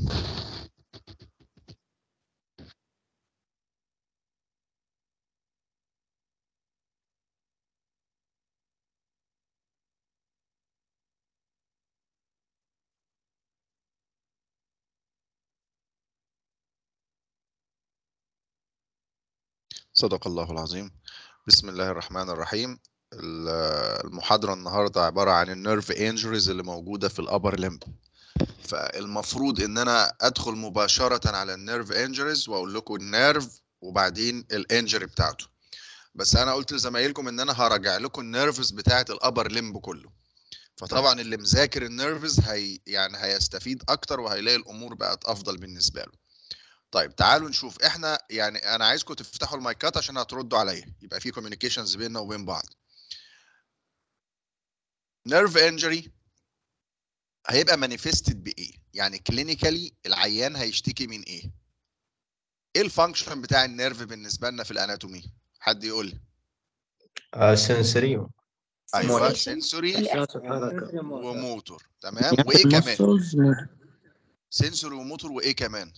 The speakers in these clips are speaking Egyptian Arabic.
صدق الله العظيم بسم الله الرحمن الرحيم ال- المحاضرة النهاردة عبارة عن النيرف انجريز اللي موجودة في الأبر لمب فالمفروض إن أنا أدخل مباشرة على النيرف انجريز وأقول لكم النيرف وبعدين الانجري بتاعته بس أنا قلت لزمايلكم إن أنا هراجع لكم النيرفز بتاعة الأبر لمب كله فطبعا اللي مذاكر النيرفز هي يعني هيستفيد أكتر وهيلاقي الأمور بقت أفضل بالنسبة له طيب تعالوا نشوف احنا يعني انا عايزكم تفتحوا المايكات عشان هتردوا عليا يبقى في كوميونيكيشنز بيننا وبين بعض نيرف انجري هيبقى مانيفستد بايه يعني كلينيكالي العيان هيشتكي من ايه ايه الفانكشن بتاع النيرف بالنسبه لنا في الاناتومي حد يقول لي سنسري ايوه Motor. سنسوري الأحسن. وموتور تمام وايه كمان muscles motor. سنسوري وموتور وايه كمان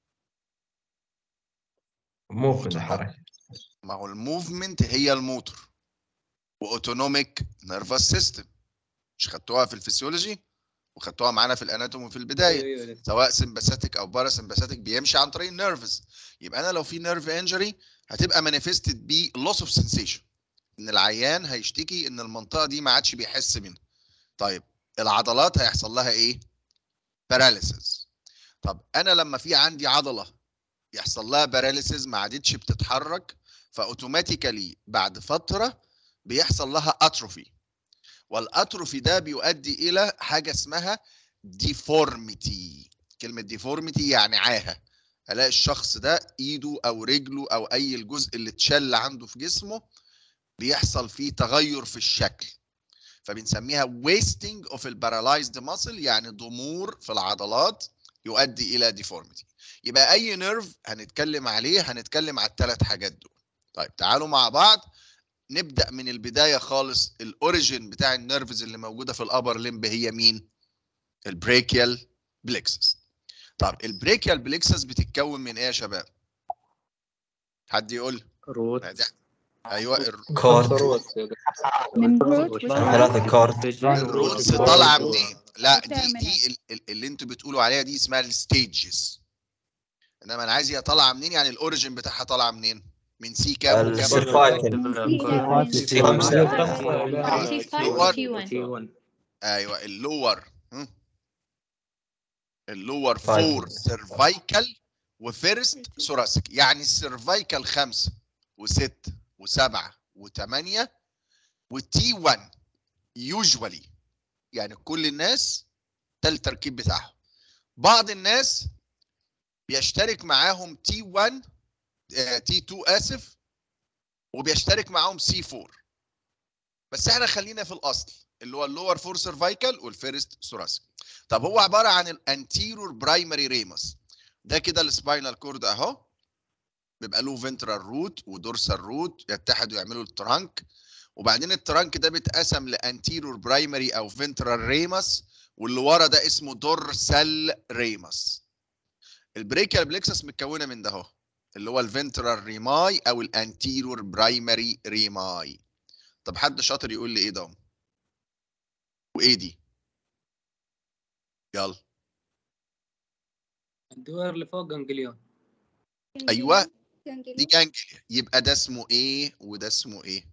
موفمنت حركه ما هو الموفمنت هي الموتور واوتونوميك نيرفس سيستم مش خدتوها في الفسيولوجي وخدتوها معانا في الاناتومي في البدايه سواء سمباثيك او باراسمباثيك بيمشي عن طريق النيرفز يبقى انا لو في نيرف انجري هتبقى مانيفستد ب لوس اوف سنسيشن ان العيان هيشتكي ان المنطقه دي ما عادش بيحس منها طيب العضلات هيحصل لها ايه باراليسيس طب انا لما في عندي عضله يحصل لها باراليسيس ما عادتش بتتحرك فاوتوماتيكالي بعد فتره بيحصل لها اتروفي والاتروفي ده بيؤدي الى حاجه اسمها ديفورميتي كلمه ديفورميتي يعني عاهه الاقي الشخص ده ايده او رجله او اي الجزء اللي اتشل عنده في جسمه بيحصل فيه تغير في الشكل فبنسميها wasting of the paralyzed muscle يعني ضمور في العضلات يؤدي الى ديفورميتي يبقى اي نيرف هنتكلم عليه هنتكلم على الثلاث حاجات دول طيب تعالوا مع بعض نبدا من البدايه خالص الاوريجين بتاع النيرفز اللي موجوده في الابر لمب هي مين البريكيال بليكسس طب البريكيال بليكسس بتتكون من ايه يا شباب حد يقول روت ده- ايوه الر- كورد من روت ثلاثة كورد الروتس طالعه منين لا دي دي ال- ال- اللي انتوا بتقولوا عليها دي اسمها الستيجز انما انا عايز هي طالعه منين يعني الاوريجين بتاعها طالعه منين من سي كام وكام السيرفايكل ايوه اللور هم؟ اللور Five. فور سيرفايكال وفيرست ثوراسيك يعني السيرفايكال خمسه وست وسبعه وثمانيه والتي 1 يوجوالي يعني كل الناس ده التركيب بتاعهم بعض الناس بيشترك معاهم تي 1 تي 2 اسف وبيشترك معاهم سي 4 بس احنا خلينا في الاصل اللي هو اللور فور سيرفايكال والفيرست ثوراسيك طب هو عباره عن الانتيرور برايمري ريمس ده كده السباينال كورد اهو بيبقى له فنترال روت ودورسال روت يتحدوا يعملوا الترانك وبعدين الترانك ده بيتقسم لانتيرور برايمري او فنترال ريمس واللي ورا ده اسمه دورسال ريمس البريكال بليكسس متكونه من ده اهو اللي هو الفنترال ريماي او الانتيرور برايمري ريماي طب حد شاطر يقول لي ايه ده وايه دي يلا الدوائر اللي فوق جنجليون ايوه دي جانجليا يبقى ده اسمه ايه وده اسمه ايه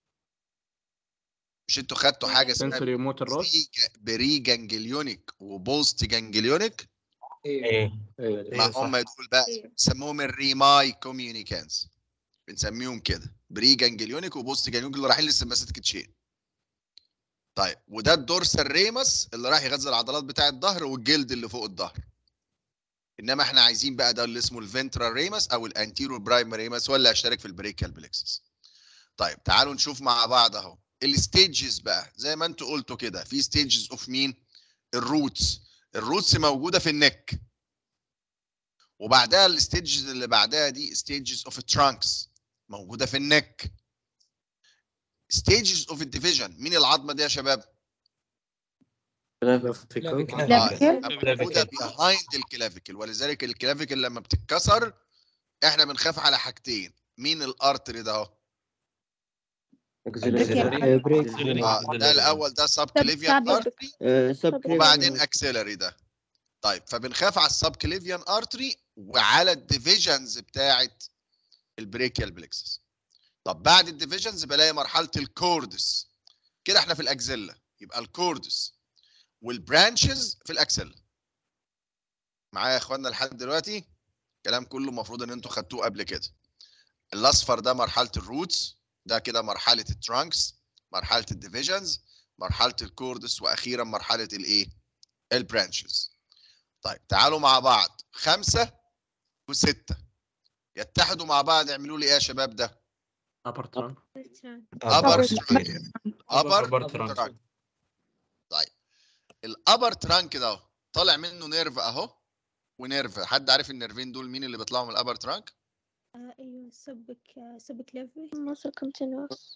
مش انتوا خدتوا حاجه اسمها سنسوري موتور روت بري جانجليونيك وبوست جانجليونيك ايوه ايه ايوه ما هم دول بقى أيوة. بنسموهم الريماي كوميونيكانز بنسميهم كده بري جانجليونيك وبوست جانجليونيك اللي رايحين للسمباثيك تشين طيب وده الدورسال ريمس اللي راح يغذي العضلات بتاع الظهر والجلد اللي فوق الظهر انما احنا عايزين بقى ده اللي اسمه الفنترال ريمس او الانتيرو برايمري ريمس ولا اشترك في البريكال بلكسس طيب تعالوا نشوف مع بعض اهو الستيجز بقى زي ما انتوا قلتوا كده في ستيجز اوف مين الروتس الروتس موجوده في النك وبعدها الستيجز اللي بعدها دي ستيجز اوف ترانكس موجوده في النك ستيجز اوف الديفيجن مين العظمه دي يا شباب كلافيكل. كلافيكل موجوده بيهايند الكلافيكل ولذلك الكلافيكل لما بتتكسر احنا بنخاف على حاجتين مين الارتري ده اهو آه، ده الاول ده سب كليفيان ارتري وبعدين اكسلري ده طيب فبنخاف على السب كليفيان ارتري وعلى الديفيجنز بتاعه البريكيال بلكسس طب بعد الديفيجنز بلاقي مرحله الكوردس كده احنا في الاكزيلا يبقى الكوردس والبرانشز في الاكسل معايا يا اخوانا لحد دلوقتي الكلام كله المفروض ان انتوا خدتوه قبل كده الاصفر ده مرحله الروتس ده كده مرحله الترانكس مرحله الديفيجنز مرحله الكوردس واخيرا مرحله الايه البرانشز طيب تعالوا مع بعض خمسة وستة يتحدوا مع بعض يعملوا لي ايه يا شباب ده ابر ترانك upper superior. upper Upper trunk. trunk. طيب الابر ترانك ده اهو طالع منه نيرف اهو ونيرف حد عارف النيرفين دول مين اللي بيطلعوا من الابر ترانك ايوه سبك سبك ليفي muscle continuous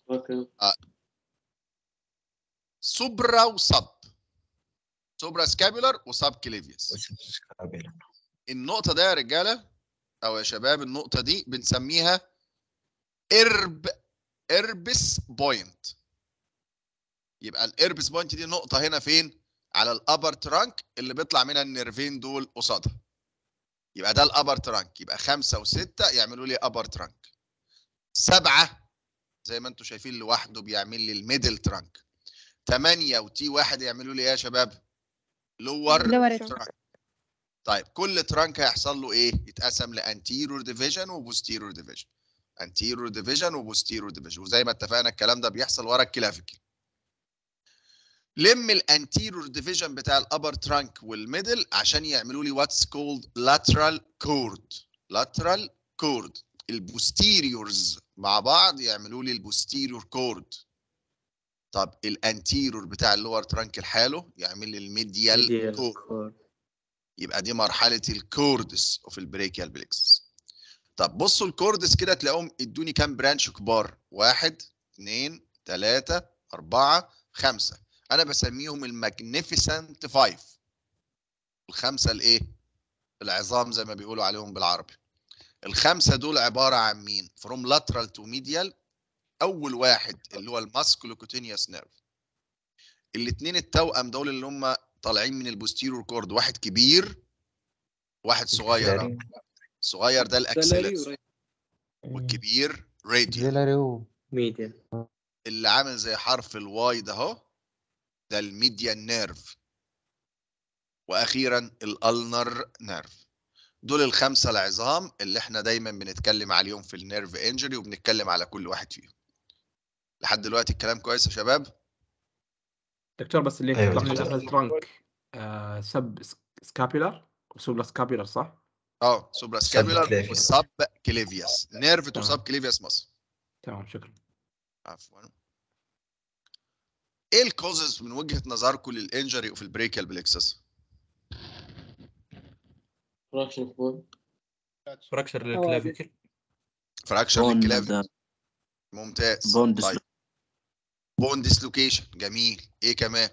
سوبرا وسب سوبرا سكابولار وسب كليفيوس النقطة ده يا رجالة أو يا شباب النقطة دي بنسميها إرب إربس بوينت يبقى الإربس بوينت دي نقطة هنا فين؟ على الأبر ترانك اللي بيطلع منها النيرفين دول قصادها يبقى ده الأبر ترانك يبقى خمسة وستة يعملوا لي أبر ترانك سبعة زي ما انتم شايفين لوحده بيعمل لي الميدل ترانك ثمانية وتي واحد يعملوا لي ايه يا شباب؟ لور Lower ترانك طيب كل ترانك هيحصل له ايه؟ يتقسم لانتيرور ديفيجن وبوستيرور ديفيجن انتيرور ديفيجن وبوستيرور ديفيجن وزي ما اتفقنا الكلام ده بيحصل ورا الكلافيكل لم الانتيرور ديفيجن بتاع الابر ترانك والميدل عشان يعملوا لي واتس كولد لاترال كورد لاترال كورد البوستيريورز مع بعض يعملوا لي البوستيريور كورد طب الانتيرور بتاع اللور ترانك لحاله يعمل لي الميديال كورد يبقى دي مرحله الكوردس اوف البريكيال بليكسس طب بصوا الكوردس كده تلاقوهم ادوني كام برانش كبار واحد اثنين ثلاثة أربعة خمسة أنا بسميهم الماجنيفيسنت فايف الخمسة الإيه؟ العظام زي ما بيقولوا عليهم بالعربي الخمسة دول عبارة عن مين؟ فروم lateral to medial أول واحد اللي هو الماسكولوكوتينيوس نيرف الاثنين التوأم دول اللي هم طالعين من البوستيرور كورد واحد كبير واحد صغير أهو. صغير ده الاكسلس والكبير راديال ميديا اللي عامل زي حرف الواي ده اهو ده الميديان نيرف واخيرا الالنر نيرف دول الخمسه العظام اللي احنا دايما بنتكلم عليهم في النيرف انجري وبنتكلم على كل واحد فيهم لحد دلوقتي الكلام كويس يا شباب دكتور بس اللي أيوة يطلع من دكتور. الأسفل ترانك آه سب سكابيولار وسوبلا سكابيولار صح؟ اه سوبرا سكابولار كليفيوس. والسب كليفيوس نيرف تو تمام. سب كليفيوس مصر تمام شكرا عفوا ايه الكوزز من وجهه نظركم للانجري وفي البريكال بليكسس فراكشر للكلافيكل فراكشر للكلاف ممتاز بون طيب بون ديسلوكيشن جميل ايه كمان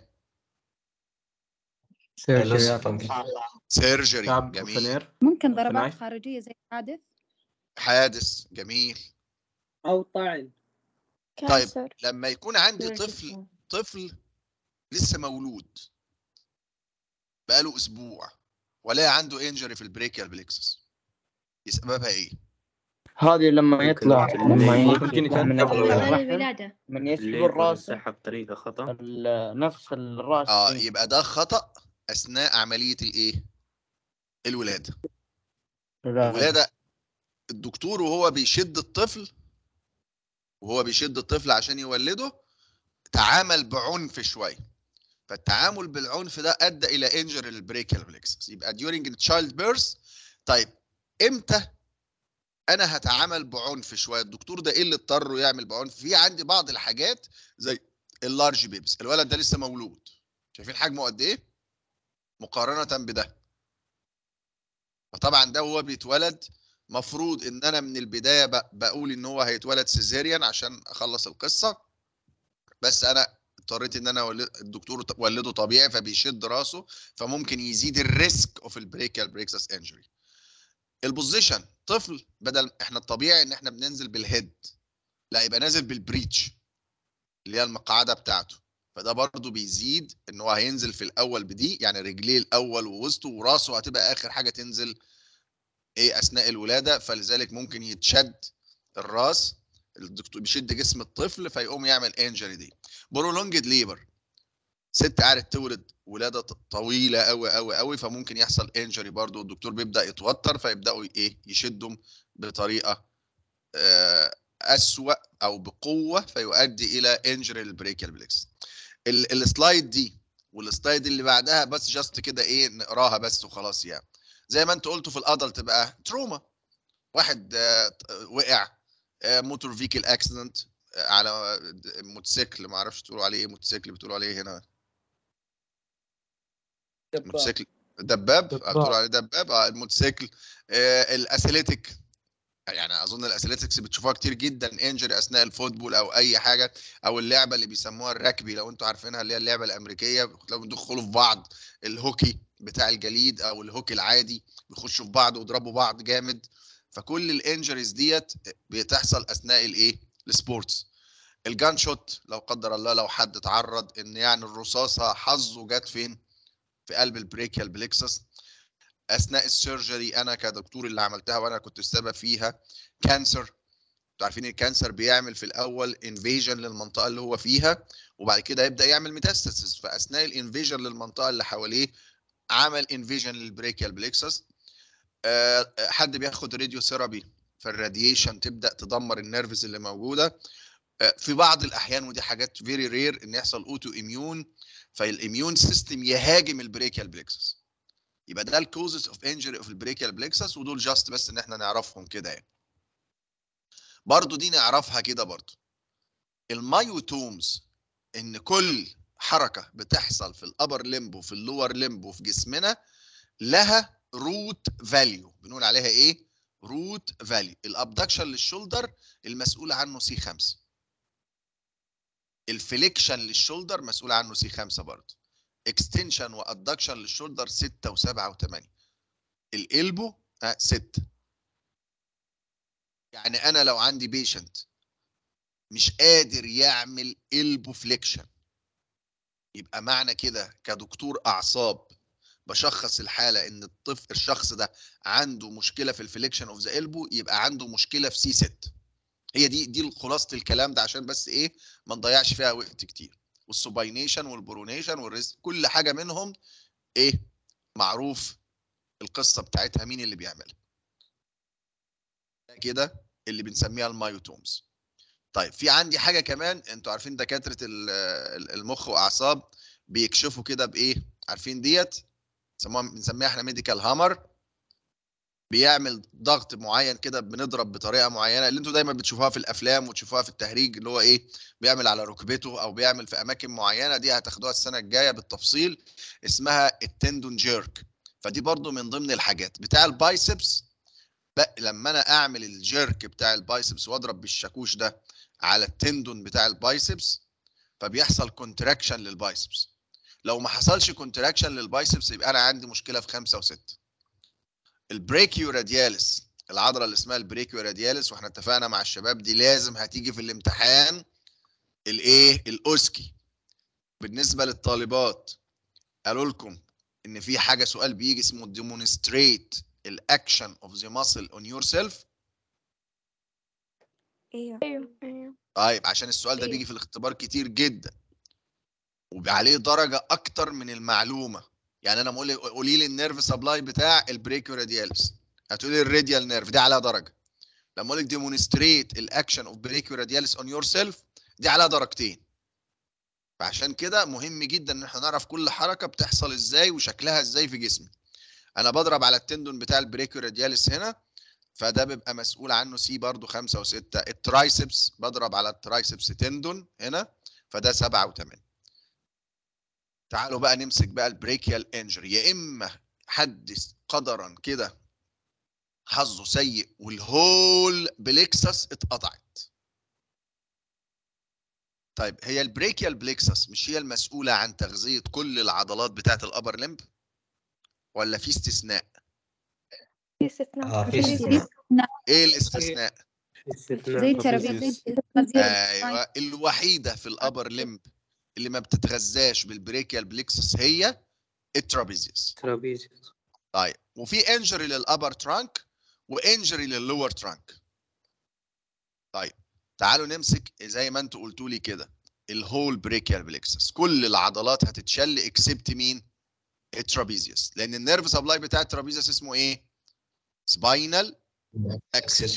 سيرجري تعب جميل وفنير ممكن ضربات النايف. خارجية زي حادث حادث جميل او طعن طيب cancer لما يكون عندي surgery. طفل طفل لسه مولود بقاله اسبوع ولا عنده انجري في البريكيال بليكسس سببها ايه هذه لما يطلع لما ممكن يطلع يتنقل من قبل الرحم الولادة من يسلب الراس بطريقه خطا ال- نفس الراس اه فيه. يبقى ده خطأ اثناء عملية الايه الولادة الولادة الدكتور وهو بيشد الطفل وهو بيشد الطفل عشان يولده تعامل بعنف شويه فالتعامل بالعنف ده ادى الى انجر البريكال بلكسس يبقى during the child birth طيب امتى انا هتعامل بعنف شويه الدكتور ده ايه اللي اضطره يعمل بعنف في عندي بعض الحاجات زي اللارج بيبس الولد ده لسه مولود شايفين حجمه قد ايه مقارنه بده فطبعا ده وهو بيتولد مفروض ان انا من البدايه ب- بقول ان هو هيتولد سيزيريان عشان اخلص القصه بس انا اضطريت ان انا أولد- الدكتور ط- ولده طبيعي فبيشد راسه فممكن يزيد الريسك اوف البريكال بريكسس انجري البوزيشن طفل بدل احنا الطبيعي ان احنا بننزل بالهيد لا يبقى نازل بالبريتش اللي هي المقعده بتاعته فده برضو بيزيد ان هو هينزل في الاول بدي يعني رجليه الاول ووسطه وراسه هتبقى اخر حاجه تنزل ايه اثناء الولاده فلذلك ممكن يتشد الراس الدكتور بيشد جسم الطفل فيقوم يعمل انجري دي برولونجد ليبر ست قعدت تولد ولاده ط- طويله قوي قوي قوي فممكن يحصل انجري برضو الدكتور بيبدا يتوتر فيبداوا ايه يشدهم بطريقه آه، اسوأ او بقوه فيؤدي الى انجري البريكال بليكس ال- السلايد دي والسلايد اللي بعدها بس جاست كده ايه نقراها بس وخلاص يعني زي ما انت قلتوا في الادلت بقى تروما واحد آه، وقع موتور فيكل اكسيدنت على موتوسيكل ما اعرفش تقولوا عليه ايه موتوسيكل بتقولوا عليه إيه هنا موتوسيكل دباب دباب. بتقولوا عليه دباب اه الموتوسيكل آه الاثليتيك يعني اظن الاثليتكس بتشوفوها كتير جدا انجري اثناء الفوتبول او اي حاجه او اللعبه اللي بيسموها الركبي لو انتوا عارفينها اللي هي اللعبه الامريكيه بتلاقوا بيدخلوا في بعض الهوكي بتاع الجليد او الهوكي العادي بيخشوا في بعض ويضربوا بعض جامد فكل الانجريز ديت بتحصل اثناء الايه السبورتس الجان شوت لو قدر الله لو حد اتعرض ان يعني الرصاصه حظه جت فين في قلب البريكيال بليكسس اثناء السيرجري انا كدكتور اللي عملتها وانا كنت السبب فيها كانسر انتوا عارفين الكانسر بيعمل في الاول انفيجن للمنطقه اللي هو فيها وبعد كده يبدا يعمل ميتاستاسيس فاثناء الانفيجن للمنطقه اللي حواليه عمل انفيجن للبريكيال بليكسس آه، حد بياخد راديو ثيرابي فالراديشن تبدا تدمر النيرفز اللي موجوده آه، في بعض الاحيان ودي حاجات فيري رير ان يحصل اوتو اميون فالاميون سيستم يهاجم البريكيال بليكسس يبقى ده الكوزز اوف انجري اوف البريكيال بليكسس ودول جاست بس ان احنا نعرفهم كده يعني برضو دي نعرفها كده برضو المايوتومز ان كل حركه بتحصل في الابر ليمب وفي اللور ليمب وفي جسمنا لها روت فاليو بنقول عليها ايه روت فاليو الابدكشن للشولدر المسؤول عنه سي 5 الفليكشن للشولدر مسؤول عنه سي 5 برضه اكستنشن وادكشن للشولدر 6 و7 و8 الالبو 6 يعني انا لو عندي بيشنت مش قادر يعمل البو فليكشن يبقى معنى كده كدكتور اعصاب بشخص الحاله ان الطفل الشخص ده عنده مشكله في الفليكشن اوف ذا البو يبقى عنده مشكله في سي 6 هي دي دي خلاصه الكلام ده عشان بس ايه ما نضيعش فيها وقت كتير والسوباينيشن والبرونيشن والريست كل حاجه منهم ايه معروف القصه بتاعتها مين اللي بيعملها ده كده اللي بنسميها المايوتومز طيب في عندي حاجه كمان انتوا عارفين دكاتره ال- ال- المخ واعصاب بيكشفوا كده بايه عارفين ديت بنسموها بنسميها احنا ميديكال هامر بيعمل ضغط معين كده بنضرب بطريقه معينه اللي انتوا دايما بتشوفوها في الافلام وتشوفوها في التهريج اللي هو ايه بيعمل على ركبته او بيعمل في اماكن معينه دي هتاخدوها السنه الجايه بالتفصيل اسمها التندون جيرك فدي برضو من ضمن الحاجات بتاع البايسبس بق- لما انا اعمل الجيرك بتاع البايسبس واضرب بالشاكوش ده على التندون بتاع البايسبس فبيحصل كونتراكشن للبايسبس لو ما حصلش كونتراكشن للبايسبس يبقى انا عندي مشكله في خمسه وسته البريكيو رادياليس العضله اللي اسمها البريكيو رادياليس واحنا اتفقنا مع الشباب دي لازم هتيجي في الامتحان الايه الاوسكي بالنسبه للطالبات قالوا لكم ان في حاجه سؤال بيجي اسمه ديمونستريت الاكشن اوف ذا ماسل اون يور سيلف ايوه ايوه طيب عشان السؤال ده أيوة. بيجي في الاختبار كتير جدا وعليه درجه اكتر من المعلومه يعني انا بقول قولي لي النيرف سبلاي بتاع البريكيو رادياليس هتقولي الراديال نيرف دي عليها درجه لما اقول لك ديمونستريت الاكشن اوف بريكيو رادياليس اون يور سيلف دي عليها درجتين فعشان كده مهم جدا ان احنا نعرف كل حركه بتحصل ازاي وشكلها ازاي في جسمي انا بضرب على التندون بتاع البريكيو رادياليس هنا فده بيبقى مسؤول عنه سي برضو خمسة وستة الترايسبس بضرب على الترايسبس تندون هنا فده سبعة وثمانية تعالوا بقى نمسك بقى البريكيال انجري يا اما حد قدرا كده حظه سيء والهول بليكسس اتقطعت طيب هي البريكيال بليكسس مش هي المسؤوله عن تغذيه كل العضلات بتاعه الابر لمب ولا في استثناء في استثناء اه في في استثناء ايه الاستثناء زي الترابيزيس ايوه الوحيده في الابر لمب اللي ما بتتغذاش بالبريكيال بليكسس هي الترابيزيوس ترابيزيوس طيب وفي انجري للابر ترانك وانجري لللور ترانك طيب تعالوا نمسك زي ما انتوا قلتوا لي كده الهول بريكيال بليكسس كل العضلات هتتشل اكسبت مين الترابيزيوس لان النيرف سبلاي بتاع الترابيزيوس اسمه ايه سباينال اكسس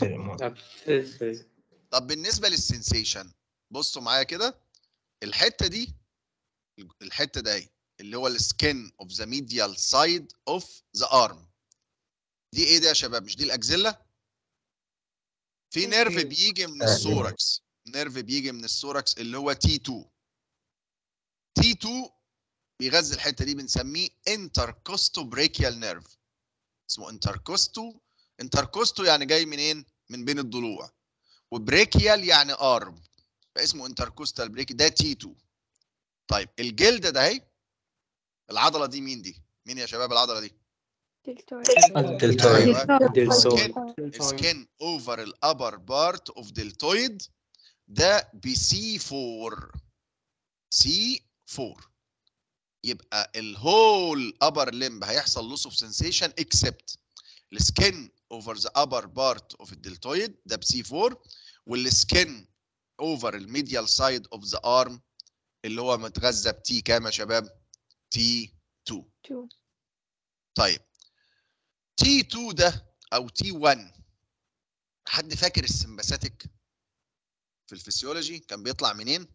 طب بالنسبه للسنسيشن بصوا معايا كده الحته دي الحته دي اللي هو السكن اوف ذا ميديال سايد اوف ذا ارم دي ايه ده يا شباب مش دي الاكزيلا في نيرف بيجي من السوركس نيرف بيجي من السوركس اللي هو تي 2 تي 2 بيغذي الحته دي بنسميه انتركوستو بريكيال نيرف اسمه انتركوستو انتركوستو يعني جاي منين من بين الضلوع وبريكيال يعني ارم فاسمه انتركوستال بريك ده تي 2 طيب الجلد ده اهي العضله دي مين دي مين يا شباب العضله دي دلتويد السكين اوفر الابر بارت اوف دلتويد ده بسي 4 سي 4 يبقى الهول ابر لمب هيحصل لوس اوف سنسيشن اكسبت السكين اوفر ذا ابر بارت اوف الدلتويد ده بسي 4 والسكين اوفر الميديال سايد اوف ذا ارم اللي هو متغذى بتي كام يا شباب؟ تي 2 طيب تي 2 ده او تي 1 حد فاكر السمباثيك في الفسيولوجي كان بيطلع منين؟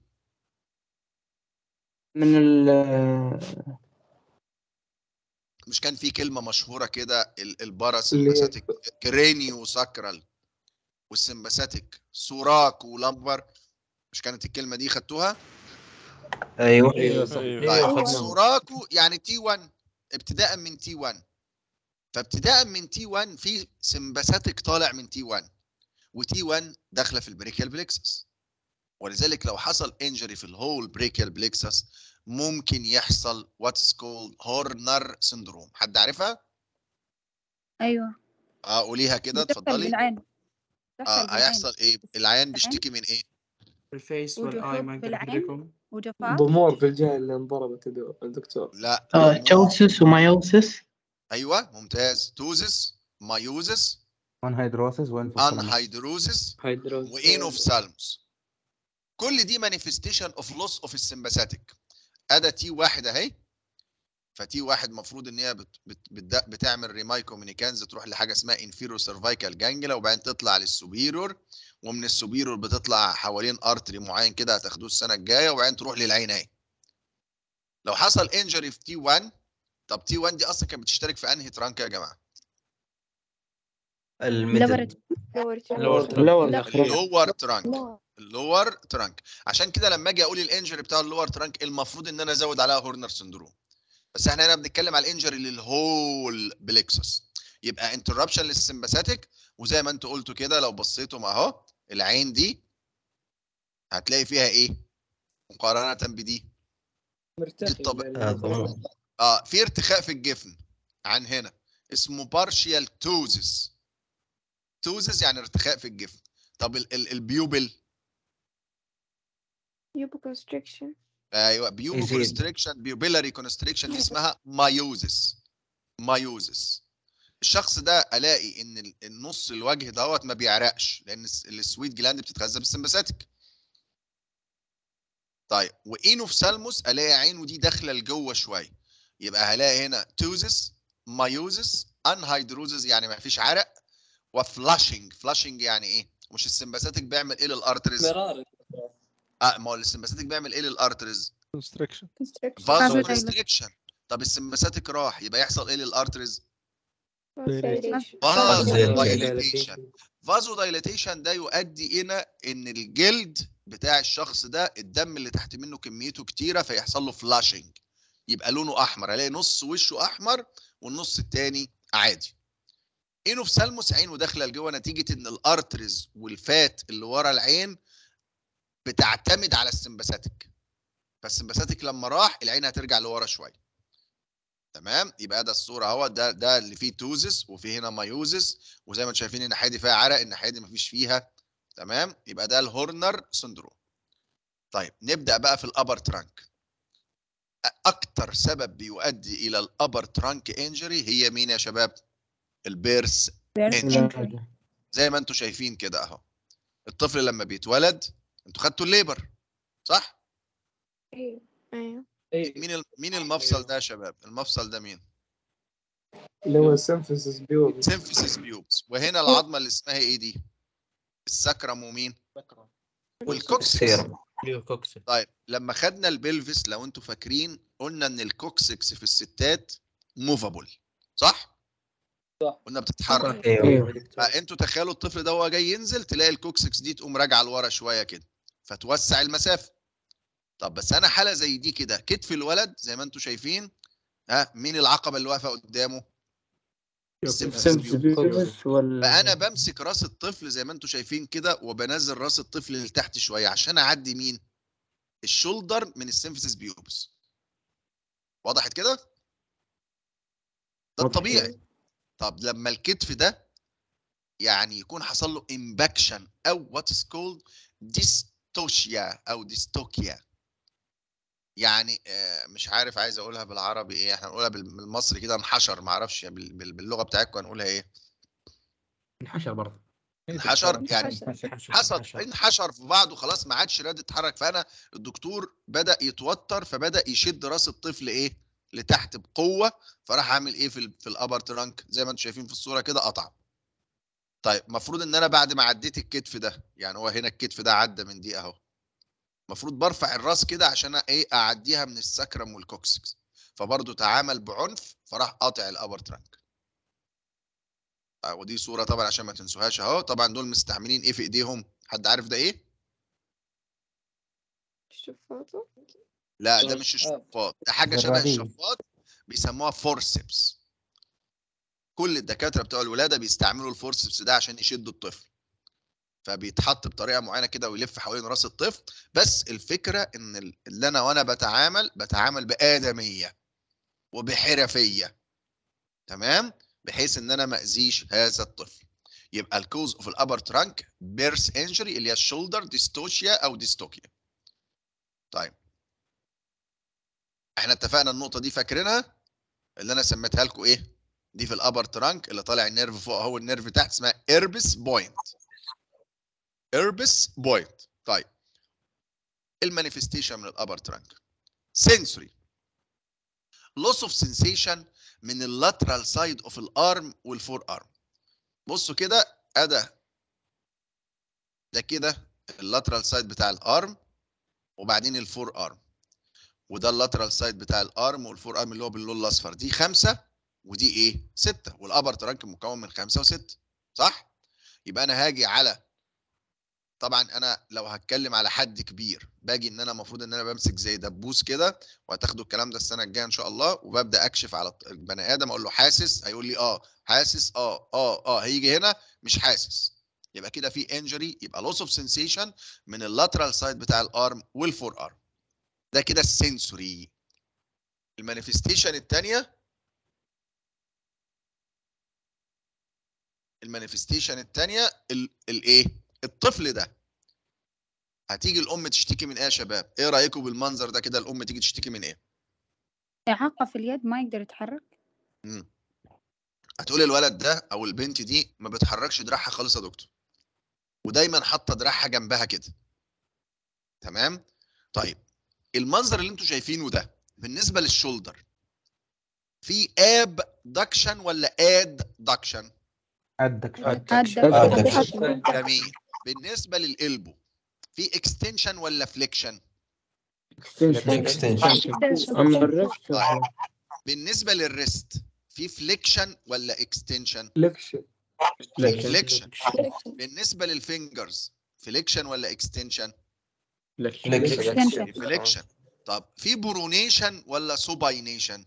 من ال مش كان في كلمه مشهوره كده ال- الباراسمباثيك كرينيو ساكرال والسمباثيك سوراك ولمبر مش كانت الكلمه دي خدتوها؟ ايوه ايوه طيب أيوة. سوراكو يعني تي 1 ابتداء من تي 1 فابتداء من تي 1 في سمباثيك طالع من تي 1 وتي 1 داخله في البريكيال بليكسس ولذلك لو حصل انجري في الهول بريكيال بليكسس ممكن يحصل واتس كولد هورنر سندروم حد عارفها؟ ايوه اه قوليها كده بتدخل اتفضلي بالعين بتدخل اه بالعين. هيحصل ايه؟ العيان بيشتكي من ايه؟ الفيس وجهه والاي ما بالعين. يقدر لكم وجفاف ضمور في الجهه اللي انضربت يا دو- دكتور لا آه، ضمور. توسس ومايوسس ايوه ممتاز توزس مايوزس انهيدروسيس وانفصام انهيدروزس هيدروز وانوفثالموس كل دي مانيفستيشن اوف لوس اوف السمباثيك ادا تي واحد اهي فتي واحد المفروض ان هي بت بت بت بتعمل ريماي كومينيكانز تروح لحاجه اسمها انفيرو سيرفايكال جانجلا وبعدين تطلع للسوبيرور ومن السوبيرور بتطلع حوالين ارتري معين كده هتاخدوه السنه الجايه وبعدين تروح للعين اهي لو حصل انجري في تي 1 طب تي 1 دي اصلا كانت بتشترك في انهي ترانك يا جماعه؟ الميدل لور اللور ترانك اللور ترانك عشان كده لما اجي اقول الانجري بتاع اللور ترانك المفروض ان انا ازود عليها هورنر سندروم بس احنا هنا بنتكلم على الانجري للهول بليكسس يبقى انتربشن للسمباثيك وزي ما انتوا قلتوا كده لو بصيتم اهو العين دي هتلاقي فيها ايه مقارنه بدي مرتخي الطب- يعني. آه، ضمور. اه في ارتخاء في الجفن عن هنا اسمه بارشيال توزس توزس يعني ارتخاء في الجفن طب ال ال البيوبل يوبو كونستريكشن ايوه بيوبو يزيد. كونستريكشن بيوبيلاري كونستريكشن دي اسمها مايوزس مايوزس الشخص ده الاقي ان ال- النص الوجه دوت ما بيعرقش لان الس- السويت جلاند بتتغذى بالسمباثيك طيب وانوفثالموس الاقي عينه دي داخله لجوه شويه يبقى هلاقي هنا توزس مايوزس انهيدروزس يعني ما فيش عرق وفلاشنج فلاشنج يعني ايه مش السمباثيك بيعمل ايه للارتريز مرار اه ما هو السمباثيك بيعمل ايه للارتريز كونستريكشن كونستريكشن فازو كونستريكشن طب السمباثيك راح يبقى يحصل ايه للارتريز فازو دايليتيشن فازو دايليتيشن ده يؤدي الى ان الجلد بتاع الشخص ده الدم اللي تحت منه كميته كتيره فيحصل له فلاشنج يبقى لونه احمر الاقي نص وشه احمر والنص التاني عادي انوفثالموس عينه داخله لجوه نتيجه ان الارتريز والفات اللي ورا العين بتعتمد على السمباثيك فالسمباثيك لما راح العين هترجع لورا شويه تمام يبقى ده الصوره اهو ده ده اللي فيه توزس وفي هنا مايوزس وزي ما انتم شايفين الناحيه دي فيها عرق الناحيه دي مفيش فيها تمام يبقى ده الهورنر سندروم طيب نبدا بقى في الابر ترانك اكتر سبب بيؤدي الى الابر ترانك انجري هي مين يا شباب البيرس انجري زي ما انتم شايفين كده اهو الطفل لما بيتولد انتوا خدتوا الليبر صح ايوه ايوه مين ال- مين المفصل ده يا شباب المفصل ده مين اللي هو سيمفيسيس بيوبس سيمفيسيس بيوبس وهنا العظمه اللي اسمها ايه دي السكرم ومين والكوكسكس سيرم طيب لما خدنا البلفس لو انتوا فاكرين قلنا ان الكوكسكس في الستات موفابل صح صح. قلنا بتتحرك ايوه فانتوا تخيلوا الطفل ده وهو جاي ينزل تلاقي الكوكسكس دي تقوم راجعه لورا شويه كده فتوسع المسافه طب بس انا حاله زي دي كده كتف الولد زي ما انتوا شايفين ها مين العقبه اللي واقفه قدامه السيمفيسيس بيوبس. فانا بمسك راس الطفل زي ما انتم شايفين كده وبنزل راس الطفل لتحت شويه عشان اعدي مين الشولدر من السيمفيسيس بيوبس وضحت كده ده الطبيعي طب لما الكتف ده يعني يكون حصل له امباكشن او وات از كولد ديستوشيا او ديستوكيا يعني آه، مش عارف عايز اقولها بالعربي ايه احنا هنقولها بال- بالمصري كده انحشر ما اعرفش بال- بال- باللغه بتاعتكم هنقولها ايه انحشر برضه انحشر يعني انحشر. حصل انحشر في بعضه خلاص ما عادش راضي يتحرك فانا الدكتور بدا يتوتر فبدا يشد راس الطفل ايه لتحت بقوه فراح عامل ايه في ال في الابر ترانك زي ما انتم شايفين في الصوره كده قطع طيب المفروض ان انا بعد ما عديت الكتف ده يعني هو هنا الكتف ده عدى من دي اهو المفروض برفع الراس كده عشان ايه اعديها من السكرم والكوكسكس فبرضه تعامل بعنف فراح قاطع الابر ترانك آه، ودي صوره طبعا عشان ما تنسوهاش اهو طبعا دول مستعملين ايه في ايديهم حد عارف ده ايه الشفاطة لا ده مش الشفاط ده حاجه شبه زرادين. الشفاط بيسموها فورسبس كل الدكاتره بتوع الولاده بيستعملوا الفورسبس ده عشان يشدوا الطفل فبيتحط بطريقه معينه كده ويلف حوالين راس الطفل بس الفكره ان ال- اللي انا وانا بتعامل بتعامل بادميه وبحرفيه تمام بحيث ان انا ما اذيش هذا الطفل يبقى الكوز اوف الابر ترانك بيرس انجري اللي هي الشولدر ديستوشيا او ديستوكيا طيب احنا اتفقنا النقطه دي فاكرينها اللي انا سميتها لكم ايه دي في الابر ترانك اللي طالع النيرف فوق اهو النيرف تحت اسمها ايربس بوينت ايربس بوينت طيب المانيفستيشن من الابر ترانك سنسوري loss of sensation من اللاترال سايد اوف الارم والفور ارم بصوا كده ادى ده كده اللاترال سايد بتاع الارم وبعدين الفور ارم وده اللاترال سايد بتاع الارم والفور ارم اللي هو باللون الاصفر دي خمسه ودي ايه؟ سته والابر ترانك مكون من خمسه وسته صح؟ يبقى انا هاجي على طبعا انا لو هتكلم على حد كبير باجي ان انا المفروض ان انا بمسك زي دبوس كده وهتاخدوا الكلام ده السنه الجايه ان شاء الله وببدا اكشف على البني ادم اقول له حاسس هيقول لي اه حاسس اه اه اه هيجي هنا مش حاسس يبقى كده في انجري يبقى لوس اوف سensation من اللاترال سايد بتاع الارم والفور ارم ده كده السنسوري المانيفستيشن الثانيه المانيفستيشن الثانيه الايه الطفل ده هتيجي الام تشتكي من ايه يا شباب ايه رايكم بالمنظر ده كده الام تيجي تشتكي من ايه إعاقة في اليد ما يقدر يتحرك مم. هتقول الولد ده او البنت دي ما بتحركش دراعها خالص يا دكتور ودايما حاطه دراعها جنبها كده تمام طيب المنظر اللي انتوا شايفينه ده بالنسبه للشولدر في اب دكشن ولا اد دكشن عدك هذا جميل بالنسبه للقلبو في اكستنشن ولا فليكشن أما الرفت طيب بالنسبه للريست في فليكشن ولا اكستنشن لكشن فليكشن بالنسبه للفينجرز فليكشن ولا اكستنشن فليكشن طب في برونيشن ولا سوباينيشن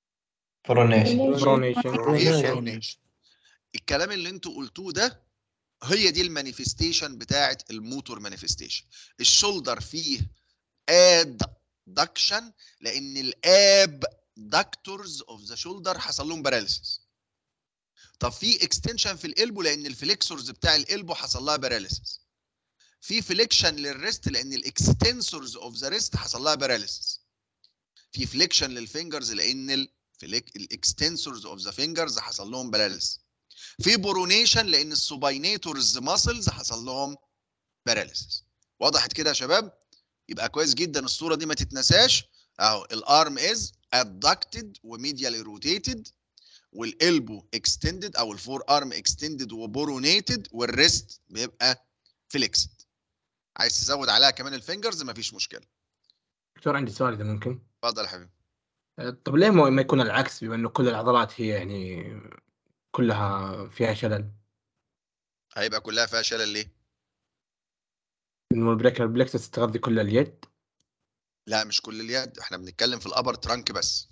برونيشن برونيشن ايه برونيشن الكلام اللي انتوا قلتوه ده هي دي المانيفستيشن بتاعه الموتور مانيفستيشن الشولدر فيه ادكشن لان الاب دكتورز اوف ذا شولدر حصل لهم باراليسيس طب في اكستنشن في القلبه لان الفليكسورز بتاع القلبه حصل لها باراليسيس في فليكشن للريست لان الاكستنسورز اوف ذا ريست حصل لها باراليسيس في فليكشن للفينجرز لان الاكستنسورز اوف ذا فينجرز حصل لهم باراليسيس في برونيشن لان السوباينيتورز ماسلز حصل لهم باراليسيس وضحت كده يا شباب يبقى كويس جدا الصوره دي ما تتنساش اهو الارم از ادكتد وميديالي روتيتد والالبو اكستندد او الفور ارم اكستندد وبورونيتد والريست بيبقى فليكسد عايز تزود عليها كمان الفينجرز مفيش مشكله دكتور عندي سؤال اذا ممكن اتفضل يا حبيبي أه، طب ليه ما ما يكون العكس بما انه كل العضلات هي يعني كلها فيها شلل هيبقى كلها فيها شلل ليه انه البريكر بلكسس تغذي كل اليد لا مش كل اليد احنا بنتكلم في الابر ترانك بس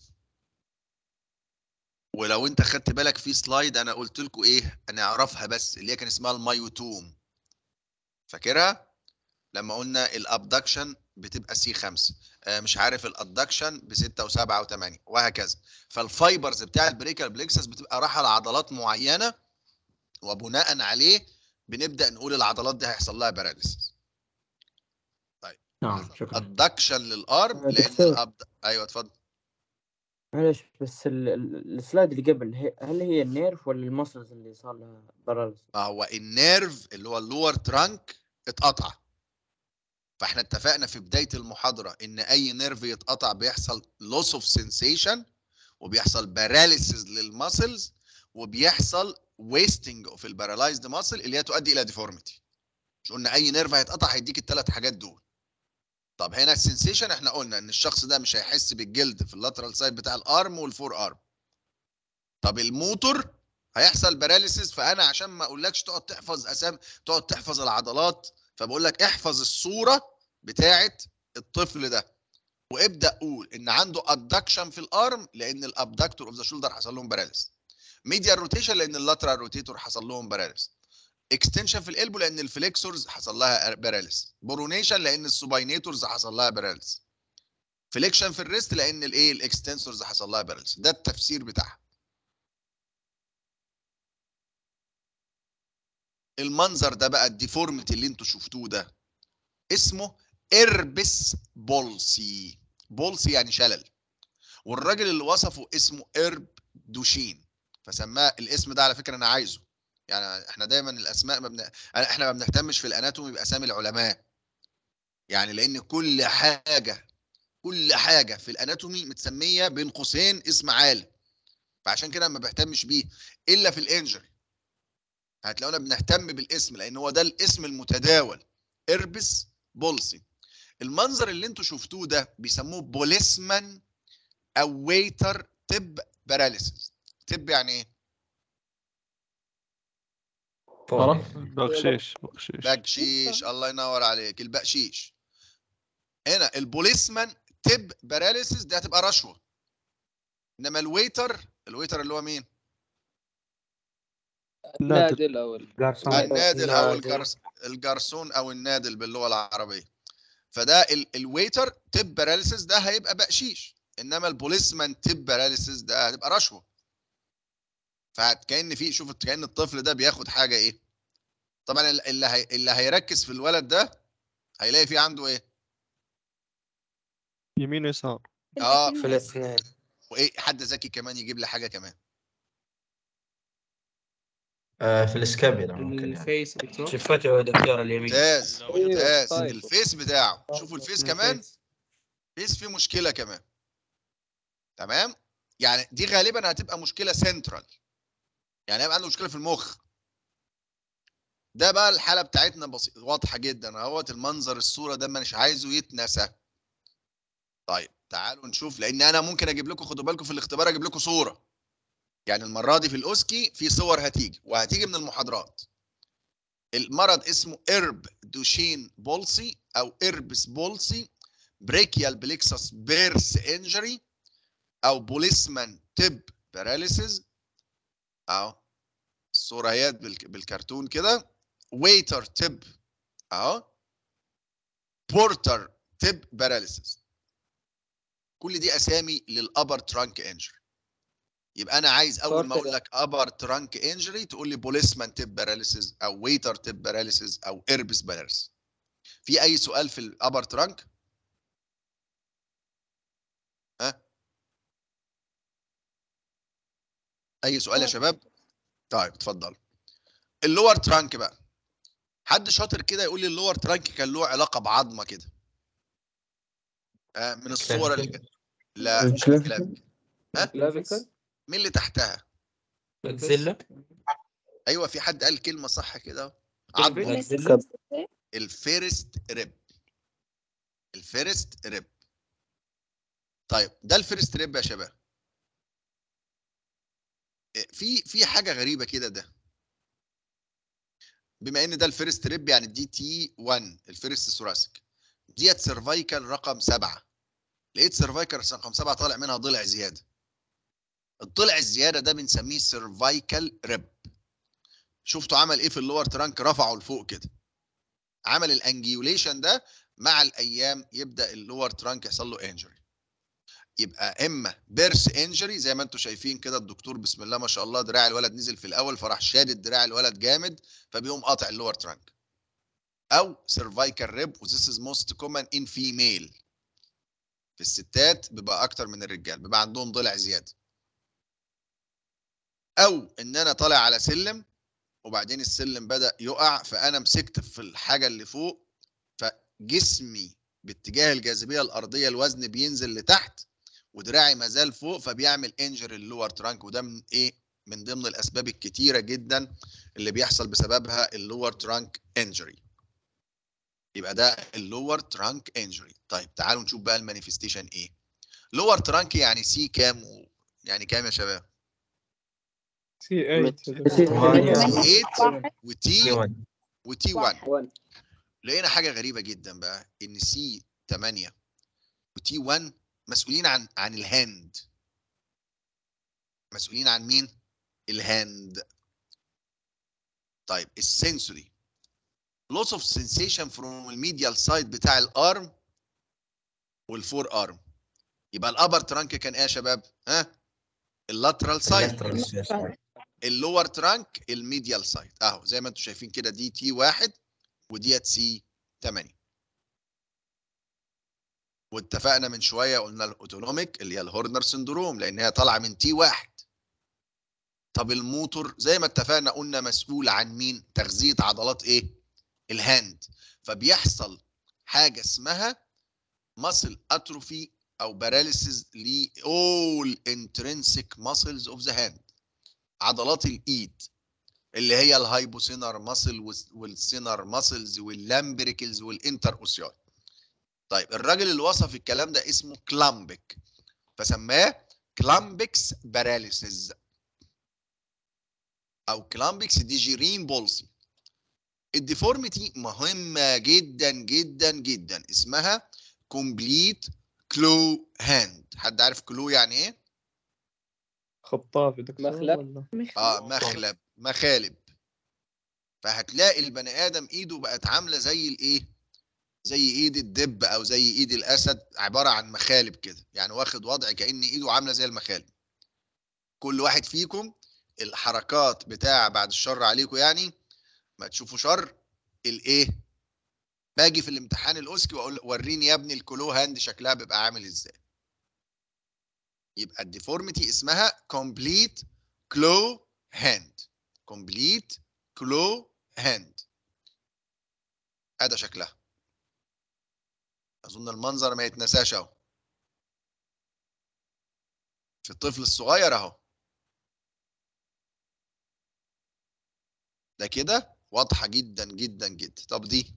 ولو انت خدت بالك في سلايد انا قلت لكم ايه انا اعرفها بس اللي هي كان اسمها المايوتوم فاكرها لما قلنا الابدكشن بتبقى سي 5 آه مش عارف الادكشن ب 6 و7 و8 وهكذا فالفايبرز بتاع البريكال بليكسس بتبقى رايحه لعضلات معينه وبناء عليه بنبدا نقول العضلات دي هيحصل لها باراليسيس نعم شكرا ادكشن للارم آه، لان دكتور. الأبد... ايوه اتفضل معلش بس ال- ال- السلايد اللي قبل هي- هل هي النيرف ولا المسلز اللي صار لها باراليس؟ ما هو النيرف اللي هو اللور ترانك اتقطع فاحنا اتفقنا في بدايه المحاضره ان اي نيرف يتقطع بيحصل لوس اوف سensation وبيحصل باراليسيس للماسلز وبيحصل ويستنج اوف البارالايزد ماسل اللي هي تؤدي الى ديفورميتي مش قلنا اي نيرف هيتقطع هيديك الثلاث حاجات دول طب هنا السنسيشن احنا قلنا ان الشخص ده مش هيحس بالجلد في اللاترال سايد بتاع الارم والفور ارم طب الموتور هيحصل باراليسيس فانا عشان ما اقولكش تقعد تحفظ اسام تقعد تحفظ العضلات فبقول لك احفظ الصوره بتاعه الطفل ده وابدا قول ان عنده ادكشن في الارم لان الابدكتور اوف ذا شولدر حصل لهم باراليس ميديال روتيشن لان اللاترال روتيتور حصل لهم باراليس اكستنشن في القلب لان الفليكسورز حصل لها باراليس برونيشن لان السوباينيتورز حصل لها باراليس فليكشن في الريست لان الايه الاكستنسورز حصل لها باراليس ده التفسير بتاعها المنظر ده بقى الديفورميتي اللي انتوا شفتوه ده اسمه اربس بولسي بولسي يعني شلل والراجل اللي وصفه اسمه ارب دوشين فسماه الاسم ده على فكره انا عايزه يعني احنا دايما الاسماء ما بن... احنا ما بنهتمش في الاناتومي باسامي العلماء يعني لان كل حاجه كل حاجه في الاناتومي متسميه بين قوسين اسم عالم فعشان كده ما بهتمش بيه الا في الانجري هتلاقونا بنهتم بالاسم لان هو ده الاسم المتداول اربس بولسي المنظر اللي انتوا شفتوه ده بيسموه بوليسمان او ويتر تب باراليسيس تب يعني ايه عرفت بخشيش بخشيش بقشيش الله ينور عليك البقشيش هنا البوليسمان تب باراليسيس دي هتبقى رشوه انما الويتر الويتر اللي هو مين نادل نادل او ال- جارسون النادل او نادل. الجرس الجرسون او النادل باللغه العربيه فده ال- الويتر تب باراليسيس ده هيبقى بقشيش انما البوليسمان تب باراليسيس ده هتبقى رشوه فكأن في شوف كأن الطفل ده بياخد حاجه ايه طبعا ال- اللي هي اللي هيركز في الولد ده هيلاقي فيه عنده ايه يمين ويسار اه في الاثنين وايه حد ذكي كمان يجيب لي حاجه كمان آه في السكابيلا ممكن يعني الفيس دكتور شوف وجهه دكتور اليمين ممتاز أيوة، ممتاز طيب. الفيس بتاعه شوفوا الفيس كمان الفيس. فيس فيه مشكله كمان تمام يعني دي غالبا هتبقى مشكله سنترال يعني هيبقى عنده مشكله في المخ ده بقى الحاله بتاعتنا بسيط واضحه جدا اهوت المنظر الصوره ده مش عايزه يتنسى طيب تعالوا نشوف لان انا ممكن اجيب لكم خدوا بالكم في الاختبار اجيب لكم صوره يعني المره دي في الاوسكي في صور هتيجي وهتيجي من المحاضرات المرض اسمه ارب دوشين بولسي او اربس بولسي بريكيال بليكسس بيرس انجري او بوليسمان تب باراليسيس اهو الصوره اهيت بالك- بالكرتون كده ويتر تيب اهو بورتر تيب باراليسيس كل دي اسامي للابر ترانك انجري يبقى انا عايز اول ما اقول لك ابر ترانك انجري تقول لي بوليسمان تيب باراليسيس او ويتر تيب باراليسيس او اربس باراليسيس في اي سؤال في الابر ترانك ها اي سؤال يا شباب طيب اتفضل اللور ترانك بقى حد شاطر كده يقول لي اللور ترانك كان له علاقه بعظمه كده آه من الصور اللي لا مش كلافيكل. ها كلافيكل مين اللي تحتها ماكسيلا ايوه في حد قال كلمه صح كده أهو. الفيرست عظمه الفيرست ريب الفيرست ريب طيب ده الفيرست ريب يا شباب إيه، في في حاجه غريبه كده ده بما ان ده الفيرست ريب يعني دي تي 1 الفيرست ثوراسيك ديت سيرفايكال رقم سبعة لقيت سيرفايكال رقم سبعة طالع منها ضلع زياده الضلع الزياده ده بنسميه سيرفايكال ريب شفتوا عمل ايه في اللور ترانك رفعه لفوق كده عمل الانجيوليشن ده مع الايام يبدا اللور ترانك يحصل له انجري يبقى اما بيرس انجري زي ما انتم شايفين كده الدكتور بسم الله ما شاء الله دراع الولد نزل في الاول فراح شادد دراع الولد جامد فبيقوم قاطع اللور ترانك او سيرفايكال ريب وذيس از موست كومن ان فيميل في الستات بيبقى اكتر من الرجال بيبقى عندهم ضلع زياده او ان انا طالع على سلم وبعدين السلم بدا يقع فانا مسكت في الحاجه اللي فوق فجسمي باتجاه الجاذبيه الارضيه الوزن بينزل لتحت ودراعي ما زال فوق فبيعمل انجر اللور ترانك وده من ايه من ضمن الاسباب الكتيره جدا اللي بيحصل بسببها اللور ترانك انجري يبقى ده اللور ترانك انجري طيب تعالوا نشوف بقى المانيفستيشن ايه لور ترانك يعني سي كام و... يعني كام يا شباب سي 8 سي 8 واحد وتي واحد. وتي 1 1 لقينا حاجه غريبه جدا بقى ان سي 8 وتي 1 مسؤولين عن عن الهاند مسؤولين عن مين الهاند طيب السنسوري loss of sensation from الميديال سايد بتاع الارم والفور ارم يبقى الابر ترانك كان ايه يا شباب ها اللاترال سايد اللور ترانك الميديال سايد اهو زي ما انتم شايفين كده دي تي واحد وديت سي 8 واتفقنا من شويه قلنا الاوتونوميك اللي هي الهورنر سندروم لان هي طالعه من تي واحد طب الموتور زي ما اتفقنا قلنا مسؤول عن مين تغذيه عضلات ايه الهاند فبيحصل حاجه اسمها ماسل اتروفي او باراليسيس ل all intrinsic muscles of the hand عضلات الايد اللي هي الهايبوسينر ماسل والسينر ماسلز واللامبريكلز والانتر اوسياي طيب الراجل اللي وصف الكلام ده اسمه كلامبك فسماه كلامبكس باراليسيس او كلامبكس ديجيرين بولسي الديفورميتي مهمه جدا جدا جدا اسمها كومبليت كلو هاند حد عارف كلو يعني ايه خطاف يا دكتور مخلب. ولا؟ اه مخلب مخالب فهتلاقي البني ادم ايده بقت عامله زي الايه زي ايد الدب او زي ايد الاسد عباره عن مخالب كده يعني واخد وضع كان ايده عامله زي المخالب كل واحد فيكم الحركات بتاع بعد الشر عليكم يعني ما تشوفوا شر الايه باجي في الامتحان الاوسكي واقول وريني يا ابني الكلو هاند شكلها بيبقى عامل ازاي يبقى الديفورميتي اسمها كومبليت كلو هاند كومبليت كلو هاند هذا شكلها اظن المنظر ما يتنساش اهو في الطفل الصغير اهو ده كده واضحه جدا جدا جدا طب دي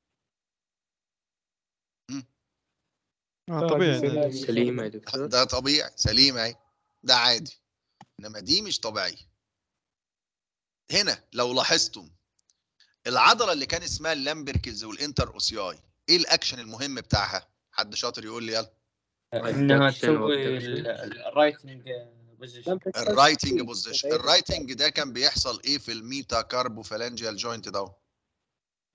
آه طبيعي سليم. سليمة يا دكتور ده طبيعي سليم اهي ده عادي انما دي مش طبيعيه هنا لو لاحظتم العضله اللي كان اسمها اللامبركلز والانتر اوسياي ايه الاكشن المهم بتاعها حد شاطر يقول لي يلا انها تسوي الرايتنج بوزيشن الرايتنج بوزيشن الرايتنج ده كان بيحصل ايه في الميتا كاربو فالانجيال جوينت ده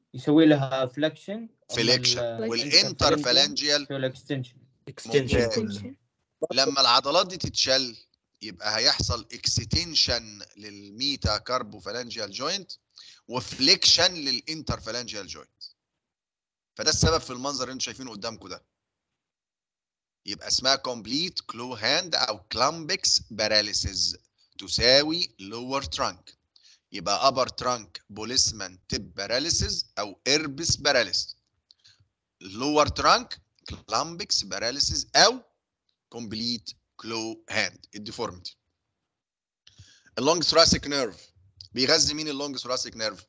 يسوي لها فلكشن فليكشن والانتر فالانجيال يسوي لها اكستنشن اكستنشن لما العضلات دي تتشل يبقى هيحصل اكستنشن للميتا كاربو فالانجيال جوينت وفليكشن للانتر فالانجيال جوينت فده السبب في المنظر اللي انتم شايفينه قدامكم ده يبقى اسمها كومبليت كلو هاند او كلامبكس باراليسيس تساوي لور ترانك يبقى ابر ترانك بوليسمان تيب باراليسيس او اربس باراليسيس لور ترانك كلامبكس باراليسيس او كومبليت كلو هاند الديفورميتي اللونج ثراسيك نيرف بيغذي مين اللونج ثراسيك نيرف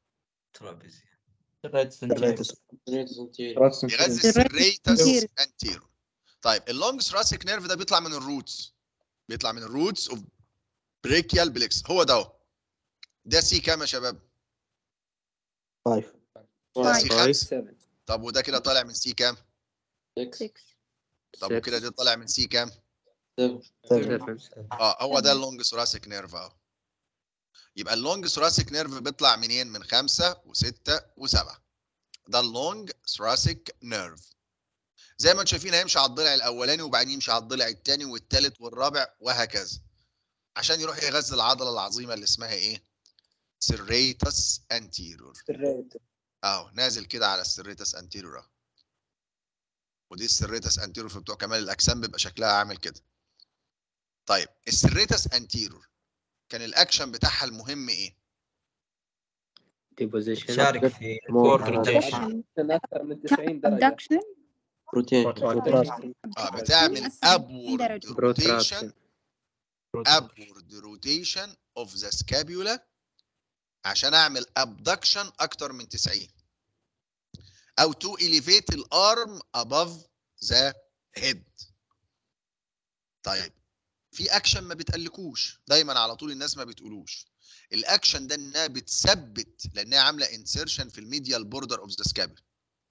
بيغذي السريتس anterior. انتيرو طيب اللونج ثراسيك نيرف ده بيطلع من الروتس بيطلع من الروتس اوف بريكيال بليكس هو ده اهو ده سي كام يا شباب فايف ده سي Five. خمسة طب وده كده طالع من سي كام Six. طب وكده ده طالع من سي كام سبعة اه هو ده اللونج ثوراسيك نيرف اهو يبقى اللونج ثوراسيك نيرف بيطلع منين من خمسة وستة وسبعة ده اللونج ثوراسيك نيرف زي ما انتم شايفين هيمشي على الضلع الاولاني وبعدين يمشي على الضلع الثاني والثالث والرابع وهكذا عشان يروح يغذي العضله العظيمه اللي اسمها ايه سيريتس انتيرور اهو نازل كده على السيريتس انتيرور اهو ودي السيريتس انتيرور في بتوع كمال الاجسام بيبقى شكلها عامل كده طيب السيريتس انتيرور كان الاكشن بتاعها المهم ايه ديبوزيشن شارك في مور الفورد روتيشن كان اكثر من 90 درجه abduction روتين اه بتعمل أسرع upward درجة. rotation بروتراكشن upward rotation of the scapula عشان اعمل abduction اكتر من 90 او to elevate الارم above the head طيب في اكشن ما بتقلكوش دايما على طول الناس ما بتقولوش الاكشن ده انها بتثبت لانها عامله انسيرشن في الميديال بوردر اوف ذا سكابula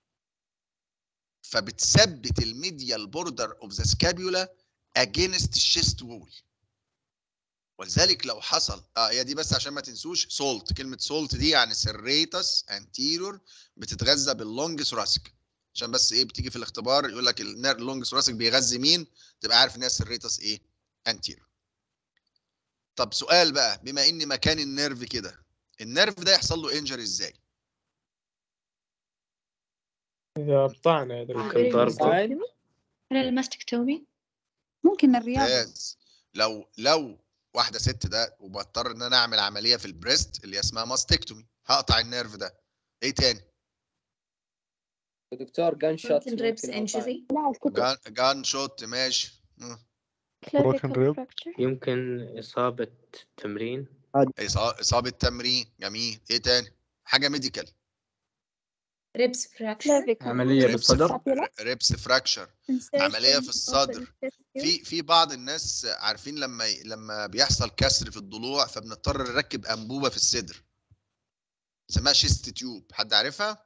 فبتثبت الميديال بوردر اوف ذا سكابيولا اجينست الشيست وول ولذلك لو حصل اه هي دي بس عشان ما تنسوش سولت كلمه سولت دي يعني سيريتس انتيرور بتتغذى باللونج ثوراسيك عشان بس ايه بتيجي في الاختبار يقول لك اللونج ثوراسيك بيغذي مين تبقى عارف ان هي سيريتس ايه انتيرور طب سؤال بقى بما ان مكان النيرف كده النيرف ده يحصل له انجري ازاي اذا بطعنا يا ممكن ضربة عادي على الماستكتومي ممكن الرياضة ممتاز لو لو واحده ست ده وبضطر ان انا اعمل عمليه في البريست اللي اسمها ماستكتومي هقطع النيرف ده ايه تاني دكتور جان شوت ممكن ريبس انجري لا الكتب جان جان شوت ماشي مم. Broken rib. fracture يمكن إصابة تمرين إصا- اصابه تمرين جميل ايه تاني حاجه ميديكال ريبس فراكشر عملية بالصدر ريبس فراكشر عملية في الصدر. في في بعض الناس عارفين لما ي- لما بيحصل كسر في الضلوع فبنضطر نركب انبوبه في الصدر اسمها شيست تيوب حد عارفها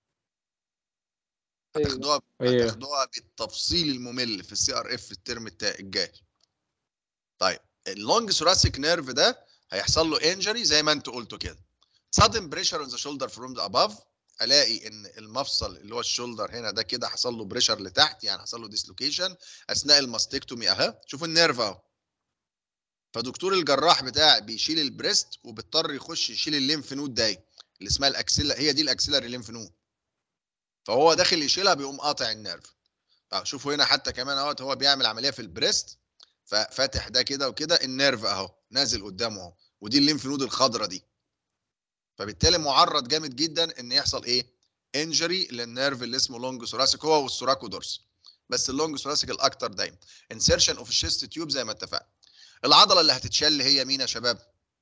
هتاخدوها أيوه هتاخدوها بالتفصيل الممل في السي ار اف الترم التا- الجاي طيب اللونج ثوراسيك نيرف ده هيحصل له انجري زي ما انتوا قلتوا كده sudden pressure on the shoulder from the above الاقي ان المفصل اللي هو الشولدر هنا ده كده حصل له بريشر لتحت يعني حصل له ديسلوكيشن اثناء الماستكتومي اهي شوفوا النيرف اهو فدكتور الجراح بتاعي بيشيل البريست وبيضطر يخش يشيل الليمف نود داي اللي اسمها الاكسيلا هي دي الاكسيلاري ليمف نود فهو داخل يشيلها بيقوم قاطع النيرف اه شوفوا هنا حتى كمان اهوت هو بيعمل عمليه في البريست ففاتح ده كده وكده النيرف اهو نازل قدامه اهو ودي الليمف نود الخضراء دي فبالتالي معرض جامد جدا ان يحصل ايه انجري للنيرف اللي اسمه لونج ثوراسيك هو والثوراكودورس بس اللونج ثوراسيك الاكتر دايما انسيرشن اوف الشيست تيوب زي ما اتفقنا العضله اللي هتتشل هي مين يا شباب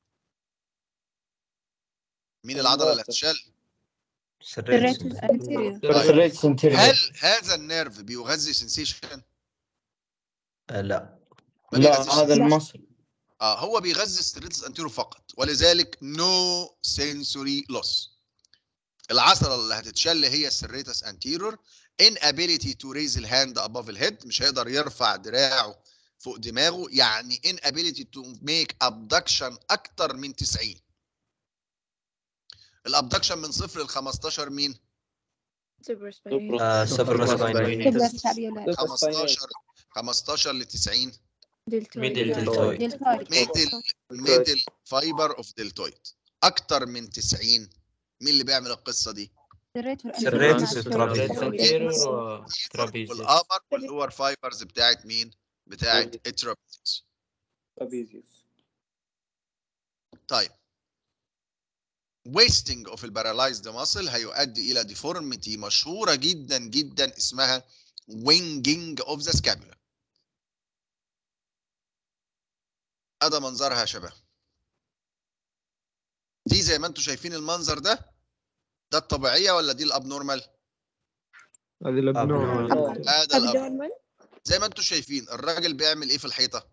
مين العضله اللي هتتشل الريبس انتيريور الريتس انتيريور هل هذا النيرف بيغذي سنسيشن لا ما لا بيغذيش هذا المصل اه هو بيغذي الستريتس انتيرو فقط ولذلك نو سنسوري لوس العضله اللي هتتشل هي السريتس انتيرور inability to raise the hand above the head مش هيقدر يرفع دراعه فوق دماغه يعني inability to make abduction اكتر من 90 الابدكشن من صفر ل 15 مين آه، سوبر سباينال تبدأ سابيولار 15 15 ل 90 ميدل دلتويد ميدل ميدل فايبر اوف دلتويد اكتر من 90 مين اللي بيعمل القصه دي سريتس ترابيزيوس. ترابيزيوس والابر واللور فايبرز بتاعت مين بتاعت الترابيزيوس ترابيزيوس طيب wasting of الباراليزد muscle هيؤدي الى deformity مشهوره جدا جدا اسمها winging of the scapula هذا منظرها يا شباب دي زي ما انتم شايفين المنظر ده ده الطبيعيه ولا دي الابنورمال هذه الابنورمال هذا الأب... زي ما انتم شايفين الراجل بيعمل ايه في الحيطه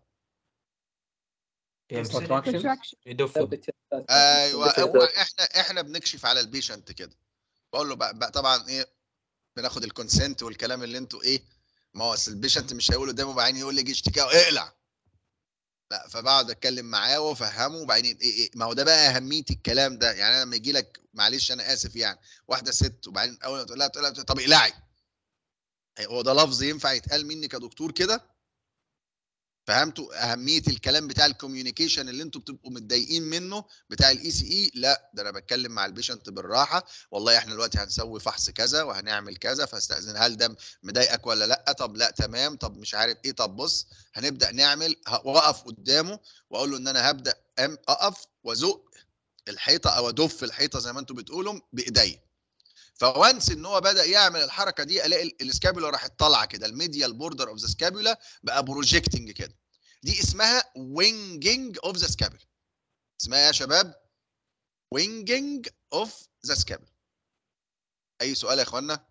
contraction يدف ايوه هو احنا احنا بنكشف على البيشنت كده بقول له بقى, بقى طبعا ايه بناخد الكونسنت والكلام اللي انتوا ايه ما هو أصل البيشنت مش هيقول قدامه بعدين يقول لي جي اشتكى اقلع لا فبقعد اتكلم معاه وافهمه وبعدين ايه ايه ما هو ده بقى اهميه الكلام ده يعني انا لما يجي لك معلش انا اسف يعني واحده ست وبعدين اول ما تقول لها تقول لها طب اقلعي هو ده لفظ ينفع يتقال مني كدكتور كده فهمتوا اهميه الكلام بتاع الكوميونيكيشن اللي انتوا بتبقوا متضايقين منه بتاع الاي سي اي لا ده انا بتكلم مع البيشنت بالراحه والله احنا دلوقتي هنسوي فحص كذا وهنعمل كذا فاستاذن هل ده مضايقك ولا لا طب لا تمام طب مش عارف ايه طب بص هنبدا نعمل ه- واقف قدامه واقول له ان انا هبدا أم اقف وازق الحيطه او ادف الحيطه زي ما انتوا بتقولوا بايديا فوانس ان هو بدا يعمل الحركه دي الاقي ال- السكابولا راحت طالعه كده الميديال بوردر اوف ذا سكابولا بقى بروجيكتنج كده دي اسمها وينجينج اوف ذا سكابولا اسمها إيه يا شباب وينجينج اوف ذا سكابولا اي سؤال يا اخوانا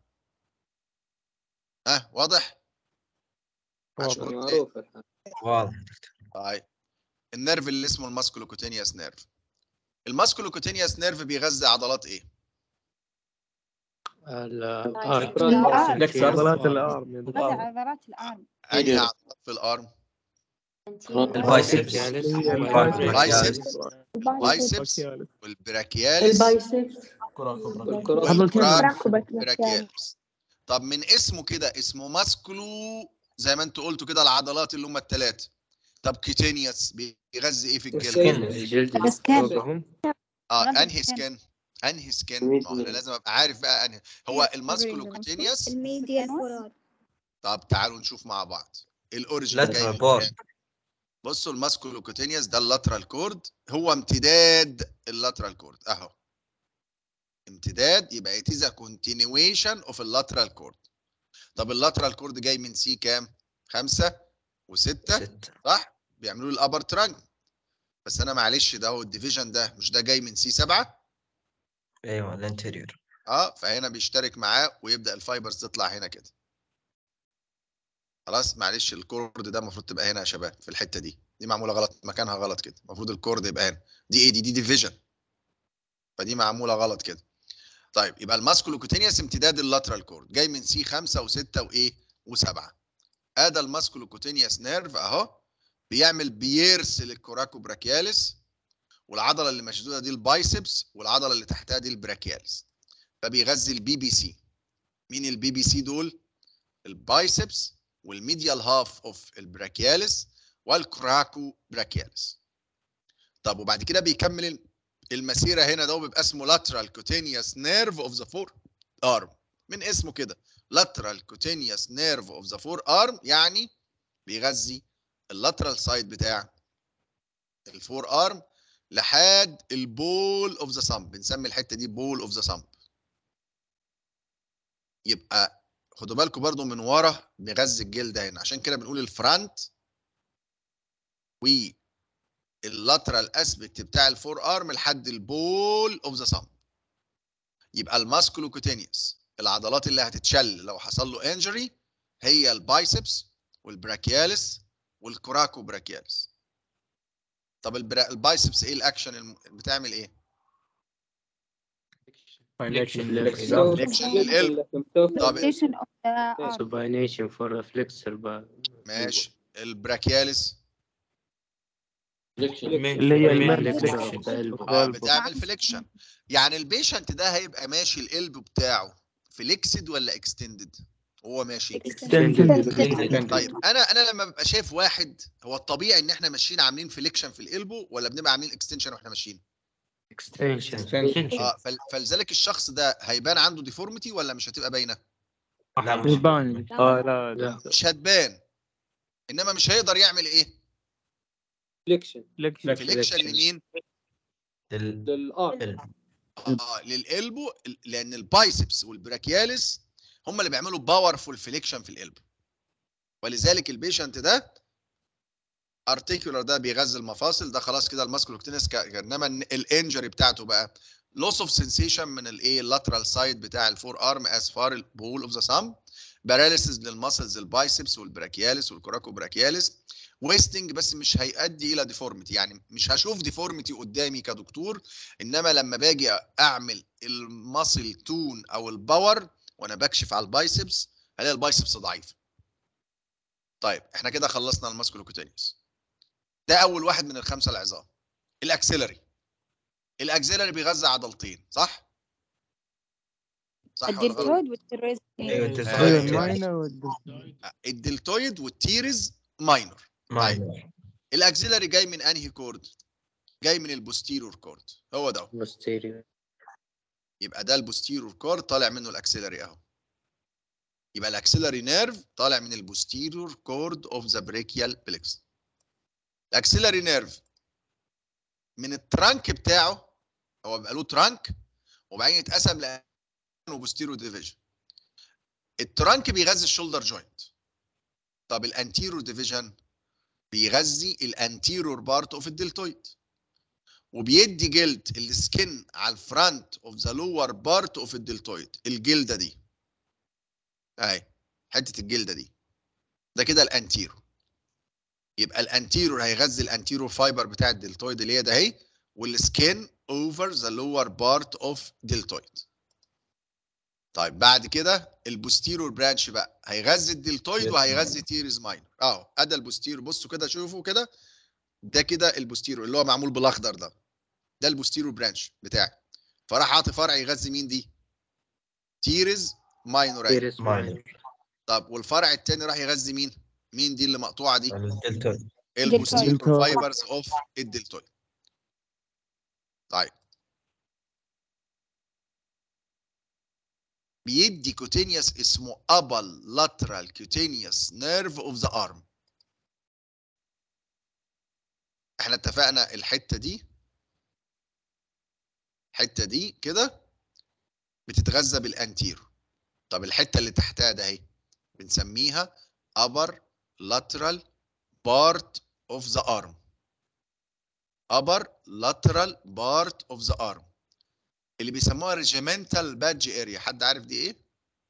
ها واضح واضح. أشكرك. معروف الحين واضح طيب النيرف اللي اسمه الماسكولوكوتينيوس نيرف الماسكولوكوتينيوس نيرف بيغذي عضلات ايه الآرم. عضلات الارم يا دكتور. هذا عضلات الارم انهي إيه. عضلات في الارم البايسبس بايسبس بايسبس والبراكيالس براكيالس طب من اسمه كده اسمه ماسكولو زي ما انتوا قلتوا كده العضلات اللي هم الثلاثه طب كيتينيوس بيغذي ايه في الجلد الجلد السكن. اه غذي انهي السكن. سكن انهي سكن ما هو انا لازم ابقى عارف بقى انهي هو الماسكولوكوتينيوس الميديان طب تعالوا نشوف مع بعض الاوريجن جاي lateral من board. كام؟ بصوا الماسكولوكوتينيوس ده اللاترال كورد هو امتداد اللاترال كورد اهو امتداد يبقى it is a continuation of اللاترال كورد طب اللاترال كورد جاي من سي كام؟ خمسة وستة ستة صح؟ بيعملوا لي الابر ترانك بس انا معلش ده هو الديفيجن ده مش ده جاي من سي سبعة ايوه الانتيريور اه فهنا بيشترك معاه ويبدا الفايبرز تطلع هنا كده خلاص معلش الكورد ده المفروض تبقى هنا يا شباب في الحته دي دي معموله غلط مكانها غلط كده المفروض الكورد يبقى هنا دي ايه دي دي ديفيجن فدي معموله غلط كده طيب يبقى الماسكولوكوتينيوس امتداد اللاترال كورد جاي من سي 5 و6 وايه و7 ادي الماسكولوكوتينيوس نيرف اهو بيعمل بيرسل الكوراكو براكياليس والعضله اللي مشدوده دي البايسبس والعضله اللي تحتها دي البراكياليس فبيغذي البي بي سي مين البي بي سي دول البايسبس والميديال هاف اوف البراكياليس والكراكو براكياليس طب وبعد كده بيكمل ال- المسيره هنا ده بيبقى اسمه lateral cutaneous nerve of the forearm من اسمه كده lateral cutaneous nerve of the forearm يعني بيغذي اللاترال سايد بتاع الفور ارم لحد البول اوف ذا سامب بنسمي الحته دي بول اوف ذا سامب يبقى خدوا بالكم برضو من ورا بيغذي الجلد هنا عشان كده بنقول الفرونت واللاترال اسبكت بتاع الفور ارم لحد البول اوف ذا سامب يبقى الماسكولوكوتينيوس العضلات اللي هتتشل لو حصل له انجري هي البايسبس والبراكياليس والكوراكو براكياليس طب البرا... البايسبس ايه الاكشن الم... بتعمل ايه؟ طب Rotation of the arm. Supination for a flexor bar. ماشي البراكياليس اللي هي الميل اه بتعمل فليكشن يعني البيشنت ده هيبقى ماشي القلب بتاعه فليكسد ولا اكستندد هو ماشي طيب انا انا لما ببقى شايف واحد هو الطبيعي ان احنا ماشيين عاملين فليكشن في القلبه ولا بنبقى عاملين اكستنشن واحنا ماشيين اه فل- فلذلك الشخص ده هيبان عنده ديفورميتي ولا مش هتبقى باينه لا مش يبان اه لا لا مش هتبان انما مش هيقدر يعمل ايه فليكشن فليكشن لمين ال- للار ال- اه للقلبه لان البايسبس والبراكياليس هم اللي بيعملوا باورفول فليكشن في القلب ولذلك البيشنت ده ارتيكولار ده بيغذي المفاصل ده خلاص كده الماسكولوكتينس انما الانجري بتاعته بقى لوس اوف سنسيشن من الايه اللاترال سايد بتاع الفور ارم از فار البول اوف ذا سام باراليسيس للماسلز البايسبس والبراكياليس والكوراكو براكياليس ويستنج بس مش هيؤدي الى ديفورميتي يعني مش هشوف ديفورميتي قدامي كدكتور انما لما باجي اعمل الماسل تون او الباور وانا بكشف على البايسبس هلاقي البايسبس ضعيف طيب احنا كده خلصنا الماسكولوكوتينيوس ده اول واحد من الخمسه العظام الاكسلري الاكسلري بيغذي عضلتين صح صح ولا غلط الدلتويد والتيريز ايوه أيوة. التسويق الماينر والدل- الدلتويد والتيرز ماينور ماينر الاكسلري جاي من انهي كورد جاي من البوستيرور كورد هو ده posterior يبقى ده البوستيرور كورد طالع منه الاكسلري اهو يبقى الاكسلري نيرف طالع من البوستيرور كورد اوف ذا بريكيال بلكس الاكسلري نيرف من الترانك بتاعه هو بيبقى له ترانك وبعدين يتقسم ل وبوستيرور ديفيجن الترانك بيغذي الشولدر جوينت طب الانتيرور ديفيجن بيغذي الانتيرور بارت اوف الدلتويد وبيدي جلد السكن على الفرونت اوف ذا لور بارت اوف الدلتويد الجلده دي اهي حته الجلده دي ده كده الانتيرو يبقى الانتيرور هيغذي الانتيرو فايبر بتاع الدلتويد اللي هي ده اهي والسكن اوفر ذا لور بارت اوف دلتويد طيب بعد كده البوستيرور برانش بقى هيغذي الدلتويد وهيغذي تيرز ماينور اهو ادى البوستيرور بصوا كده شوفوا كده ده كده البوستيرور اللي هو معمول بالاخضر ده ده البوستيرور برانش بتاعي فراح عاطي فرع يغذي مين دي تيرز ماينور أهي. ماينر طب والفرع الثاني راح يغذي مين مين دي اللي مقطوعه دي الدلتويد البوستيرور دلتويد. فايبرز اوف الدلتويد طيب بيدي كوتينيوس اسمه ابل لاترال كوتينيوس نيرف اوف ذا ارم احنا اتفقنا الحته دي الحته دي كده بتتغذى بالانتيرو طب الحته اللي تحتها ده اهي بنسميها upper lateral part of the arm upper lateral part of the arm اللي بيسموها regimental badge area حد عارف دي ايه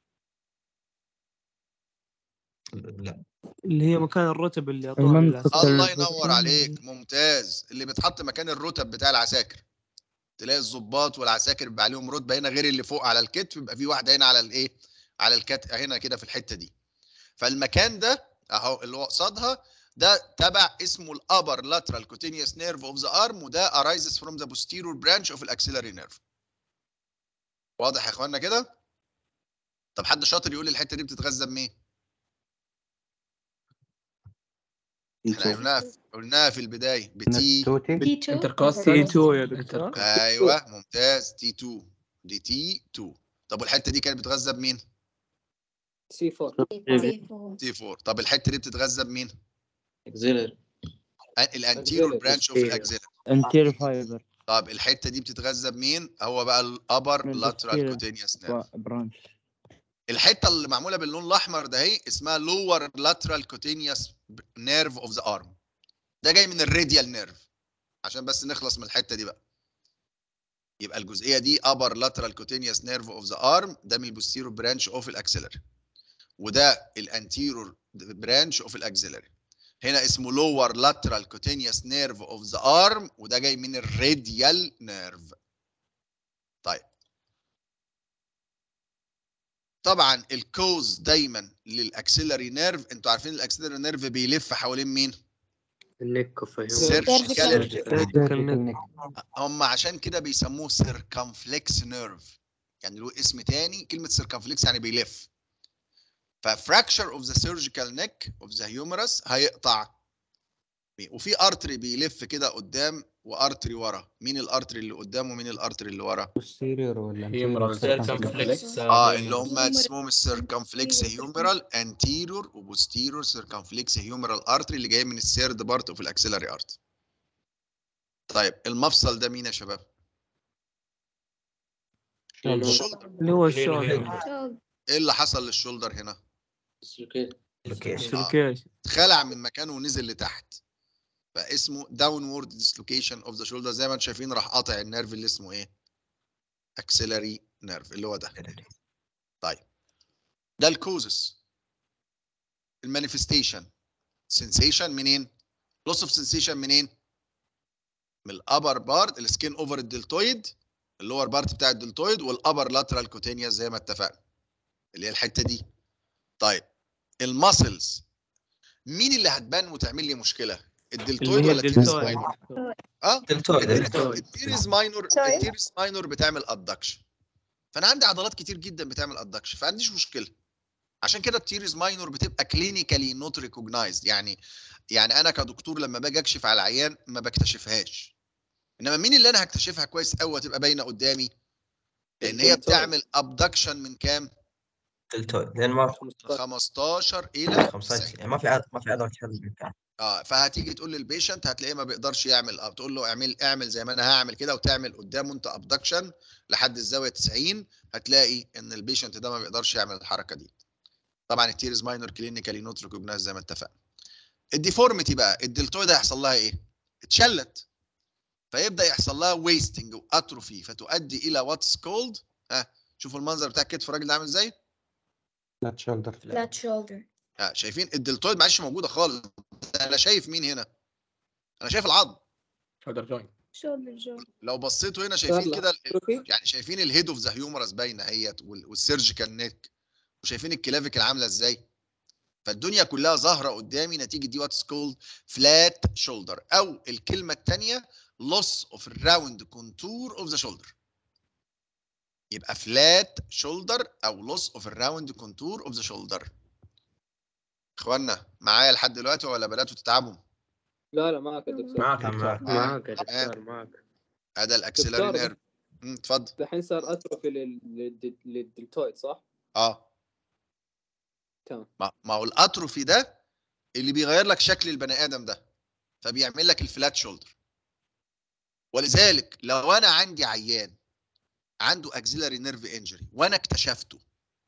لا اللي هي مكان الرتب اللي يعطوها المنطقة للعسكر. الله ال- ينور عليك ممتاز اللي بيتحط مكان الرتب بتاع العساكر تلاقي الضباط والعساكر بيبقى عليهم رتبه هنا غير اللي فوق على الكتف بيبقى في واحده هنا على الايه على الكتف هنا كده في الحته دي فالمكان ده اهو اللي هو قصادها ده تبع اسمه الابر لاترال كوتينيوس نيرف اوف ذا ارم وده arises from the posterior branch of الاكسلري نيرف واضح يا اخوانا كده طب حد شاطر يقول لي الحته دي بتتغذى بمين احنا قلناها قلناها في البدايه بتي توتي انتركوستال تي 2 يا دكتور ايوه ممتاز تي 2 دي تي 2 طب والحته دي كانت بتتغذى بمين سي 4 تي 4 طب الحته دي بتتغذى بمين auxiliary الانتيرور برانش اوف الاكزيلا انتيرو فايبر طب الحته دي بتتغذى بمين هو بقى الابر من لاترال posterior كوتينيوس نيرف برانش الحته اللي معموله باللون الاحمر ده اهي اسمها لور لاترال كوتينيوس نيرف اوف ذا ارم ده جاي من الراديال نيرف عشان بس نخلص من الحته دي بقى يبقى الجزئيه دي upper lateral cutaneous nerve of the arm ده من البوستيرور برانش اوف الاكسلري وده الانتيرور برانش اوف الاكسلري هنا اسمه lower lateral cutaneous nerve of the arm وده جاي من الراديال نيرف طيب طبعا الكوز دايما للاكسلري نيرف انتوا عارفين الاكسلري نيرف بيلف حوالين مين النك وفهيوم سيرجيكال Surgical هم عشان كده بيسموه سيركمفلكس نيرف يعني له اسم تاني كلمه سيركمفلكس يعني بيلف ففراكشر اوف ذا سيرجيكال نيك اوف ذا هيومرس هيقطع وفي ارتري بيلف كده قدام وارتري ورا مين الارتري اللي قدام ومين الارتري اللي ورا posterior ولا Humeral anterior circumflex. circumflex. اه اللي هم اسمهم السيركمفلكس هيومرال انتيرور وبوستيرور سيركمفلكس هيومرال ارتري اللي جاي من السيرد بارت اوف الاكسلري ارت طيب المفصل ده مين يا شباب؟ الشولدر اللي هو الشولدر شغل ايه اللي حصل للشولدر هنا؟ Location. سلكيش اتخلع من مكانه ونزل لتحت فاسمه داونورد ديسلوكيشن اوف ذا شولدر زي ما انتم شايفين راح قاطع النيرف اللي اسمه ايه؟ اكسلري نيرف اللي هو ده طيب ده الكوزس المانيفستيشن سensation منين؟ لوس اوف سensation منين؟ من الابر بارت السكين اوفر الدلتويد اللور بارت بتاع الدلتويد والابر لاترال كوتينيا زي ما اتفقنا اللي هي الحته دي طيب الماسلز مين اللي هتبان وتعمل لي مشكله؟ الدلتويد اللي هي ولا التيريز الدلتويد ماينور؟ اه دلتويد التيريز ماينور Sorry. التيريز ماينور بتعمل ادكشن فانا عندي عضلات كتير جدا بتعمل ادكشن فعنديش مشكله عشان كده التيريز ماينور بتبقى كلينيكالي نوت ريكوجنايزد يعني يعني انا كدكتور لما باجي اكشف على العيان ما بكتشفهاش انما مين اللي انا هكتشفها كويس قوي وتبقى باينه قدامي لان هي الدلتويد. بتعمل ابدكشن من كام دلتويد لان ما 15 الى 15 ما في عض- ما في عضله تحل المكان اه فهتيجي تقول للبيشنت هتلاقيه ما بيقدرش يعمل اب تقول له اعمل اعمل زي ما انا هعمل كده وتعمل قدامه انت ابدكشن لحد الزاويه 90 هتلاقي ان البيشنت ده ما بيقدرش يعمل الحركه دي طبعا التيرز ماينور كلينيكالي نوت ريكوجنايز زي ما اتفقنا الديفورميتي بقى الدلتويد هيحصل لها ايه اتشلت فيبدا يحصل لها ويستنج واتروفي فتؤدي الى واتس كولد ها شوفوا المنظر بتاع كتف الراجل ده عامل ازاي flat shoulder flat shoulder ها شايفين الدلتويد ما عادش موجوده خالص انا شايف مين هنا انا شايف العظم شولدر جوينت shoulder joint لو بصيتوا هنا شايفين يلا. كده ال- أوكي. يعني شايفين الهيد اوف ذا هيومرس باينه اهيت وال- والسيرجيكال نيك وشايفين الكلافيكل عامله ازاي فالدنيا كلها ظاهره قدامي نتيجه دي واتس كولد فلات شولدر او الكلمه الثانيه loss of round contour of the shoulder يبقى flat shoulder او loss of round contour of the shoulder اخوانا معايا لحد دلوقتي ولا بداتوا تتعبوا لا لا معك يا دكتور معاك يا معاك. دكتور. معك يا دكتور معك هذا الاكسلري دكتور. نيرف أمم، اتفضل دحين صار اتروفي لل- للد- للدلتويد صح؟ اه تمام ما ما هو الاتروفي ده اللي بيغير لك شكل البني ادم ده فبيعمل لك الفلات شولدر ولذلك لو انا عندي عيان عنده اكسيلاري نيرف انجري وانا اكتشفته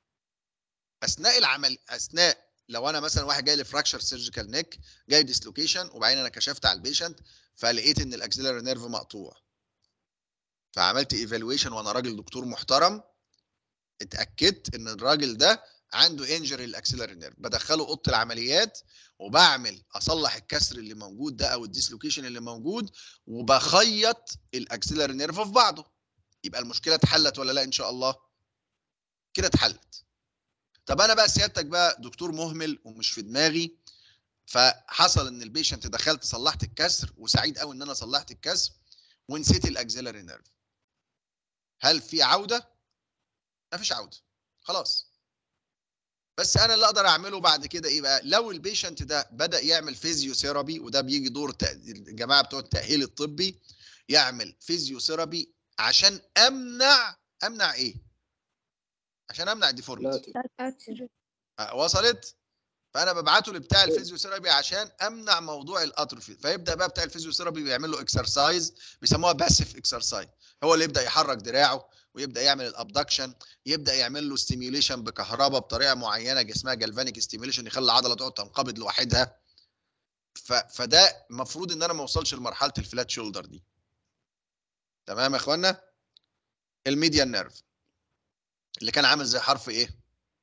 اثناء العمل اثناء لو انا مثلا واحد جاي لي فراكشر سيرجيكال نيك جاي ديسلوكيشن وبعدين انا كشفت على البيشنت فلقيت ان الاكسيلاري نيرف مقطوع فعملت ايفالويشن وانا راجل دكتور محترم اتاكدت ان الراجل ده عنده انجري الاكسلري نيرف بدخله اوضه العمليات وبعمل اصلح الكسر اللي موجود ده او الديسلوكيشن اللي موجود وبخيط الاكسلري نيرف في بعضه يبقى المشكله اتحلت ولا لا ان شاء الله كده اتحلت طب انا بقى سيادتك بقى دكتور مهمل ومش في دماغي فحصل ان البيشنت دخلت صلحت الكسر وسعيد قوي ان انا صلحت الكسر ونسيت الاكسلري نيرف هل في عوده مفيش عوده خلاص بس انا اللي اقدر اعمله بعد كده ايه بقى لو البيشنت ده بدا يعمل فيزيوثيرابي وده بيجي دور تأ- الجماعه بتوع التاهيل الطبي يعمل فيزيوثيرابي عشان امنع امنع ايه عشان امنع لا الديفورميتي atrophy آه، وصلت فانا ببعته لبتاع الفيزيوثيرابي عشان امنع موضوع الاتروفي فيبدا بقى بتاع الفيزيوثيرابي بيعمل له اكسرسايز بيسموها باسيف اكسرسايز هو اللي يبدا يحرك دراعه ويبدا يعمل الابدكشن يبدا يعمل له ستيميوليشن بكهرباء بطريقه معينه اسمها جالفانيك ستيميوليشن يخلي العضله تقعد تنقبض لوحدها ف... فده المفروض ان انا ما اوصلش لمرحله الفلات شولدر دي تمام يا اخوانا الميديان نيرف اللي كان عامل زي حرف ايه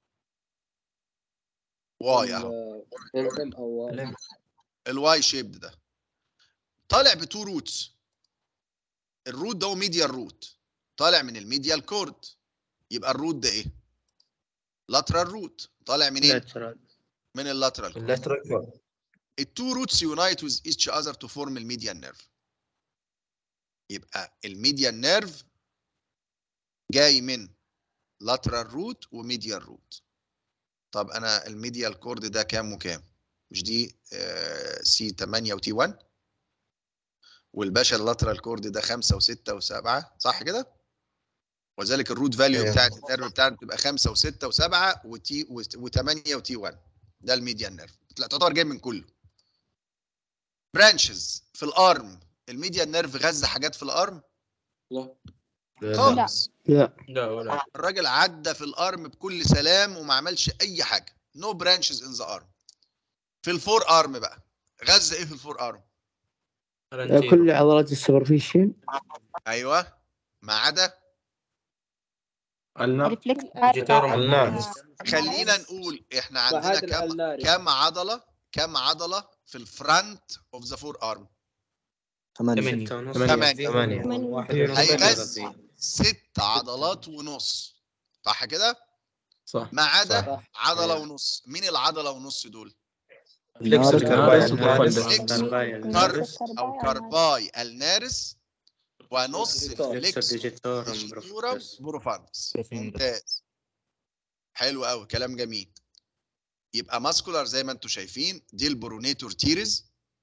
واي اهو ال- ام او لم. الواي شيبد ده طالع بتو روتس الروت ده هو ميديال روت طالع من الميديال كورد يبقى الروت ده ايه لاترال روت طالع منين lateral من اللاترال اللاترال كورد التو روتس يونايت with each other to form الميديان نيرف يبقى الميديان نيرف جاي من lateral root وميديال روت طب انا الميديال كورد ده كام وكام مش دي سي 8 وتي 1 والباشا اللاترال كورد ده 5 و6 و7 صح كده وذلك الروت فاليو أيوة. بتاعت النيرف بتاعنا بتبقى 5 و6 و7 وتي و8 وتي 1 ده الميديان نيرف لا تعتبر جاي من كله برانشز في الارم الميديان نيرف غذى حاجات في الارم لا خالص لا لا ولا الراجل عدى في الارم بكل سلام وما عملش اي حاجه نو برانشز ان ذا ارم في الفور ارم بقى غذى ايه في الفور ارم كل عضلات السوبرفيشن ايوه ما عدا النار ريفلكس جيتار النار. خلينا نقول احنا عندنا فهذا كم الألناري. كم عضله كم عضله في الفرونت اوف ذا فور ارم ثمانية ثمانية. ثمانية واحد هيغذي ست عضلات ونص صح كده صح ما عدا صح. عضله ونص مين العضله ونص دول فليكسور كارباي فليكس البروفندس كارب او كارباي النارس ونص ديجيتورم. الفليكس ديجيتورم ديجيتورم بروفاندس ممتاز حلو قوي كلام جميل يبقى ماسكولار زي ما انتم شايفين دي البرونيتور تيرز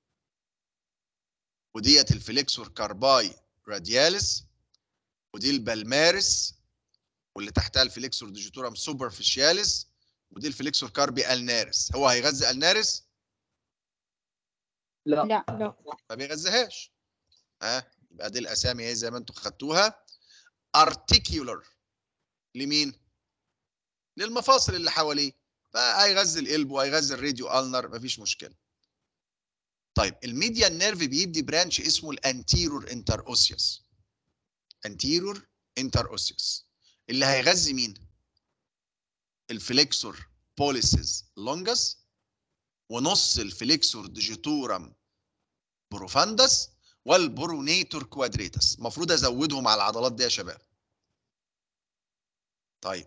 وديت الفليكسور كارباي رادياليس ودي البلمارس واللي تحتها الفليكسور ديجيتورم سوبرفيشياليس ودي الفليكسور كاربي النارس هو هيغذي النارس لا لا لا ما بيغذيهاش ها أه؟ يبقى دي الاسامي اهي زي ما انتم خدتوها ارتيكيولر لمين للمفاصل اللي حواليه فهيغذي القلب وهيغذي الراديو النر مفيش مشكله طيب الميديان نيرف بيدي برانش اسمه الانتيرور انتر اوسيوس انتيرور انتر اوسيوس اللي هيغذي مين الفليكسور بوليسز لونجس ونص الفليكسور ديجيتورم بروفاندس والبرونيتور كوادريتس المفروض ازودهم على العضلات دي يا شباب طيب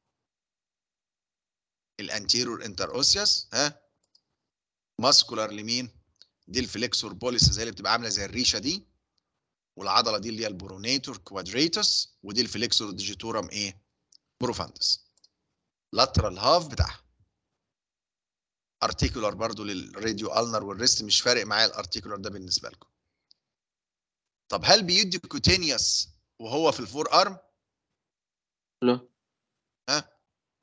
الانتيرور انتر اوسيوس ها ماسكولار لمين دي الفليكسور بوليسز هي اللي بتبقى عامله زي الريشه دي والعضله دي اللي هي البرونيتور كوادريتس ودي الفليكسور ديجيتورم ايه بروفاندس لاترال هاف بتاعها ارتيكولار برضو للراديو النر والريست مش فارق معايا الارتيكولار ده بالنسبه لكم طب هل بيدي كوتينيوس وهو في الفور ارم لا ها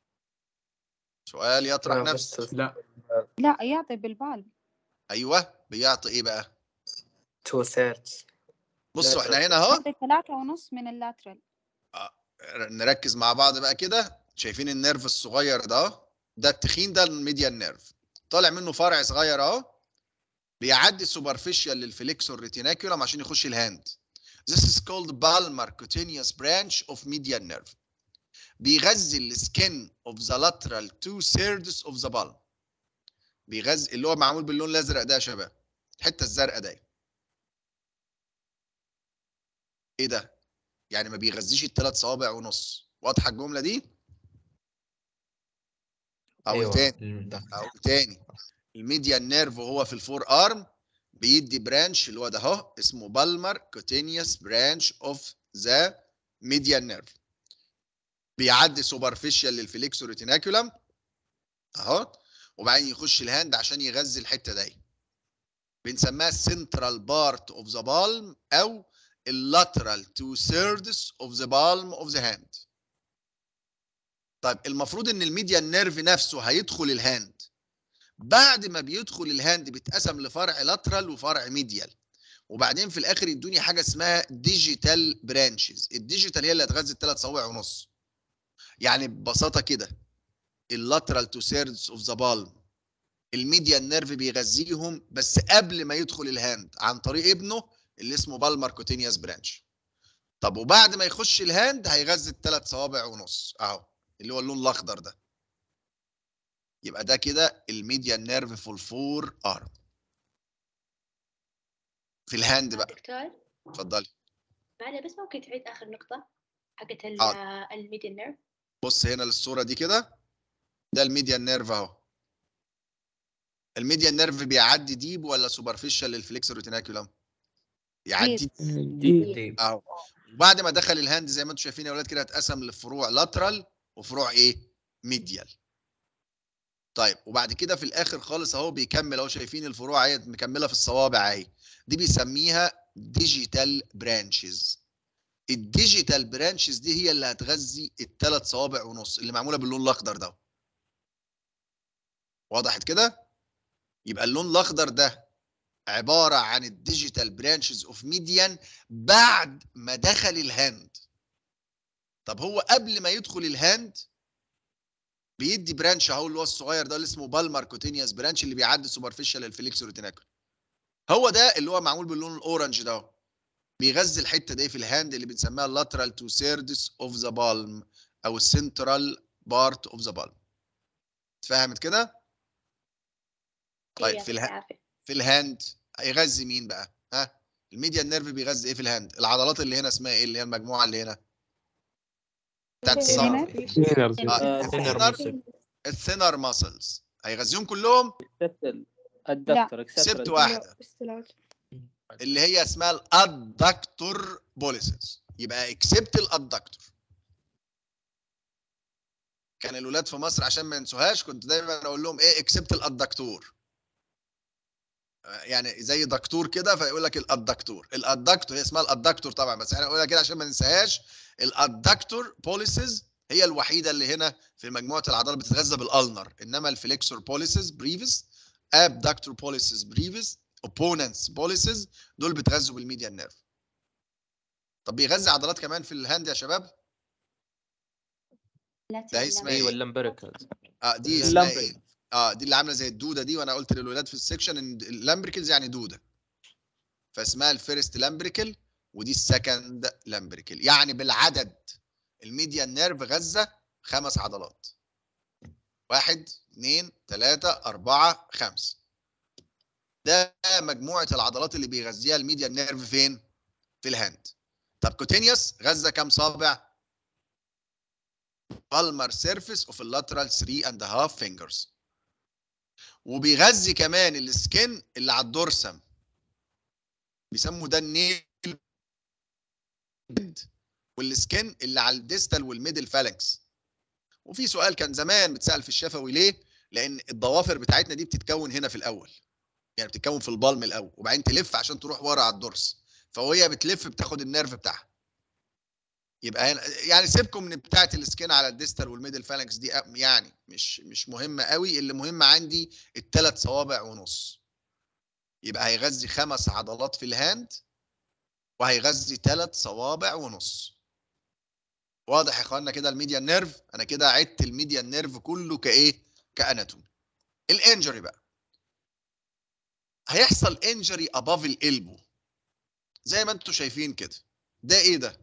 سؤال يطرح نفسه لا لا يعطي بالبال ايوه بيعطي ايه بقى تو ثيردز بصوا احنا هنا اهو يعطي ثلاثة ونص من اللاترال نركز مع بعض بقى كده شايفين النيرف الصغير ده اهو ده التخين ده الميديان نيرف طالع منه فرع صغير اهو بيعدي سوبرفيشال للفليكسور ريتيناكولم عشان يخش الهاند This is called palmar cutaneous branch of median nerve بيغذي السكن of the lateral two thirds of the palm بيغذي اللي هو معمول باللون الازرق ده يا شباب الحته الزرقاء دي ايه ده يعني ما بيغذيش الثلاث صوابع ونص واضحه الجمله دي او أيوة. تاني او تاني الميديان نيرف وهو في الفور ارم بيدي برانش اللي هو ده اهو اسمه بالمر كوتينيوس برانش اوف ذا ميديان نيرف بيعدي سوبرفيشال للفليكسور ريتيناكولم اهو وبعدين يخش الهاند عشان يغذي الحته دي بنسميها السنترال بارت اوف ذا بالم او اللاترال تو ثيردز اوف ذا بالم اوف ذا هاند طيب المفروض ان الميديان نيرف نفسه هيدخل الهاند بعد ما بيدخل الهاند بيتقسم لفرع لاترال وفرع ميديال وبعدين في الاخر يدوني حاجه اسمها ديجيتال برانشز الديجيتال هي اللي هتغذي الثلاث صوابع ونص يعني ببساطه كده اللاترال تو ثيردز اوف ذا بالم الميديان نيرف بيغذيهم بس قبل ما يدخل الهاند عن طريق ابنه اللي اسمه بالمر كوتينيوس برانش طب وبعد ما يخش الهاند هيغذي الثلاث صوابع ونص اهو اللي هو اللون الاخضر ده يبقى ده كده الميديان نيرف في الفور ارم في الهاند بقى دكتور اتفضلي معلش بس ممكن تعيد آخر نقطة حقت ال- حاضر. الميديان نيرف بص هنا للصوره دي كده ده الميديان نيرف اهو الميديان نيرف بيعدي ديب ولا سوبرفيشال للفليكسور ريتيناكولم يعدي دي ديب اهو وبعد ما دخل الهاند زي ما انتم شايفين يا اولاد كده اتقسم لفروع لاترال وفروع ايه ميديال طيب وبعد كده في الاخر خالص اهو بيكمل اهو شايفين الفروع اهي مكمله في الصوابع اهي دي بيسميها ديجيتال برانشز الديجيتال برانشز دي هي اللي هتغذي الثلاث صوابع ونص اللي معموله باللون الاخضر ده وضحت كده يبقى اللون الاخضر ده عباره عن الديجيتال برانشز اوف ميديان بعد ما دخل الهاند طب هو قبل ما يدخل الهاند بيدي برانش اهو اللي هو الصغير ده اللي اسمه بالمر كوتينيوس برانش اللي بيعدي سوبرفيشال الفليكس ريتيناكول هو ده اللي هو معمول باللون الاورنج ده اهو. بيغذي الحته دي في الهاند اللي بنسميها اللاترال تو سيردس اوف ذا بالم او السنترال بارت اوف ذا بالم اتفهمت كده طيب في الها... في الهاند هيغذي مين بقى ها الميديان نيرف بيغذي ايه في الهاند العضلات اللي هنا اسمها ايه اللي هي المجموعه اللي هنا بتاعت الصدر الثينر ماسلز هيغذيهم كلهم الدكتور سبت واحده اللي هي اسمها الادكتور بوليسز يبقى اكسبت الادكتور كان الولاد في مصر عشان ما ينسوهاش كنت دايما اقول لهم ايه اكسبت الادكتور يعني زي دكتور كده فيقول لك الادكتور الادكتور هي اسمها الادكتور طبعا بس احنا نقولها كده عشان ما ننساهاش الادكتور بوليسز هي الوحيده اللي هنا في مجموعه العضلات بتتغذى بالالنر انما الفليكسور بوليسز بريفس ابدكتور بوليسز بريفس اوبوننتس بوليسز دول بيتغذوا بالميديان نيرف طب بيغذي عضلات كمان في الهاند يا شباب ده اسمها ايوه ايه اللمبريكلز اه دي اسمها ايه اه دي اللي عامله زي الدوده دي وانا قلت للولاد في السكشن ان اللامبريكلز يعني دوده فاسمها الفيرست لامبريكل ودي السكند لامبريكل يعني بالعدد الميديان نيرف غذى خمس عضلات واحد اثنين ثلاثة أربعة خمسة ده مجموعة العضلات اللي بيغذيها الميديان نيرف فين؟ في الهاند طب كوتينيوس غذى كام صابع؟ بالمر سيرفيس اوف اللاترال 3 اند هاف فينجرز وبيغذي كمان السكن اللي على الدورسم بيسموا ده النيل والسكن اللي على الديستال والميدل فالنكس وفي سؤال كان زمان بتسال في الشفوي ليه لان الضوافر بتاعتنا دي بتتكون هنا في الاول يعني بتتكون في البالم الاول وبعدين تلف عشان تروح ورا على الدورس فوهي بتلف بتاخد النيرف بتاعها يبقى هنا يعني سيبكم من بتاعه السكين على الديستال والميدل فالنكس دي يعني مش مش مهمه قوي اللي مهم عندي الثلاث صوابع ونص يبقى هيغذي خمس عضلات في الهاند وهيغذي ثلاث صوابع ونص واضح يا اخوانا كده الميديان نيرف انا كده عدت الميديان نيرف كله كايه كاناتومي الانجري بقى هيحصل انجري اباف الالبو زي ما انتم شايفين كده ده ايه ده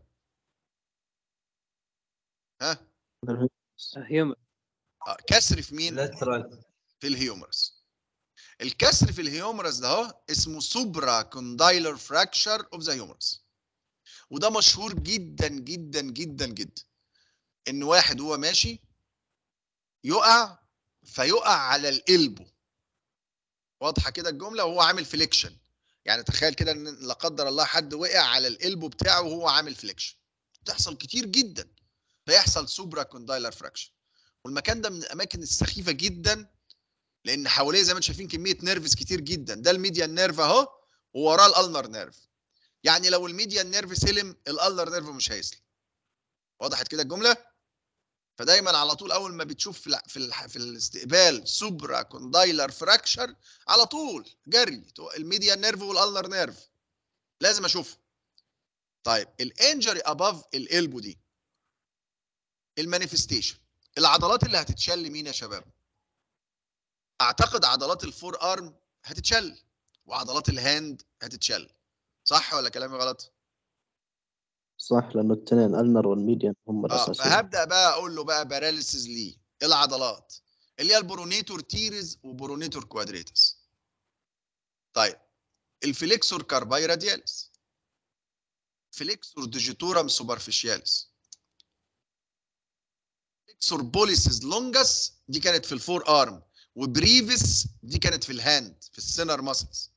ها هيومن آه، كسر في مين في الهيومرس الكسر في الهيومرس ده اهو اسمه سوبرا كوندايلر فراكشر اوف ذا هيومرس وده مشهور جدا جدا جدا جدا ان واحد وهو ماشي يقع فيقع على القلبه واضحه كده الجمله وهو عامل فليكشن يعني تخيل كده ان لا قدر الله حد وقع على القلبه بتاعه وهو عامل فليكشن بتحصل كتير جدا فيحصل سوبرا كوندايلر فراكشن والمكان ده من الاماكن السخيفه جدا لان حواليه زي ما انتم شايفين كميه نيرفز كتير جدا ده الميديان نيرف اهو ووراه الالنر نيرف يعني لو الميديان نيرف سلم الالنر نيرف مش هيسلم وضحت كده الجمله فدايما على طول اول ما بتشوف في ال في, ال في الاستقبال سوبرا كوندايلر فراكشر على طول جري الميديان نيرف والالنر نيرف لازم اشوفه طيب الانجري اباف الالبو دي المانيفستيشن العضلات اللي هتتشل مين يا شباب اعتقد عضلات الفور ارم هتتشل وعضلات الهاند هتتشل صح ولا كلامي غلط صح لانه الاثنين النر والميديان هم اه الاساسيين فهبدا بقى اقول له بقى باراليسيس ليه إيه العضلات اللي هي البرونيتور تيريز وبرونيتور كوادريتس طيب الفليكسور كارباي رادياليس فليكسور ديجيتورم سوبرفيشياليس فليكسور بوليسز لونجس دي كانت في الفور ارم وبريفس دي كانت في الهاند في السينر ماسلز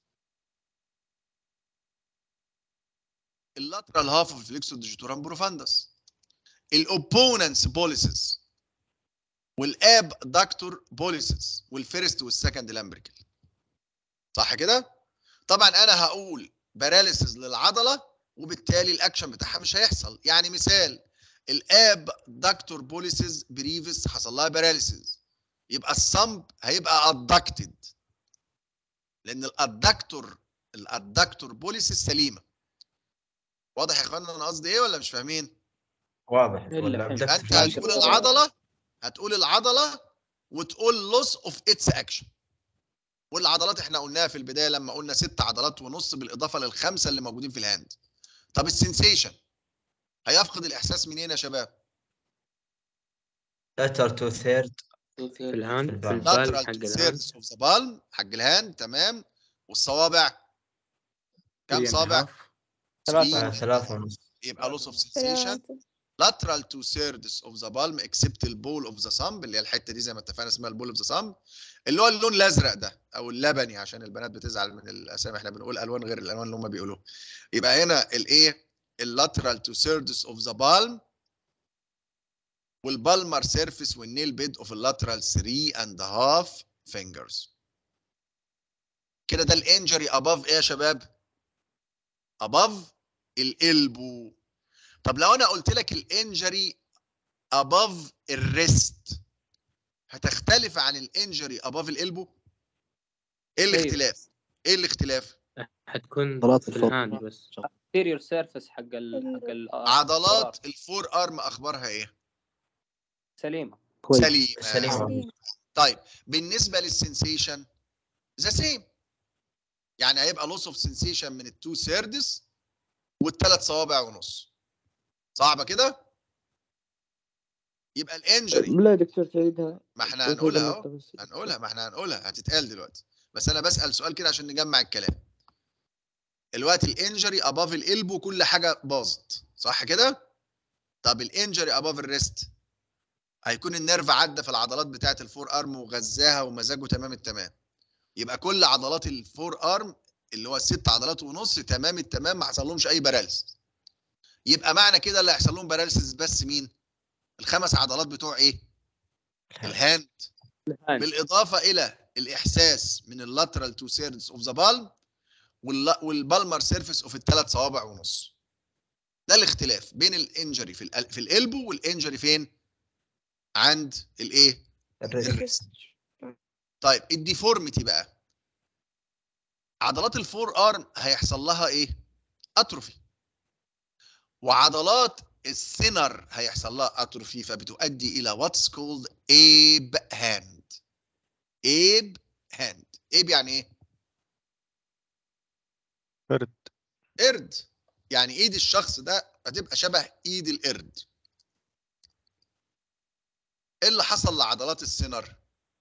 اللاترال هاف اوف الفليكسور ديجيتورام بروفاندس الاوبوننس بوليسز والاب داكتور بوليسز والفيرست والسكند لامبريكل صح كده طبعا انا هقول باراليسز للعضله وبالتالي الاكشن بتاعها مش هيحصل يعني مثال الاب داكتور بوليسز بريفس حصل لها باراليسز يبقى الصمب هيبقى ادكتد لان الادكتور الادكتور بوليسز سليمه واضح يا اخوانا انا قصدي ايه ولا مش فاهمين واضح إلا ولا حين. بدك انت هتقول العضله هتقول العضله وتقول لوس اوف اتس اكشن والعضلات احنا قلناها في البدايه لما قلنا ست عضلات ونص بالاضافه للخمسه اللي موجودين في الهاند طب السنسيشن هيفقد الاحساس منين يا شباب لتر تو ثيرد في الهاند في البال. البال lateral حق to الهاند thirds of the palm حق الهاند تمام والصوابع كم Three and a صابع؟ half. آه، Three. ثلاثة ونص يبقى loss of sensation lateral two thirds of the palm except البول of the thumb اللي هي الحته دي زي ما اتفقنا اسمها البول of the thumb اللي هو اللون الازرق ده او اللبني عشان البنات بتزعل من الاسامي احنا بنقول الوان غير الالوان اللي هم بيقولوها يبقى هنا الايه اللاترال two thirds of the palm والبالمر سيرفيس والنيل بيد اوف اللاترال 3 اند هاف fingers كده ده الانجري اباف ايه يا شباب اباف الالبو طب لو انا قلت لك الانجري اباف الريست هتختلف عن الانجري اباف الالبو ايه أيوة. الاختلاف ايه الاختلاف حتكون عضلات في الفوق. الهاند بس anterior surface حق ال حق ال عضلات الفور ارم اخبارها ايه سليمه كويس سليمه سليمة. طيب بالنسبه للسنسيشن ذا سيم يعني هيبقى لوس اوف سنسيشن من التو سيردس والثلاث صوابع ونص صعبه كده يبقى الانجري لا يا دكتور تعيدها ما احنا تعيد هنقولها هذه اهو النقطة بس. هنقولها ما احنا هنقولها هتتقال دلوقتي بس انا بسال سؤال كده عشان نجمع الكلام الوقت الانجري اباف الالبو كل حاجه باظت صح كده طب الانجري اباف الريست هيكون النيرف عدى في العضلات بتاعه الفور ارم وغذاها ومزاجه تمام التمام يبقى كل عضلات الفور ارم اللي هو الست عضلات ونص تمام التمام ما حصلهمش اي باراليسيس يبقى معنى كده اللي هيحصل لهم باراليسيس بس مين الخمس عضلات بتوع ايه الهاند الهاند. بالاضافه الى الاحساس من اللاترال تو سيردز اوف ذا بالم والبالمر سيرفيس اوف الثلاث صوابع ونص ده الاختلاف بين الانجري في ال في الالبو والانجري فين عند الايه الريست الريست طيب الديفورميتي بقى عضلات الفور ارم هيحصل لها ايه اتروفي وعضلات السينر هيحصل لها اتروفي فبتؤدي الى واتس كولد ايب هاند ايب هاند ايب يعني ايه قرد قرد يعني ايد الشخص ده هتبقى شبه ايد القرد ايه اللي حصل لعضلات السينر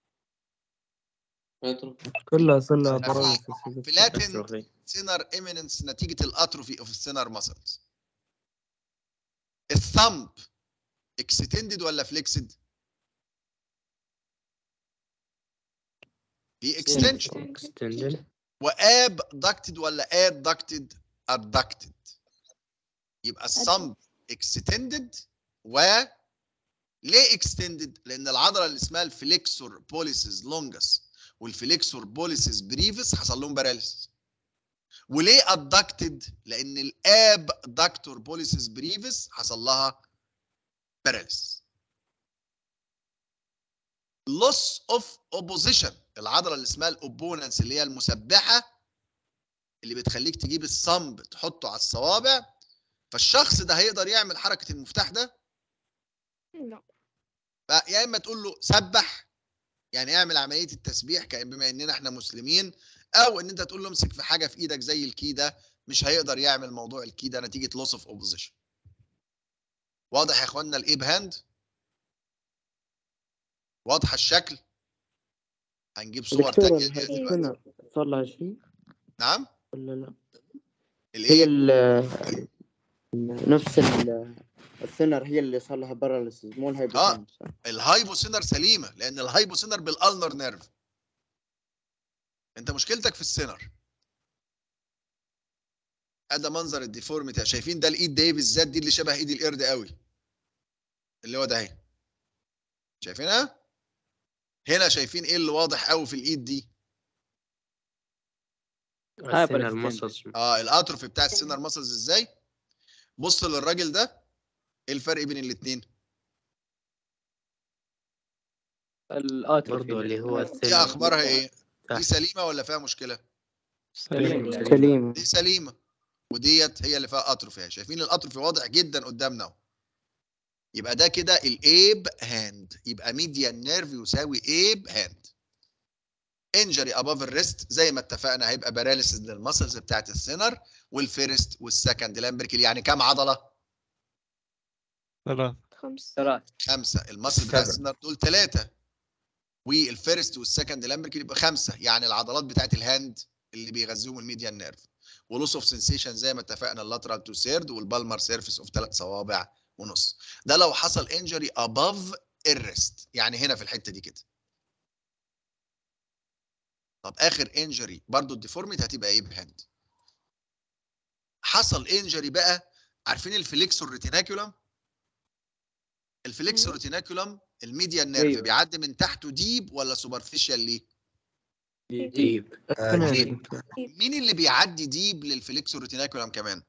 كلها صلها في- برامج في لاتن سينر ايميننس نتيجه الاتروفي اوف السينر ماسلز الثمب اكستندد ولا فليكسد في اكستنشن اكستندد واب دكتد ولا اد دكتد ادكتد يبقى الصمب اكستندد و ليه اكستندد لان العضله اللي اسمها الفليكسور بوليسز لونجس والفليكسور بوليسز بريفس حصل لهم باراليسيس وليه ادكتد لان الاب دكتور بوليسز بريفس حصل لها باراليسيس loss of opposition العضله اللي اسمها الاوبوننس اللي هي المسبحه اللي بتخليك تجيب الصمب تحطه على الصوابع فالشخص ده هيقدر يعمل حركه المفتاح ده لا ف- يا اما تقول له سبح يعني اعمل عمليه التسبيح كأن بما اننا احنا مسلمين او ان انت تقول له امسك في حاجه في ايدك زي الكي ده مش هيقدر يعمل موضوع الكي ده نتيجه loss of opposition واضح يا اخوانا الايب هاند واضحه الشكل هنجيب صور دكتور تانية ليها دلوقتي هنا صار لها شيء نعم ولا لا؟ هي الايه ال ال- نفس ال الثنر هي اللي صار لها باراليسيس مو الهايبوثالاموس صح؟ الهايبوسينر سليمه لان الهايبوسينر بالالنر نيرف انت مشكلتك في السينر ادي منظر الديفورميتي شايفين ده الايد دي بالذات دي اللي شبه ايد القرد قوي اللي هو ده اهي شايفينها هنا شايفين ايه اللي واضح قوي في الايد دي السينر مصص اه الاتروفي بتاع السينر ماسلز ازاي بص للراجل ده ايه الفرق بين الاثنين الاتروفي برضو اللي هو دي السينر اخبارها ايه دي تحت. سليمه ولا فيها مشكله سليم سليم دي سليمه وديت هي اللي فيها اتروفي اهي. شايفين الاتروفي واضح جدا قدامنا اهو يبقى ده كده الايب هاند يبقى ميديان نيرف يساوي ايب هاند انجري اباف الريست زي ما اتفقنا هيبقى باراليسيس للمسلز بتاعت السينر والفيرست والسكند لامبركل يعني كام عضله ثلاث خمس ثلاث خمسه المسل بتاع سبعة. السينر دول ثلاثه والفيرست والسكند لامبركل يبقى خمسه يعني العضلات بتاعت الهاند اللي بيغذيهم الميديان نيرف ولوس اوف سنسيشن زي ما اتفقنا اللاترال تو سيرد والبالمر سيرفيس اوف ثلاث صوابع ونص ده لو حصل انجري اباف الريست يعني هنا في الحته دي كده طب اخر انجري برضو الديفورميتي هتبقى ايه بهاند حصل انجري بقى عارفين الفليكسور ريتيناكولم الفليكسور ريتيناكولم الميديان نيرف أيوة. بيعدي من تحته ديب ولا سوبرفيشال ليه ديب ديب. مين اللي بيعدي ديب للفليكسور ريتيناكولم كمان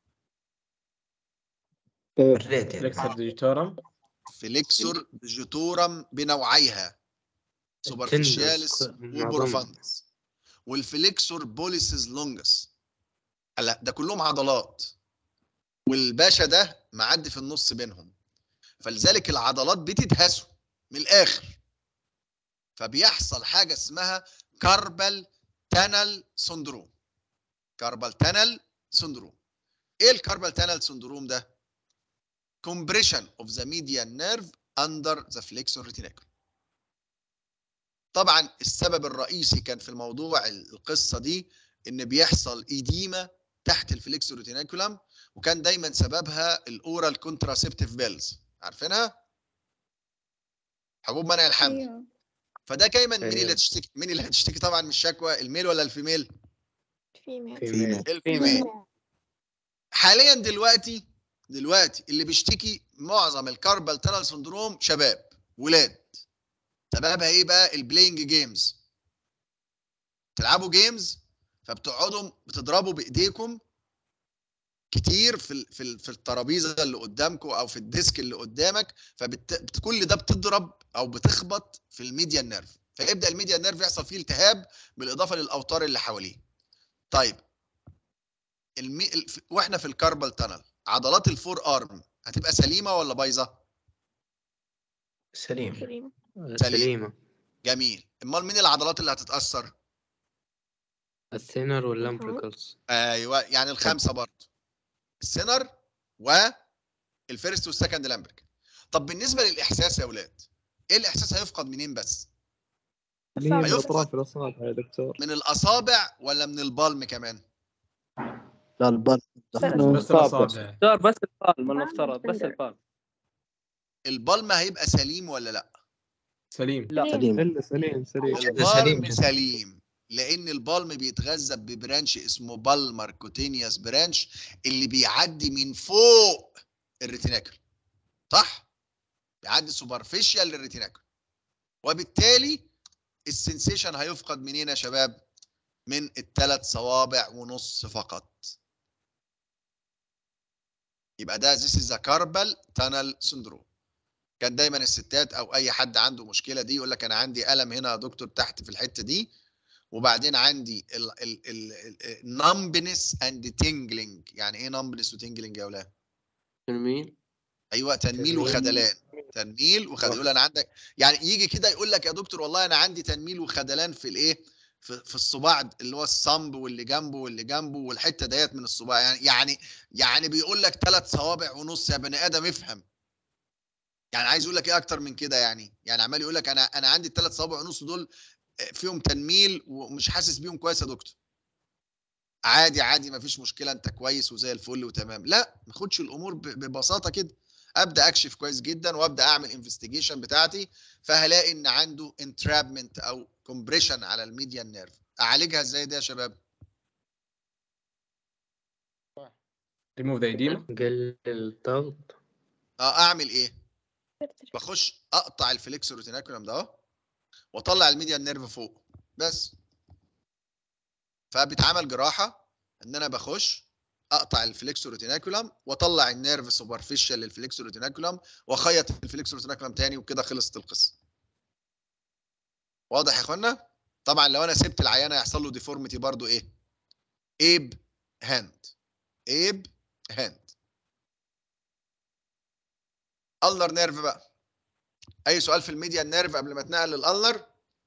الريت يعني فليكسر ديجيتورم فليكسور ديجيتورم بنوعيها سوبرفيشاليس معظمهم. وبروفاندس والفليكسور بوليسز لونجس لا ده كلهم عضلات والباشا ده معدي في النص بينهم فلذلك العضلات بتدهسه من الاخر فبيحصل حاجه اسمها كاربال تانل سندروم كاربال تانل سندروم ايه الكاربال تانل سندروم ده compression of the median nerve under the flexor retinaculum طبعا السبب الرئيسي كان في الموضوع القصه دي ان بيحصل ايديما تحت الفليكسور ريتيناكولم وكان دايما سببها الاورال كونتراسيبتيف بيلز عارفينها حبوب منع الحمل أيوه فده دايما مين اللي أيوة. هتشتكي مين اللي هتشتكي طبعا من الشكوى الميل ولا الفيميل فيميل فيميل الفيميل حاليا دلوقتي دلوقتي اللي بيشتكي معظم الكاربال تانل سندروم شباب ولاد سببها ايه بقى البلاينج جيمز تلعبوا جيمز فبتقعدوا بتضربوا بايديكم كتير في ال في ال في الترابيزه اللي قدامكم او في الديسك اللي قدامك فكل ده بتضرب او بتخبط في الميديان نيرف فيبدا الميديان نيرف يحصل فيه التهاب بالاضافه للاوتار اللي حواليه طيب المي... الف- واحنا في الكاربال تانل عضلات الفور ارم هتبقى سليمه ولا بايظه سليم سليمة سليمة جميل امال مين العضلات اللي هتتاثر السينر واللامبريكلز ايوه يعني الخمسه برضه السينر والفيرست والسكند لامبريك طب بالنسبه للاحساس يا اولاد ايه الاحساس هيفقد منين بس اللي هي من هيفقد. اطراف الاصابع يا دكتور من الاصابع ولا من البالم كمان لا البال بس الأصابع. الاصابع دار بس البالم المفترض بس البالم البالم هيبقى سليم ولا لا سليم لا سليم الا سليم سليم البالم سليم. سليم لان البالم بيتغذى ببرانش اسمه بالمر كوتينيوس برانش اللي بيعدي من فوق الريتيناكل صح بيعدي سوبرفيشال للريتيناكل وبالتالي السنسيشن هيفقد منين يا شباب من الثلاث صوابع ونص فقط يبقى ده this is a carpal tunnel syndrome كان دايما الستات او اي حد عنده مشكله دي يقول لك انا عندي الم هنا يا دكتور تحت في الحته دي وبعدين عندي النمبنس اند تينجلينج يعني ايه نمبنس وتينجلينج يا اولاد تنميل ايوه تنميل تنميل. وخدلان تنميل وخدلان يقول انا عندك يعني يجي كده يقول لك يا دكتور والله انا عندي تنميل وخدلان في الايه في, في الصباع اللي هو الصنب واللي جنبه واللي جنبه والحته ديت من الصباع يعني يعني يعني بيقول لك ثلاث صوابع ونص يا بني ادم افهم يعني عايز يقول لك ايه اكتر من كده يعني يعني عمال يقول لك انا انا عندي الثلاث صوابع ونص دول فيهم تنميل ومش حاسس بيهم كويس يا دكتور عادي عادي ما فيش مشكله انت كويس وزي الفل وتمام لا ما خدش الامور ب- ببساطه كده ابدا اكشف كويس جدا وابدا اعمل انفستيجيشن بتاعتي فهلاقي ان عنده انترابمنت او كومبريشن على الميديان نيرف اعالجها ازاي ده يا شباب ريموف ذا ايديما قلل الضغط اه اعمل ايه بخش اقطع الفليكس روتيناكولم ده اهو واطلع الميديان نيرف فوق بس فبيتعمل جراحه ان انا بخش اقطع الفليكس روتيناكولم واطلع النيرف سوبرفيشال للفليكس روتيناكولم واخيط الفليكس روتيناكولم تاني وكده خلصت القصه واضح يا اخوانا طبعا لو انا سبت العيانه يحصل له ديفورميتي برضو ايه ايب هاند ايب هاند النر نيرف بقى اي سؤال في الميديا نيرف قبل ما اتنقل للالنر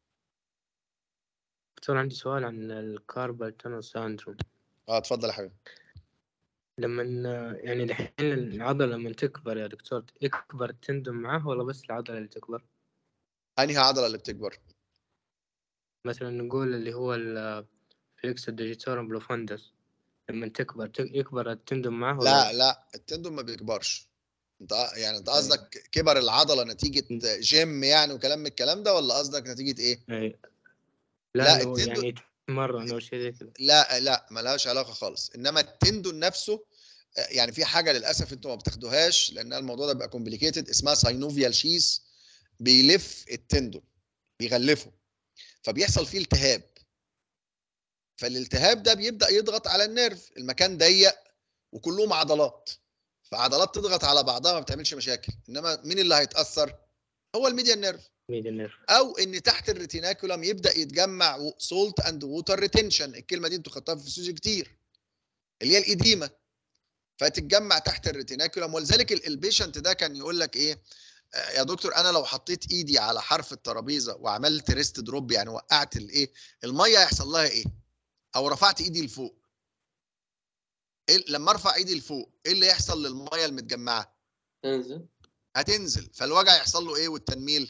دكتور عندي سؤال عن الكاربال تانل ساندروم اه اتفضل يا حبيبي لما يعني دحين العضلة لما تكبر يا دكتور يكبر التندم معاه ولا بس العضلة اللي تكبر؟ انهي عضله اللي بتكبر مثلا نقول اللي هو الفليكس ديجيتورم بلوفندس لما تكبر تك- يكبر التندم معاه ولا لا لا التندون ما بيكبرش انت يعني انت قصدك كبر العضله نتيجه جيم يعني وكلام من الكلام ده ولا قصدك نتيجه ايه إيه. لا، لا, لا التندون- يعني يتمرن او شيء زي كذا لا لا ملهاش علاقه خالص انما التندون نفسه آه، يعني في حاجه للاسف انتوا ما بتاخدوهاش لان الموضوع ده بيبقى كومبليكيتد اسمها ساينوفيال شيس بيلف التندون بيغلفه فبيحصل فيه التهاب فالالتهاب ده بيبدا يضغط على النيرف المكان ضيق وكلهم عضلات فعضلات تضغط على بعضها ما بتعملش مشاكل انما مين اللي هيتاثر هو الميديان نيرف ميديان نيرف او ان تحت الريتيناكولم يبدا يتجمع سولت اند ووتر ريتنشن الكلمه دي انتوا خدتوها في الفسيولوجي كتير اللي هي الاديمه فتتجمع تحت الريتيناكولم ولذلك ال- البيشنت ده كان يقول لك ايه آه، يا دكتور انا لو حطيت ايدي على حرف الترابيزه وعملت ريست دروب يعني وقعت الايه الميه هيحصل لها ايه او رفعت ايدي لفوق إيه لما ارفع ايدي لفوق ايه اللي يحصل للميه المتجمعه تنزل هتنزل فالوجع يحصل له ايه والتنميل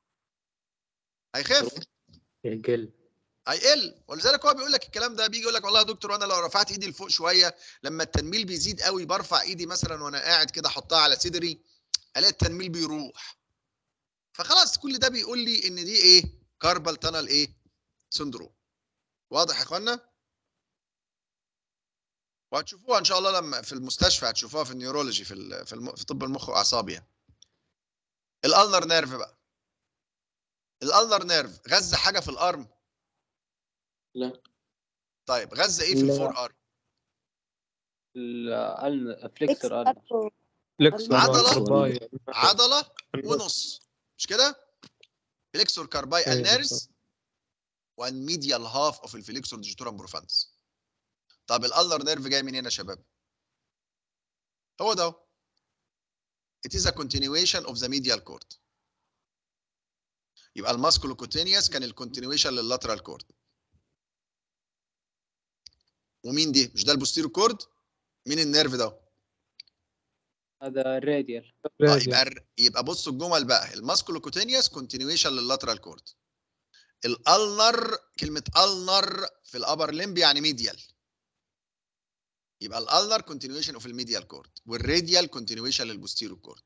هيخف يقل هيقل ولذلك هو بيقول لك الكلام ده بيجي يقول لك والله يا دكتور انا لو رفعت ايدي لفوق شويه لما التنميل بيزيد قوي برفع ايدي مثلا وانا قاعد كده احطها على صدري الاقي التنميل بيروح فخلاص كل ده بيقول لي ان دي ايه كاربال تانل ايه سندروم واضح يا اخوانا وهتشوفوها ان شاء الله لما في المستشفى هتشوفوها في النيورولوجي في ال- في, الم... في طب المخ واعصاب يعني الالنر نيرف بقى الالنر نيرف غذى حاجه في الارم لا طيب غذى ايه في لا. الفور ارم الفليكسر فليكسور عضلة. كرباي. عضله ونص مش كده فليكسور كارباي أيوة النارس والميديال هاف اوف الفليكسور ديجيتورم بروفانس طب الالر نيرف جاي منين يا شباب هو ده اهو. it is a continuation of the medial cord يبقى الماسكولوكوتينيوس كان الكونتينيويشن لللاترال كورد ومين دي مش ده البوستيرو كورد مين النيرف ده هذا الراديال اه يبقى الر- يبقى بصوا الجمل بقى الماسكولوكوتينيوس كونتينيويشن لللاترال كورد الالنر كلمه النر في الابر ليمب يعني ميديال يبقى الالنر كونتينيويشن اوف الميديال كورد والراديال كونتينيويشن للبوستيرو كورد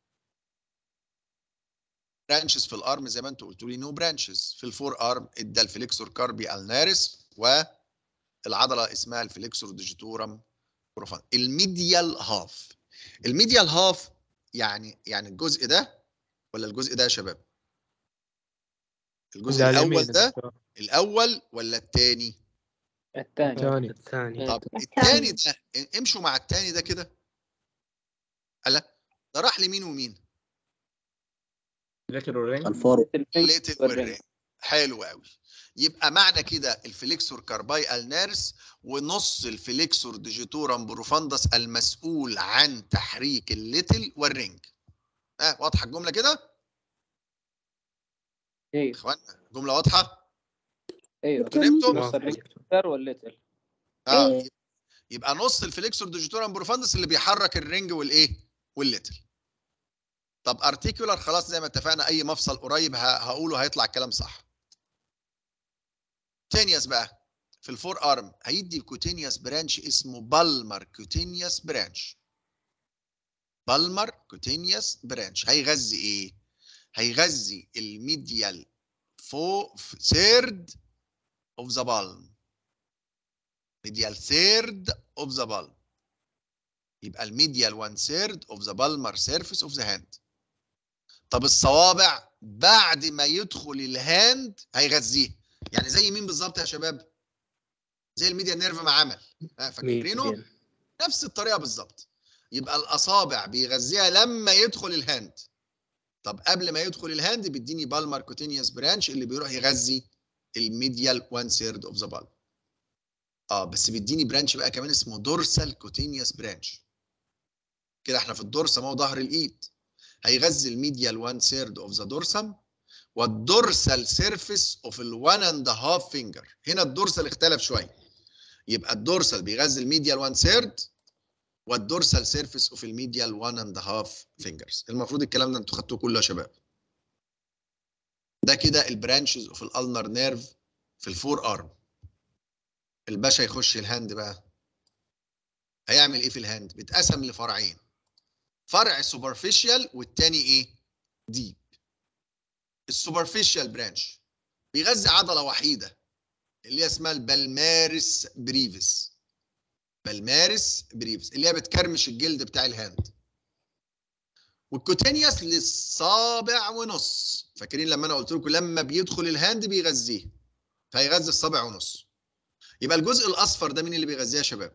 برانشز في الارم زي ما انتوا قلتوا لي نو برانشز في الفور ارم ادى الفليكسور كاربي النارس والعضله اسمها الفليكسور ديجيتورم بروفان الميديال هاف الميديال هاف يعني يعني الجزء ده ولا الجزء ده يا شباب الجزء اللي على الاول اليمين يا ده دكتور. الاول ولا الثاني الثاني الثاني الثاني طب الثاني ده امشوا مع الثاني ده كده لا ده راح لمين ومين ليتر رينج الفور ليتل والرين حلو قوي يبقى معنى كده الفليكسور كارباي النارس ونص الفليكسور ديجيتورم بروفاندس المسؤول عن تحريك الليتل والرينج ها آه واضحه الجمله كده ايوه اخوانا جمله واضحه ايوه فهمتوا نص الريكتر والليتل اه يبقى نص الفليكسور ديجيتورم بروفاندس اللي بيحرك الرينج والايه والليتل طب ارتيكولار خلاص زي ما اتفقنا اي مفصل قريب ه- هقوله هيطلع الكلام صح كوتينيوس بقى في الفور ارم هيدي كوتينيوس برانش اسمه بالمر كوتينيوس برانش بالمر كوتينيوس برانش هيغذي ايه هيغذي الميديال فو ثيرد اوف ذا بالم medial third of the palm يبقى الميديال 1 third of the palmar surface of the hand طب الصوابع بعد ما يدخل الهاند هيغذيه يعني زي مين بالظبط يا شباب زي الميديا نيرف ما عمل ها فاكرينه ميديال. نفس الطريقه بالظبط يبقى الاصابع بيغذيها لما يدخل الهاند طب قبل ما يدخل الهاند بيديني بالمر كوتينيوس برانش اللي بيروح يغذي الميديال 1 third of the palm اه بس بيديني برانش بقى كمان اسمه دورسال كوتينيوس برانش كده احنا في الدورسم اهو ظهر الايد هيغذي الميديال 1 ثيرد اوف ذا دورسم والدورسال سيرفيس اوف ال1 اند هاف فينجر هنا الدورسال اختلف شويه يبقى الدورسال بيغذي الميديال 1 ثيرد والدورسال سيرفيس اوف الميديال 1 اند هاف فينجرز المفروض الكلام ده انتوا خدتوه كله يا شباب ده كده البرانشز اوف الالنر نيرف في الفور ارم الباشا يخش الهاند بقى هيعمل ايه في الهاند بيتقسم لفرعين فرع سوبرفيشال والتاني ايه ديب السوبرفيشال برانش بيغذي عضله وحيده اللي هي اسمها البلمارس بريفس بلمارس بريفس اللي هي بتكرمش الجلد بتاع الهاند والكوتينيوس للصابع ونص فاكرين لما انا قلت لكم لما بيدخل الهاند بيغذيه فهيغذي الصابع ونص يبقى الجزء الاصفر ده مين اللي بيغذيه يا شباب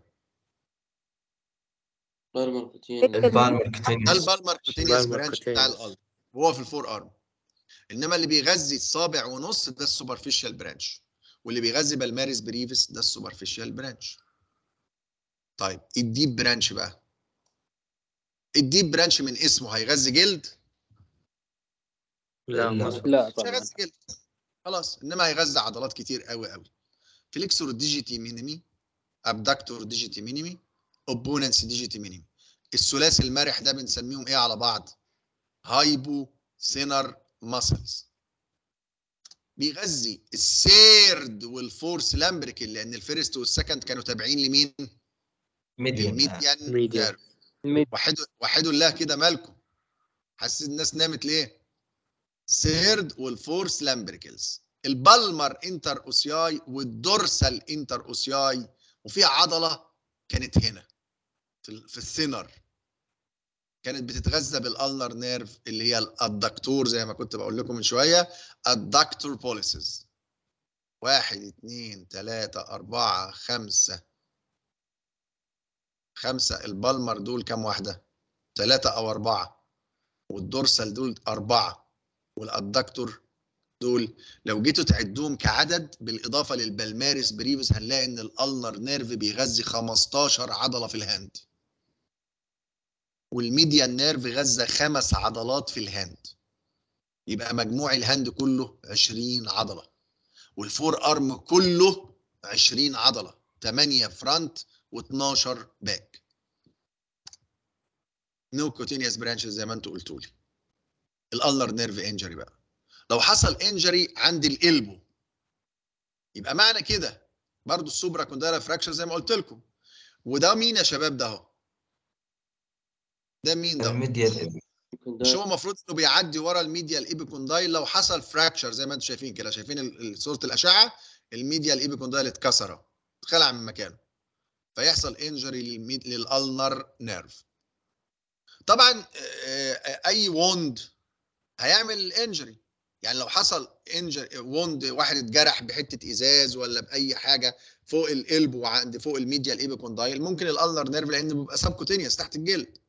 بالمر ده كوتينيوس البالمر كوتينيوس برانش بتاع القلب وهو في الفور ارم انما اللي بيغذي الصابع ونص ده السوبرفيشال برانش واللي بيغذي بالمارس بريفس ده السوبرفيشال برانش طيب الديب برانش بقى الديب برانش من اسمه هيغذي جلد لا ما لا مش طبعا هيغذي جلد خلاص انما هيغذي عضلات كتير قوي قوي فليكسور ديجيتي مينيمي ابدكتور ديجيتي مينيمي اوبوننس ديجيتي مينيمي الثلاثي المرح ده بنسميهم ايه على بعض هايبو سينر ماسلز بيغذي السيرد والفورس لامبريكل لان الفيرست والسكند كانوا تابعين لمين؟ ميديان الميديان ميديان. نيرف وحدوا وحدوا الله كده مالكم حسيت الناس نامت ليه؟ سيرد والفورس لامبريكلز البالمر انتر اوسياي والدورسال انتر اوسياي وفي عضله كانت هنا في ال- في السينر كانت بتتغذى بالالنر نيرف اللي هي الدكتور زي ما كنت بقول لكم من شويه الدكتور بوليسز واحد اتنين تلاتة أربعة خمسة خمسة البالمر دول كام واحدة؟ تلاتة أو أربعة والدورسال دول أربعة والأدكتور دول لو جيتوا تعدوهم كعدد بالإضافة للبلمارس بريفس هنلاقي إن الألنر نيرف بيغذي 15 عضلة في الهاند والميديان نيرف غذى خمس عضلات في الهاند يبقى مجموع الهاند كله 20 عضلة والفور ارم كله 20 عضلة 8 فرونت و12 باك نو كوتينيوس برانشز زي ما انتوا قلتوا لي الالنر نيرف انجري بقى لو حصل انجري عند الالبو يبقى معنى كده برضو السوبرا كوندايلا فراكشر زي ما قلت لكم وده مين يا شباب ده اهو ده مين ده الميديال مش هو المفروض انه بيعدي ورا الميديا الايبيكوندايل لو حصل فراكشر زي ما انتم شايفين كده شايفين ال- ال- صوره الاشعه الميديا الايبيكوندايل اتكسر اتخلع من مكانه فيحصل انجري للالنر نيرف طبعا آه، آه، اي ووند هيعمل انجري يعني لو حصل انجري ووند واحد اتجرح بحته ازاز ولا باي حاجه فوق القلب وعند فوق الميديا الايبيكوندايل ممكن الالنر نيرف لان بيبقى سبكوتينيوس تحت الجلد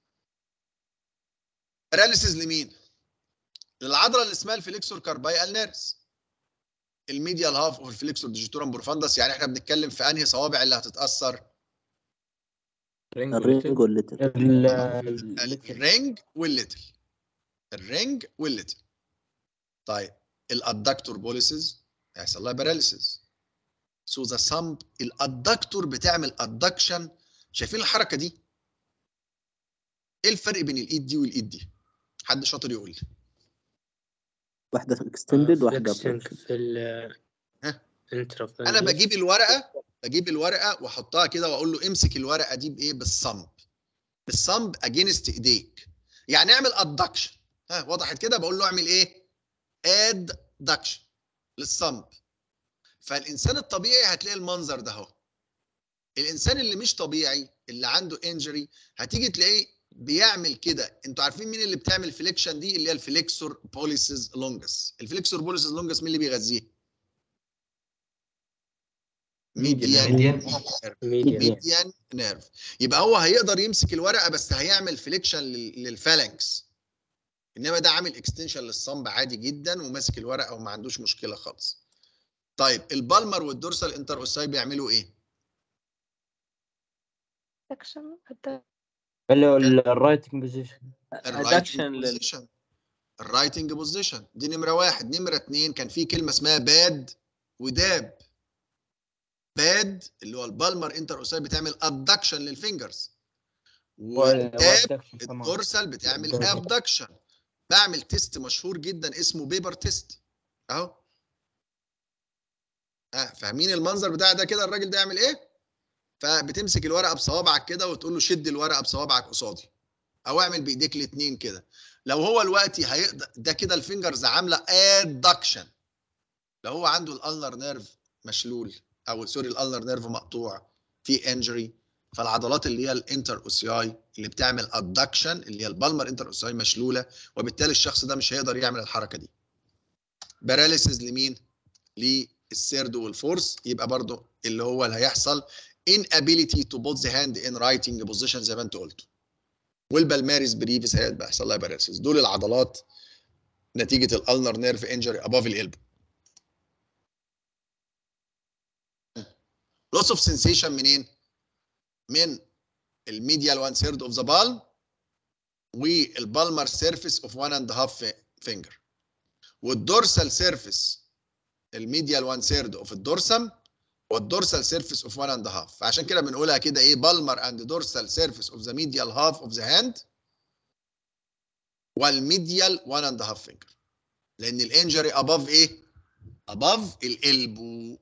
باراليسيز لمين؟ للعضله اللي اسمها الفليكسور كارباي النيرس الميديال هاف اوف الفليكسور ديجيتورم بروفاندس يعني احنا بنتكلم في انهي صوابع اللي هتتاثر الرينج والليتل الرينج والليتل الرينج والليتل طيب الادكتور بوليسز هيحصل لها باراليسيز سو ذا سامب الادكتور بتعمل ادكشن شايفين الحركه دي ايه الفرق بين الايد دي والايد دي حد شاطر يقول لي واحدة اكستندد واحدة فليكسنج بريك في ال ها؟ انترا انا بجيب الورقه بجيب الورقه واحطها كده واقول له امسك الورقه دي بايه بالصمب الصمب اجينست ايديك يعني اعمل ادكشن ها وضحت كده بقول له اعمل ايه ادكشن للصمب فالانسان الطبيعي هتلاقي المنظر ده اهو الانسان اللي مش طبيعي اللي عنده انجري هتيجي تلاقيه بيعمل كده انتوا عارفين مين اللي بتعمل فليكشن دي اللي هي الفليكسور بوليسز لونجس الفليكسور بوليسز لونجس مين اللي بيغذيه ميديان ميديان. ميديا ميديان نيرف يبقى هو هيقدر يمسك الورقه بس هيعمل فليكشن للفالانكس انما ده عامل اكستنشن للصمب عادي جدا وماسك الورقه وما عندوش مشكله خالص طيب البالمر والدورسال انتر اوساي بيعملوا ايه سكشن اللي هو الرايتنج بوزيشن الرايتنج لل- بوزيشن الرايتنج بوزيشن دي نمره واحد نمره اتنين كان في كلمه اسمها باد وداب باد اللي هو البالمر انتر اوساي بتعمل ادكشن للفينجرز وداب الدورسال بتعمل ابدكشن بعمل تيست مشهور جدا اسمه بيبر تيست اهو اه فاهمين المنظر بتاع ده كده الراجل ده يعمل ايه فبتمسك الورقه بصوابعك كده وتقول له شد الورقه بصوابعك قصادي او اعمل بايديك الاثنين كده لو هو دلوقتي هيقدر ده كده الفينجرز عامله ادكشن لو هو عنده الالنر نيرف مشلول او سوري الالنر نيرف مقطوع في انجري فالعضلات اللي هي الانتر اوسياي اللي بتعمل ادكشن اللي هي البالمر انتر اوسياي مشلوله وبالتالي الشخص ده مش هيقدر يعمل الحركه دي باراليسيس لمين للسيرد والفورس يبقى برضو اللي هو اللي هيحصل inability to put the hand in writing position زي ما انت قلت والبلماريس بريفيس هيبقى يحصل لها باراليسيس دول العضلات نتيجه الالنر نيرف انجري اباف القلب loss of sensation منين؟ من الميديال 1 third of the palm والبالمر سيرفيس اوف 1 اند هاف فينجر والدورسال سيرفيس الميديال 1 third اوف الدورسم والدورسال سيرفيس اوف 1 اند هاف فعشان كده بنقولها كده ايه بالمر اند دورسال سيرفيس اوف ذا ميديال هاف اوف ذا هاند والميديال 1 اند هاف فينجر لان الانجري اباف ايه؟ اباف الالبو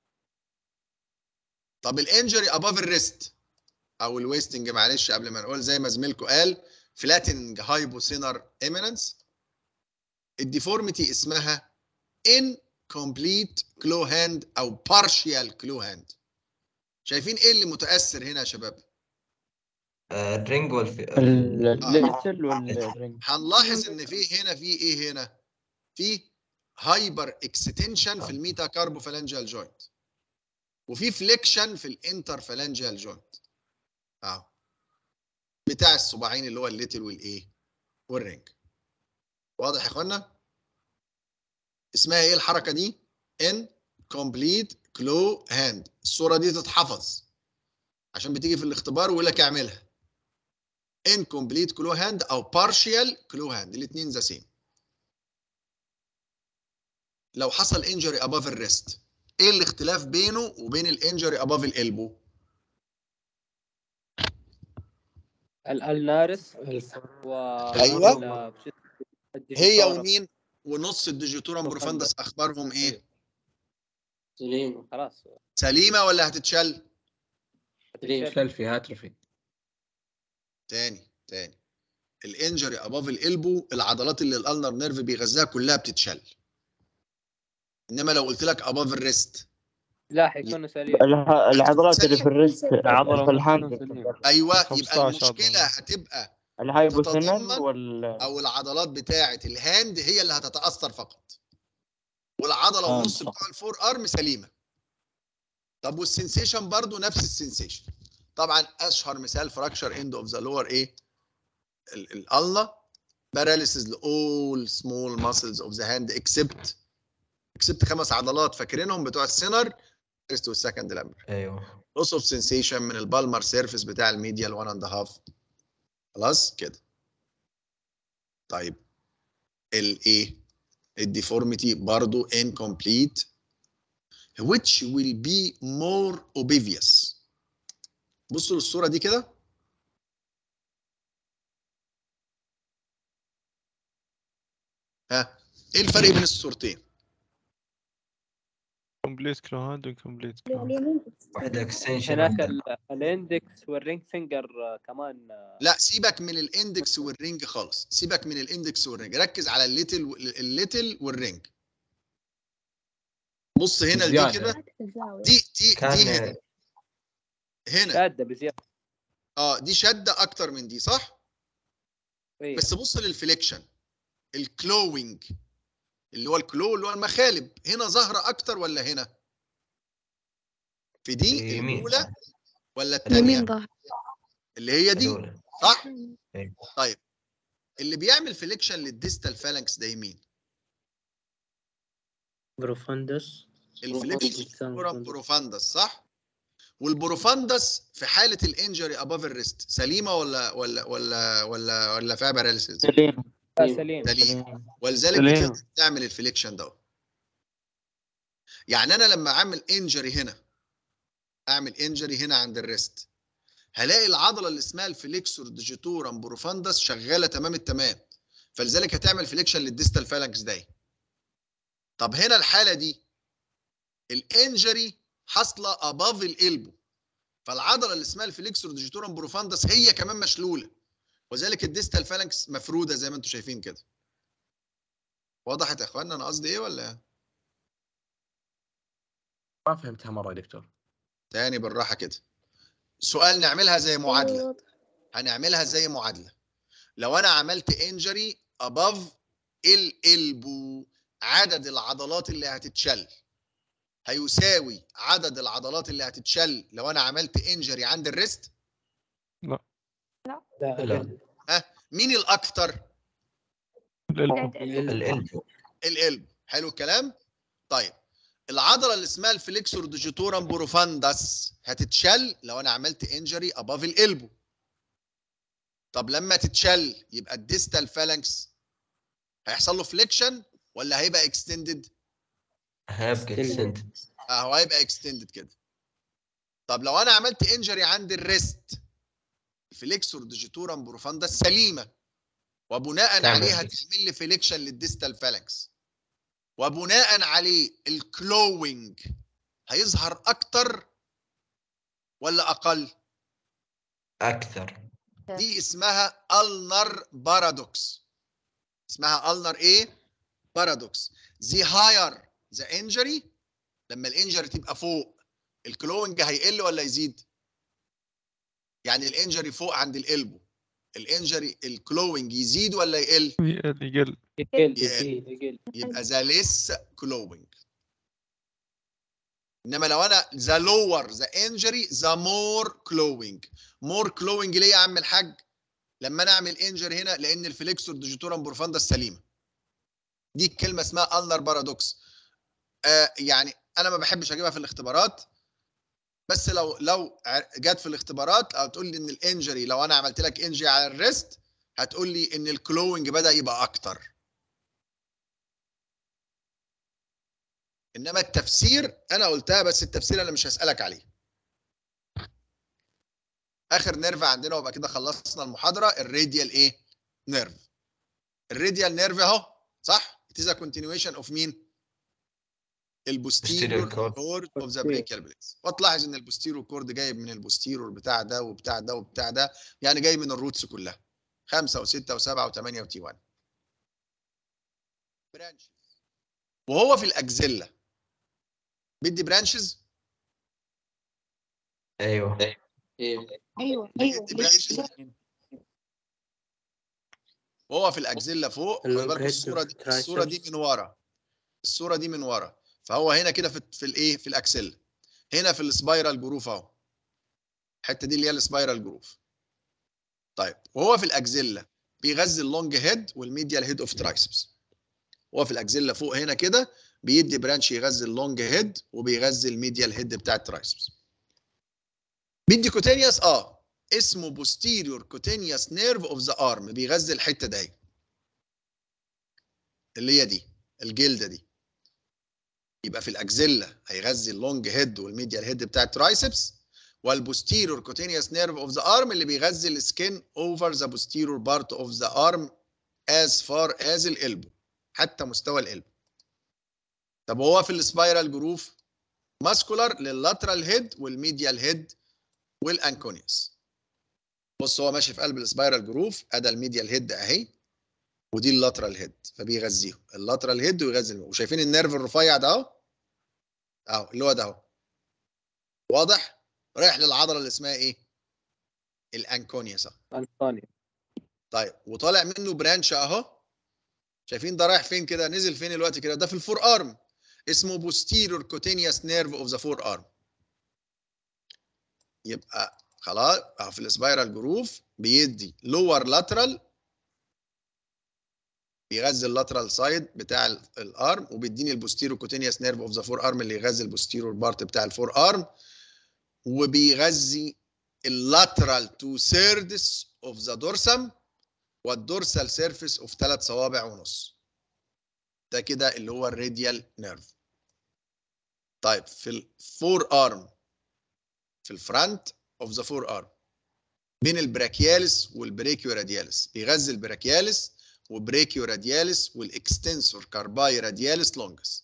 طب الانجري اباف الريست او الويستنج معلش قبل ما نقول زي ما زميلكم قال فلاتنج هايبوسينر ايميننس الديفورميتي اسمها incomplete كلو هاند او partial كلو هاند شايفين ايه اللي متاثر هنا يا شباب الرينج والفي الليتل والرينج هنلاحظ ان في هنا في ايه هنا في هايبر اكستنشن في الميتا كاربوفالانجيال جوينت وفي فليكشن في الانتر فالانجيال جوينت اهو بتاع الصباعين اللي هو الليتل والايه والرينج واضح يا اخوانا اسمها ايه الحركه دي ان كومبليت كلو هاند الصوره دي تتحفظ عشان بتيجي في الاختبار ويقول لك اعملها incomplete كلو هاند او partial كلو هاند الاثنين ذا سيم لو حصل انجري اباف الريست ايه الاختلاف بينه وبين الانجري اباف الالبو الالنارس و أيوة. ال- هي ومين ونص الديجيتورم بروفاندس اخبارهم ايه سليم خلاص سليمه ولا هتتشل سليم شل فيها اتروفي تاني تاني الانجري اباف الالبو العضلات اللي الالنر نيرف بيغذاها كلها بتتشل انما لو قلت لك اباف الريست لا حيكونوا سليم الع- العضلات اللي في الريست العضلة في الهاند ايوه 15 يبقى المشكله عضلة. هتبقى الهايبوثينر تتضمن وال او العضلات بتاعه الهاند هي اللي هتتاثر فقط والعضله آه، ونص صح. بتوع الفور ارم سليمه طب والسنسيشن برضو نفس السنسيشن طبعا اشهر مثال فراكشر اند اوف ذا لور ايه ال- الالنا paralysis لاول سمول ماسلز اوف ذا هاند اكسبت اكسبت خمس عضلات فاكرينهم بتوع السينر فيرست والسكند لامبر ايوه لوس اوف سنسيشن من البالمر سيرفيس بتاع الميديال 1 اند هاف خلاص كده طيب الايه الديفورميتي برضو incomplete which will be more obvious بصوا للصوره دي كده ها ايه الفرق بين الصورتين كومبليت كلو هاند وكومبليت كلو هاند اليمين واحدة اكستنشن هناك ال- الاندكس والرينج فينجر آه، كمان آه، لا سيبك من الاندكس والرينج خالص سيبك من الاندكس والرينج ركز على الليتل الليتل والرينج بص هنا دي زيادة. كده دي دي دي هنا كان هنا شاده بزياده اه دي شده اكتر من دي صح إيه. بس بص للفليكشن الكلوينج اللي هو الكلو اللي هو المخالب هنا ظاهره اكتر ولا هنا في دي يمين. الاولى ولا الثانيه يمين ظهر اللي هي دي الأولى صح إيه. طيب اللي بيعمل فليكشن للديستال فالانكس ده يمين بروفندس الفليكشن فورم بروفاندس صح والبروفاندس في حاله الانجري اباف الريست سليمه ولا ولا ولا ولا ولا فيها باراليسيس سليم آه، سليم سليم ولذلك سليم. بتقدر تعمل الفليكشن ده يعني انا لما اعمل انجري هنا اعمل انجري هنا عند الريست هلاقي العضله اللي اسمها الفليكسور ديجيتورم بروفاندس شغاله تمام التمام فلذلك هتعمل فليكشن للديستال فالانكس ده طب هنا الحاله دي الانجري حاصله اباف الالبو فالعضله اللي اسمها الفليكسور ديجيتورم بروفاندس هي كمان مشلوله وذلك الديستال فالانكس مفروده زي ما انتم شايفين كده وضحت يا اخوانا انا قصدي ايه ولا ما فهمتها مره يا دكتور تاني بالراحه كده سؤال نعملها زي معادله هنعملها زي معادله لو انا عملت انجري اباف الالبو عدد العضلات اللي هتتشل هيساوي عدد العضلات اللي هتتشل لو انا عملت انجري عند الريست ده لا. أقل. مين الاكتر القلب. الإلبو القلب حلو الكلام طيب العضله اللي اسمها الفليكسور ديجيتورم بروفاندس هتتشل لو انا عملت انجري اباف القلبو طب لما تتشل يبقى الديستال فالانكس هيحصل له فليكشن ولا هيبقى اكستندد هيبقى اكستنت اهو هيبقى اكستندد كده طب لو انا عملت انجري عند الريست الفليكسور ديجيتورم بروفاندس سليمه وبناء تعمل عليها flex. تعمل لي فليكشن للديستال فالانكس وبناء عليه الكلوينج هيظهر اكتر ولا اقل أكثر دي اسمها النر بارادوكس اسمها النر ايه بارادوكس the higher the injury لما الانجري تبقى فوق الكلوينج هيقل ولا يزيد يعني الانجري فوق عند القلبه الانجري الكلوينج يزيد ولا يقل يقل يقل يقل يقل. يزيد يقل يبقى ذا ليس كلوينج انما لو انا ذا لور ذا انجري ذا مور كلوينج مور كلوينج ليه يا عم الحاج لما انا اعمل انجري هنا لان الفليكسور ديجيتورم بروفاندا السليمه دي الكلمه اسمها النر بارادوكس آه يعني انا ما بحبش اجيبها في الاختبارات بس لو لو ع- جت في الاختبارات او تقول لي ان الانجري لو انا عملت لك انجري على الريست هتقول لي ان الكلوينج بدا يبقى اكتر انما التفسير انا قلتها بس التفسير انا مش هسالك عليه اخر نيرف عندنا ويبقى كده خلصنا المحاضره الراديال ايه نيرف الراديال نيرف اهو صح it is a continuation of مين البوستيريور Posterior cord. كورد اوف ذا بريكيال بليس وتلاحظ ان البوستيريور كورد جايب من البوستيريور بتاع ده وبتاع ده وبتاع ده يعني جاي من الروتس كلها خمسة وستة وسبعة وثمانية وتي 1 برانشز وهو في الأجزلة بدي برانشز أيوه ايوه ايوه ايوه بدي برانشز وهو في الأجزلة فوق خلي بالكم الأوبريتور الصورة دي الصورة دي triceps. من ورا الصورة دي من ورا فهو هنا كده في في الايه في الأكسلة هنا في السبايرال جروف اهو الحتة دي اللي هي السبايرال جروف طيب وهو في الأجزلة بيغذي اللونج هيد والميديال هيد اوف ترايسبس هو في الأجزلة فوق هنا كده بيدي برانش يغذي اللونج هيد وبيغذي الميديال هيد بتاع الترايسبس بيدي كوتينيوس اه اسمه posterior cutaneous nerve of the arm بيغذي الحته دي اللي هي دي الجلده دي يبقى في الاكزيلا هيغذي اللونج هيد والميديال هيد بتاع الترايسبس والبوستيرور cutaneous nerve of the arm اللي بيغذي السكين over the posterior part of the arm as far as القلب حتى مستوى القلب طب هو في السبايرال جروف ماسكولار لللاترال هيد والميديال هيد والانكونيوس بص هو ماشي في قلب السبايرال جروف ادى الميديال هيد اهي ودي اللاترال هيد فبيغذيهم اللاترال هيد ويغذي الميديال. وشايفين النيرف الرفيع ده اهو اهو اللي هو ده اهو واضح رايح للعضله اللي اسمها ايه الانكونيوس اهو انطونيو طيب وطالع منه برانش اهو شايفين ده رايح فين كده نزل فين الوقت كده ده في الفور ارم اسمه posterior cutaneous nerve of the forearm يبقى خلاص اهو في السبايرال جروف بيدي lower lateral بيغذي اللاترال سايد بتاع ال- الارم وبيديني البوستيرو كوتينيوس نيرف اوف ذا فور ارم اللي يغذي البوستيرو بارت بتاع الفور ارم وبيغذي اللاترال تو سيردس اوف ذا دورسم والدورسال سيرفيس اوف ثلاث صوابع ونص ده كده اللي هو الراديال نيرف طيب في الفور ارم في الفرونت اوف ذا فور ارم بين البراكياليس والبريكيو رادياليس بيغذي البراكياليس وبريكيو رادياليس والاكستنسور كارباي رادياليس لونجس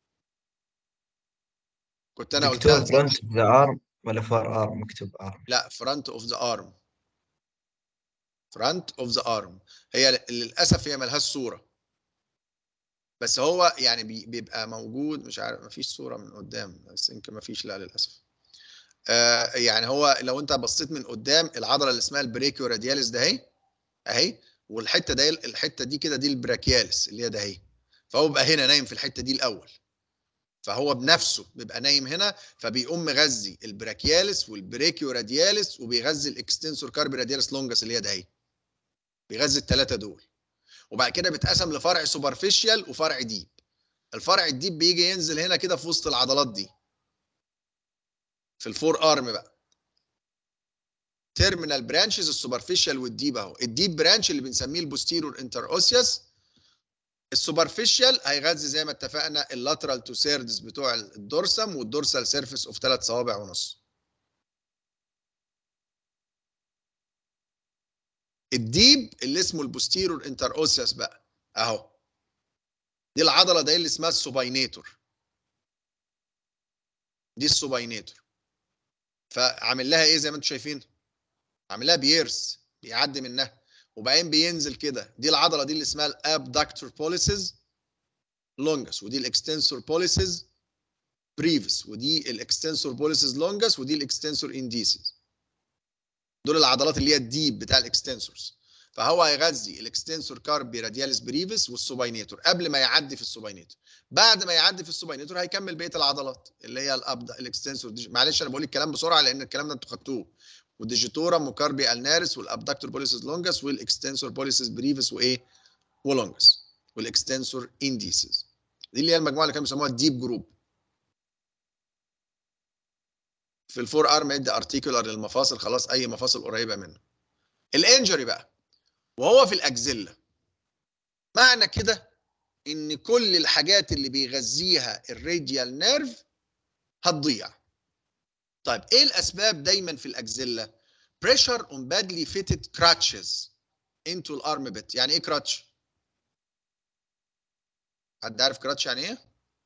كنت انا مكتوب قلتها فرونت ذا ارم ولا فور ارم مكتوب ارم لا فرونت اوف ذا ارم فرونت اوف ذا ارم هي ل- للاسف هي ملهاش صوره بس هو يعني بي- بيبقى موجود مش عارف مفيش صوره من قدام بس يمكن مفيش لا للاسف آه يعني هو لو انت بصيت من قدام العضله اللي اسمها البريكيو رادياليس ده اهي اهي والحته ده الحته دي كده دي البراكياليس اللي هي ده اهي فهو بقى هنا نايم في الحته دي الاول فهو بنفسه بيبقى نايم هنا فبيقوم مغذي البراكياليس والبريكيو رادياليس وبيغذي الاكستنسور كاربي رادياليس لونجس اللي هي ده اهي بيغذي الثلاثه دول وبعد كده بيتقسم لفرع سوبرفيشال وفرع ديب الفرع الديب بيجي ينزل هنا كده في وسط العضلات دي في الفور ارم بقى تيرمينال برانشز السوبرفيشال والديب اهو الديب برانش اللي بنسميه البوستيرور انتر اوسيوس السوبرفيشال هيغذي زي ما اتفقنا اللاترال تو سيردز بتوع الدورسم والدورسال سيرفيس اوف ثلاث صوابع ونص الديب اللي اسمه البوستيرور انتر اوسيوس بقى اهو دي العضله دي اللي اسمها السوباينيتور دي السوباينيتور فعامل لها ايه زي ما انتم شايفين عامل لها بيرس بيعدي منها وبعدين بينزل كده دي العضله دي اللي اسمها الابدكتور بوليسز لونجس ودي الاكستنسور بوليسز بريفس ودي الاكستنسور بوليسز لونجس ودي الاكستنسور انديسز دول العضلات اللي هي الديب بتاع الاكستنسورز فهو هيغذي الاكستنسور كاربي رادياليس بريفس والسوباينيتور قبل ما يعدي في السوباينيتور بعد ما يعدي في السوباينيتور هيكمل بقيه العضلات اللي هي الابدا الاكستنسور دي معلش انا بقول الكلام بسرعه لان الكلام ده انتوا خدتوه والديجيتورم وكاربي النارس والابدكتور بوليسز لونجس والاكستنسور بوليسز بريفس وايه ولونجس والاكستنسور انديسز دي اللي هي المجموعه اللي كانوا بيسموها الديب جروب في الفور ارم يدي ارتيكولار للمفاصل خلاص اي مفاصل قريبه منه الانجري بقى وهو في الاكزيلا معنى كده ان كل الحاجات اللي بيغذيها الراديال نيرف هتضيع طيب ايه الاسباب دايما في الاكزيلا pressure on badly fitted crutches into الارم bit يعني ايه كراتش حد عارف كراتش يعني ايه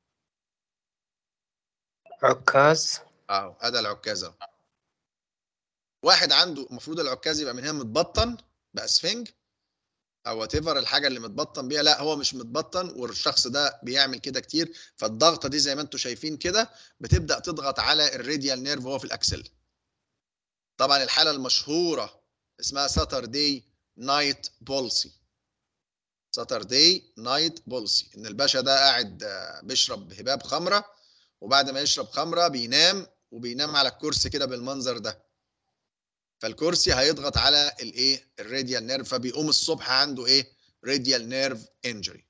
عكاز اهو ادي العكاز اهو واحد عنده المفروض العكاز يبقى من هنا متبطن باسفنج او وات الحاجه اللي متبطن بيها لا هو مش متبطن والشخص ده بيعمل كده كتير فالضغطه دي زي ما انتم شايفين كده بتبدا تضغط على الراديال نيرف وهو في الاكسل طبعا الحاله المشهوره اسمها ساتردي نايت بولسي ساتردي نايت بولسي ان الباشا ده قاعد آه، بيشرب هباب خمره وبعد ما يشرب خمره بينام وبينام على الكرسي كده بالمنظر ده فالكرسي هيضغط على الايه الراديال نيرف فبيقوم الصبح عنده ايه راديال نيرف انجري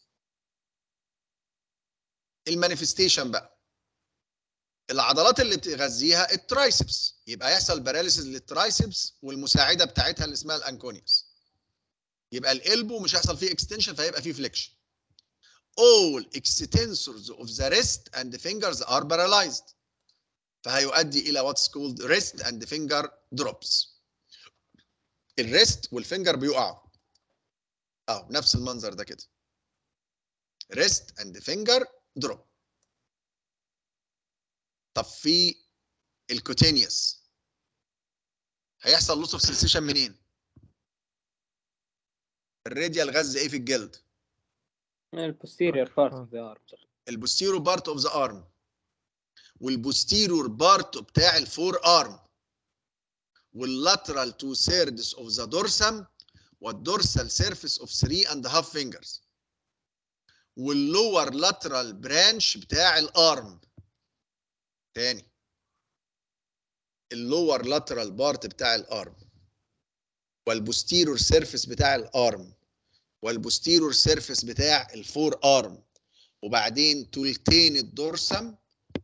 المانيفستيشن بقى العضلات اللي بتغذيها الترايسبس يبقى يحصل باراليسيس للترايسبس والمساعده بتاعتها اللي اسمها الانكونيوس يبقى القلبه مش هيحصل فيه اكستنشن فهيبقى فيه فليكشن all extensors of the wrist and the fingers are paralyzed فهيؤدي الى what's called wrist and finger drops الريست والفينجر بيقعوا اهو نفس المنظر ده كده wrist and finger drop طب في الكوتينيوس هيحصل لوس اوف سنسيشن منين الراديال غز ايه في الجلد البوستيريور بارت اوف ذا ارم البوستيرور بارت اوف ذا ارم والبوستيرور بارت بتاع الفور ارم واللاترال تو سيردس اوف ذا دورسم والدورسال سيرفيس اوف 3 اند هاف فينجرز واللور لاترال برانش بتاع الارم تاني اللور لاترال بارت بتاع الارم والبوستيرور سيرفيس بتاع الارم والبوستيرور سيرفيس بتاع الفور ارم وبعدين تلتين الدورسم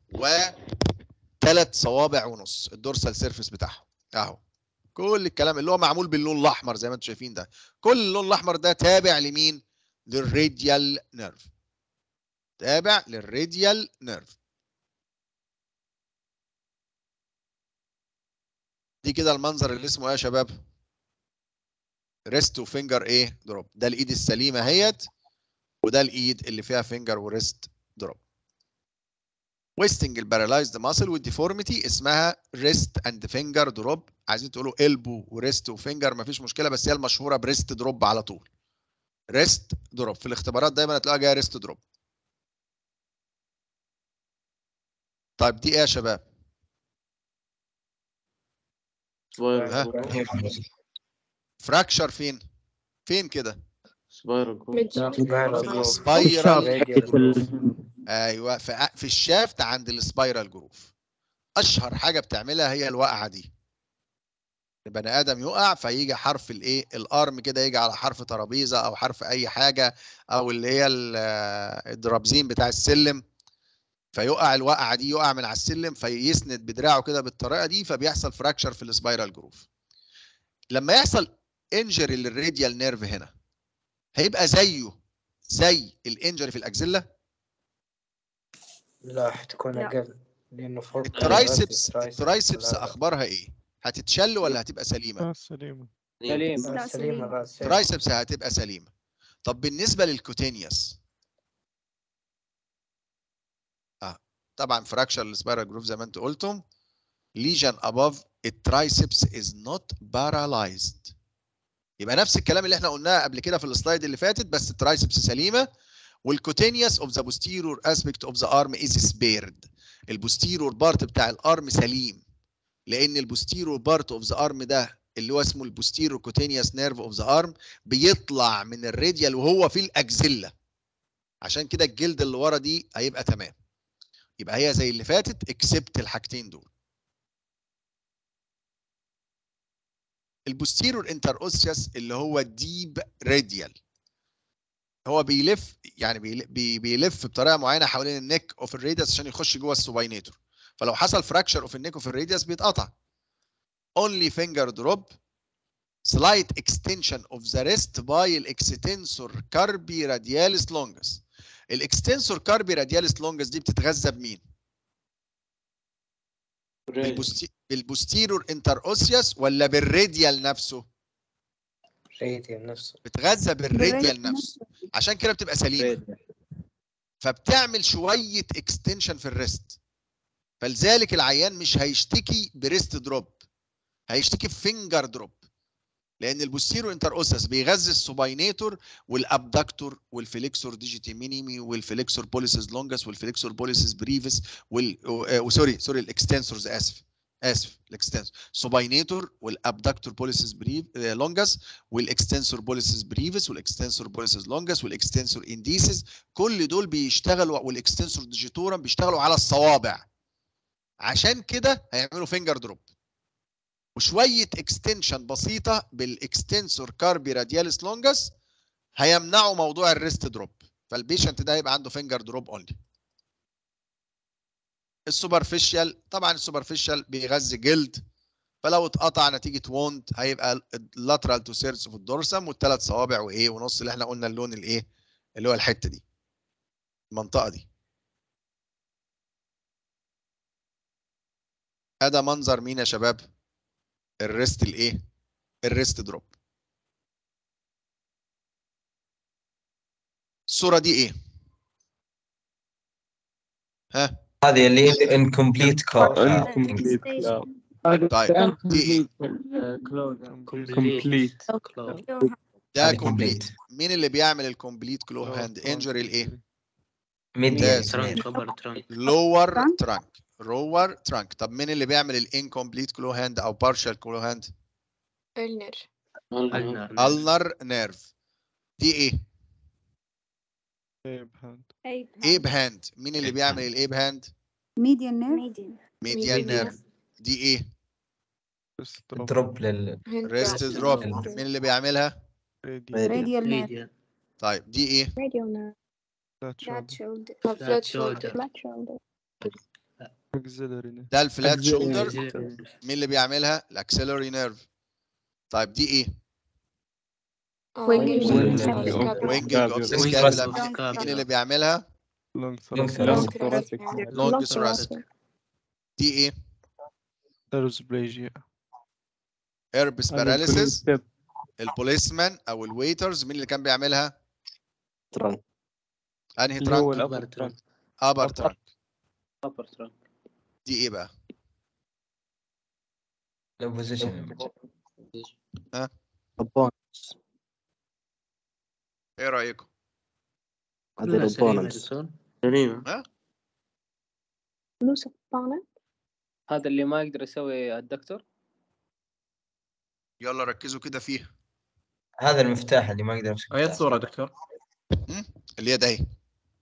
وثلاث صوابع ونص الدورسال سيرفيس بتاعهم اهو كل الكلام اللي هو معمول باللون الاحمر زي ما انتم شايفين ده كل اللون الاحمر ده تابع لمين للراديال نيرف تابع للراديال نيرف دي كده المنظر اللي اسمه ايه يا شباب ريست وفينجر ايه دروب ده الايد السليمه اهيت وده الايد اللي فيها فينجر وريست دروب ويستنج البارالايزد ماسل والديفورميتي اسمها ريست اند فينجر دروب عايزين تقولوا البو وريست وفينجر مفيش مشكله بس هي المشهوره بريست دروب على طول ريست دروب في الاختبارات دايما هتلاقيها جايه ريست دروب طيب دي ايه يا شباب ها فراكشر فين فين كده سبايرال في السبايرال ايوه في في الشافت عند السبايرال جروف اشهر حاجه بتعملها هي الوقعه دي البني ادم يقع فيجي حرف الايه الارم كده يجي على حرف ترابيزه او حرف اي حاجه او اللي هي ال- الدرابزين بتاع السلم فيقع الوقعه دي يقع من على السلم فيسند بدراعه كده بالطريقه دي فبيحصل فراكشر في السبايرال جروف لما يحصل انجري للراديال نيرف هنا هيبقى زيه زي الانجري في الاكزيلا لا حتكون لا. اقل لانه فوق الترايسبس الترايسبس. الترايسبس لا، لا. اخبارها ايه هتتشل ولا هتبقى سليمه آه سليمة سليم لا، سليمة سليمة. لا سليمة. الترايسبس هتبقى سليمه طب بالنسبه للكوتينيوس اه طبعا فراكشر السبايرال جروف زي ما انتم قلتم ليجن اباف الترايسبس از نوت بارالايزد يبقى نفس الكلام اللي احنا قلناه قبل كده في السلايد اللي فاتت بس الترايسبس سليمه والكوتينيوس اوف ذا بوستيرور اسبيكت اوف ذا ارم از سبيرد البوستيرور بارت بتاع الارم سليم لان البوستيرور بارت اوف ذا ارم ده اللي هو اسمه البوستيرور كوتينيوس نيرف اوف ذا ارم بيطلع من الراديال وهو في الاكزيلا عشان كده الجلد اللي ورا دي هيبقى تمام يبقى هي زي اللي فاتت اكسبت الحاجتين دول البوستيرور انتر اوسيوس اللي هو ديب راديال هو بيلف يعني بيل- بي- بيلف بطريقه معينه حوالين النك اوف الراديوس عشان يخش جوه السوباينيتور فلو حصل فراكشر اوف النك اوف الراديوس بيتقطع only finger drop slight extension of the wrist by الاكستنسور carpi radialis longus الاكستنسور carpi radialis longus دي بتتغذى بمين؟ بالبوستي- بالبوستيرور انتر اوسيوس ولا بالراديال نفسه؟ راديال نفسه بتغذى بالراديال نفسه عشان كده بتبقى سليمه فبتعمل شويه اكستنشن في الريست فلذلك العيان مش هيشتكي بريست دروب هيشتكي بفينجر دروب لان البوستيرو انتر اوسس بيغذي السوباينيتور والابدكتور والفليكسور ديجيتي مينيمي والفليكسور بوليسز لونجس والفليكسور بوليسز بريفس وال آه، وسوري سوري الاكستنسورز اسف اسف الاكستنسور سوباينيتور والابدكتور بوليسز بريف آه، لونجس والاكستنسور بوليسز بريفس والاكستنسور بوليسز لونجس والاكستنسور انديسز كل دول بيشتغلوا والاكستنسور ديجيتورم بيشتغلوا على الصوابع عشان كده هيعملوا فينجر دروب وشويه اكستنشن بسيطه بالاكستنسور كاربي رادياليس لونجس هيمنعوا موضوع الريست دروب فالبيشنت ده هيبقى عنده فينجر دروب اونلي السوبرفيشال طبعا السوبرفيشال بيغذي جلد فلو اتقطع نتيجه ووند هيبقى اللاترال تو سيرس في الدورسم والثلاث صوابع وايه ونص اللي احنا قلنا اللون الايه اللي هو الحته دي المنطقه دي هذا منظر مين يا شباب الريست الايه الريست دروب الصوره دي ايه ها هذه اللي incomplete core Incomplete. طيب دي ايه كومبليت ده هذه كومبليت complete. مين اللي بيعمل الكومبليت كلو هاند انجري الايه ميديان ممتاز. ترانك خبر ترانك لور Trunk. ترانك لور ترانك طب مين اللي بيعمل الانكومبليت كلو هاند او بارشال كلو هاند النر النر النر نيرف دي ايه ايب هاند ايب هاند مين اللي بيعمل الايب هاند ميديان نيرف ميديان ميديان نيرف دي ايه دروب لل ريست دروب مين اللي بيعملها راديال نيرف ميديان طيب دي ايه راديو نيرف فلات فلات شولدر شولدر فلات شولدر فلات شولدر اكزيلري ده الفلات شولدر Auxiliary. مين اللي بيعملها الاكسلري نيرف طيب دي ايه Winging وينجنج اوف ذا Wing سكابولا of the scapula. مين اللي بيعملها لونج Long ثراسك thoracic. لونج ثوراسيك دي ايه ارزبليجيا ايربس باراليسيس البوليسمان او الويترز مين اللي كان بيعملها ترانك انهي اللي هو ترانك الابر ترانك ابر ترانك ابر ترانك دي ايه بقى البوزيشن opponents ايه رايكم هذه كلها سليمة الopponents دكتور سليمة لوس بانل هذا اللي ما يقدر يسوي الدكتور يلا ركزوا كده فيها هذا المفتاح اللي ما يقدر يمسك اي مفتاح. الصورة دكتور اللي هي ده اهي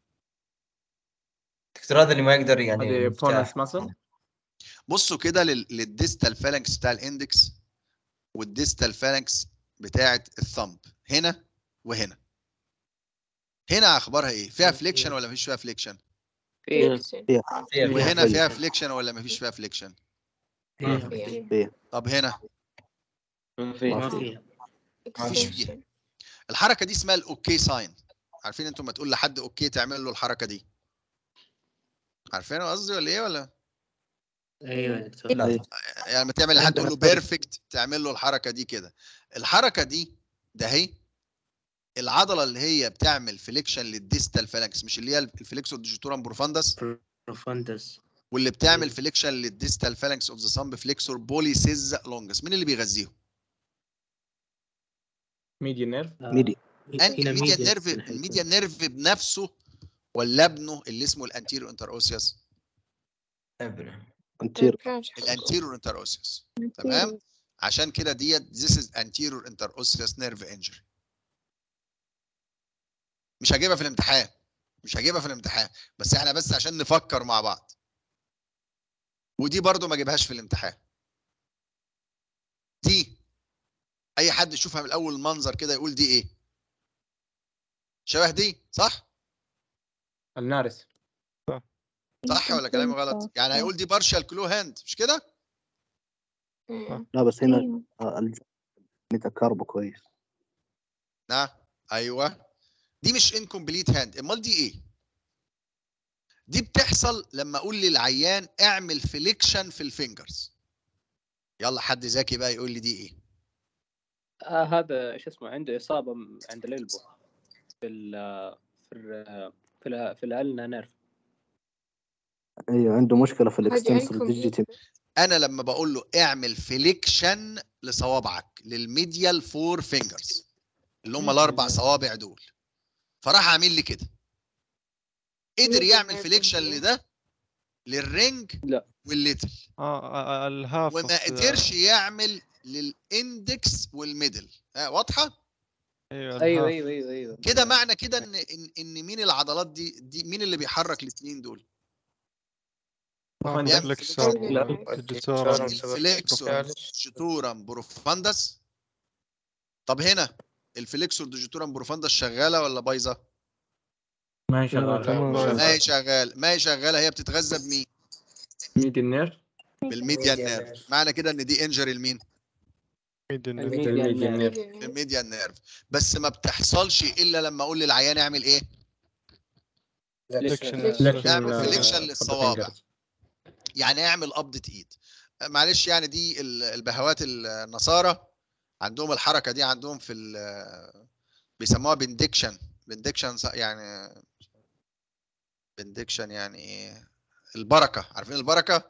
دكتور هذا اللي ما يقدر يعني هذه المفتاح. بونس ماسل بصوا كده لل- للديستال فالانكس بتاع الاندكس والديستال فالانكس بتاعه الثمب هنا وهنا هنا اخبارها ايه فيها فليكشن ولا مفيش فيها فليكشن فيه فيها- وهنا فيها. فيها فليكشن ولا مفيش فيها فليكشن فيها. طب هنا ما فيها مفيش فيها الحركه دي اسمها الاوكي ساين عارفين انتوا ما تقول لحد اوكي تعمل له الحركه دي عارفين قصدي ولا ايه ولا ايوه يا دكتور لا يعني لما تعمل لحد تقول له بيرفكت تعمل له الحركه دي كده الحركه دي ده هي العضله اللي هي بتعمل فليكشن للديستال فالانكس مش اللي هي الفليكسور ديجيتورام بروفاندس بروفاندس واللي بتعمل فليكشن للديستال فالانكس اوف ذا سامب فليكسور بوليسيز لونجس مين اللي بيغذيهم ميديان نيرف ميدي أن- هنا الميديا ميديان نيرف الميديا نيرف بنفسه ولا ابنه اللي اسمه الانتيرو انتر اوسيوس ابره انتير الانتيرو انتر اوسيوس تمام عشان كده ديت this is anterior interosseous nerve injury مش هجيبها في الامتحان مش هجيبها في الامتحان بس احنا بس عشان نفكر مع بعض ودي برضو ما اجيبهاش في الامتحان دي اي حد يشوفها من الاول منظر كده يقول دي ايه شبه دي صح النارس صح ولا كلامي غلط يعني هيقول دي بارشال كلو هاند مش كده لا بس هنا آه، الج- ميتاكاربو كويس نعم ايوه دي مش انكمبليت هاند امال دي ايه دي بتحصل لما اقول للعيان اعمل فليكشن في الفينجرز يلا حد ذكي بقى يقول لي دي ايه آه هذا ايش اسمه عنده اصابه م- عند الالبو في ال في ال في ال في الالنا نيرف ايوه عنده مشكله في هذه الاكستنسور incomplete. ديجيتي انا لما بقول له اعمل فليكشن لصوابعك للميديال فور فينجرز اللي هم الاربع صوابع دول فراح عامل لي كده قدر Medial يعمل nerve فليكشن injury. لده للرينج لا. والليتل اه آه، الهاف وما of the- قدرش يعمل للاندكس والميدل ها واضحه ايوه ايوه الهاف. ايوه ايوه ايوه كده معنى كده ان ان ان مين العضلات دي دي مين اللي بيحرك الاثنين دول آه، بيعمل فليكسور لا. ديجيتورم الفليكسور ديجيتورام بروفاندس طب هنا الفليكسور ديجيتورام بروفاندس شغاله ولا بايظه ما هي شغالة تمام. ما هي شغاله ما هي شغاله هي بتتغذى بمين ميديان نيرف بالميديان نيرف معنى كده ان دي انجري لمين ميدن الميديان نيرف الميديان نيرف بس ما بتحصلش الا لما اقول للعيان اعمل ايه نعمل فليكشن للصوابع يعني اعمل قبضه ايد معلش يعني دي ال- البهوات النصارى عندهم الحركه دي عندهم في ال- بيسموها بندكشن بندكشن يعني بندكشن يعني ايه البركه عارفين البركه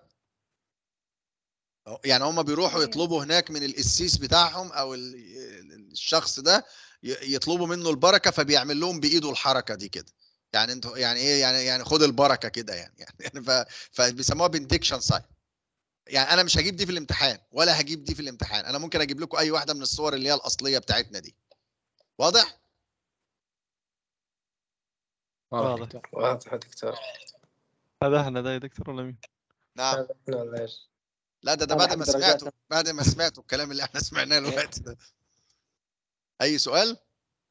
يعني هم بيروحوا يطلبوا هناك من القسيس بتاعهم او ال- الشخص ده ي- يطلبوا منه البركه فبيعمل لهم بايده الحركه دي كده يعني انتوا يعني ايه يعني يعني خد البركه كده يعني يعني ف فبيسموها بنديكشن ساين يعني انا مش هجيب دي في الامتحان ولا هجيب دي في الامتحان انا ممكن اجيب لكم اي واحده من الصور اللي هي الاصليه بتاعتنا دي واضح واضح واضح يا دكتور هذا احنا ده يا دكتور ولا مين؟ نعم لا ولا ايش؟ لا ده ده أنا بعد ما أحب درجات. سمعته بعد ما سمعته الكلام اللي احنا سمعناه الوقت ده اي سؤال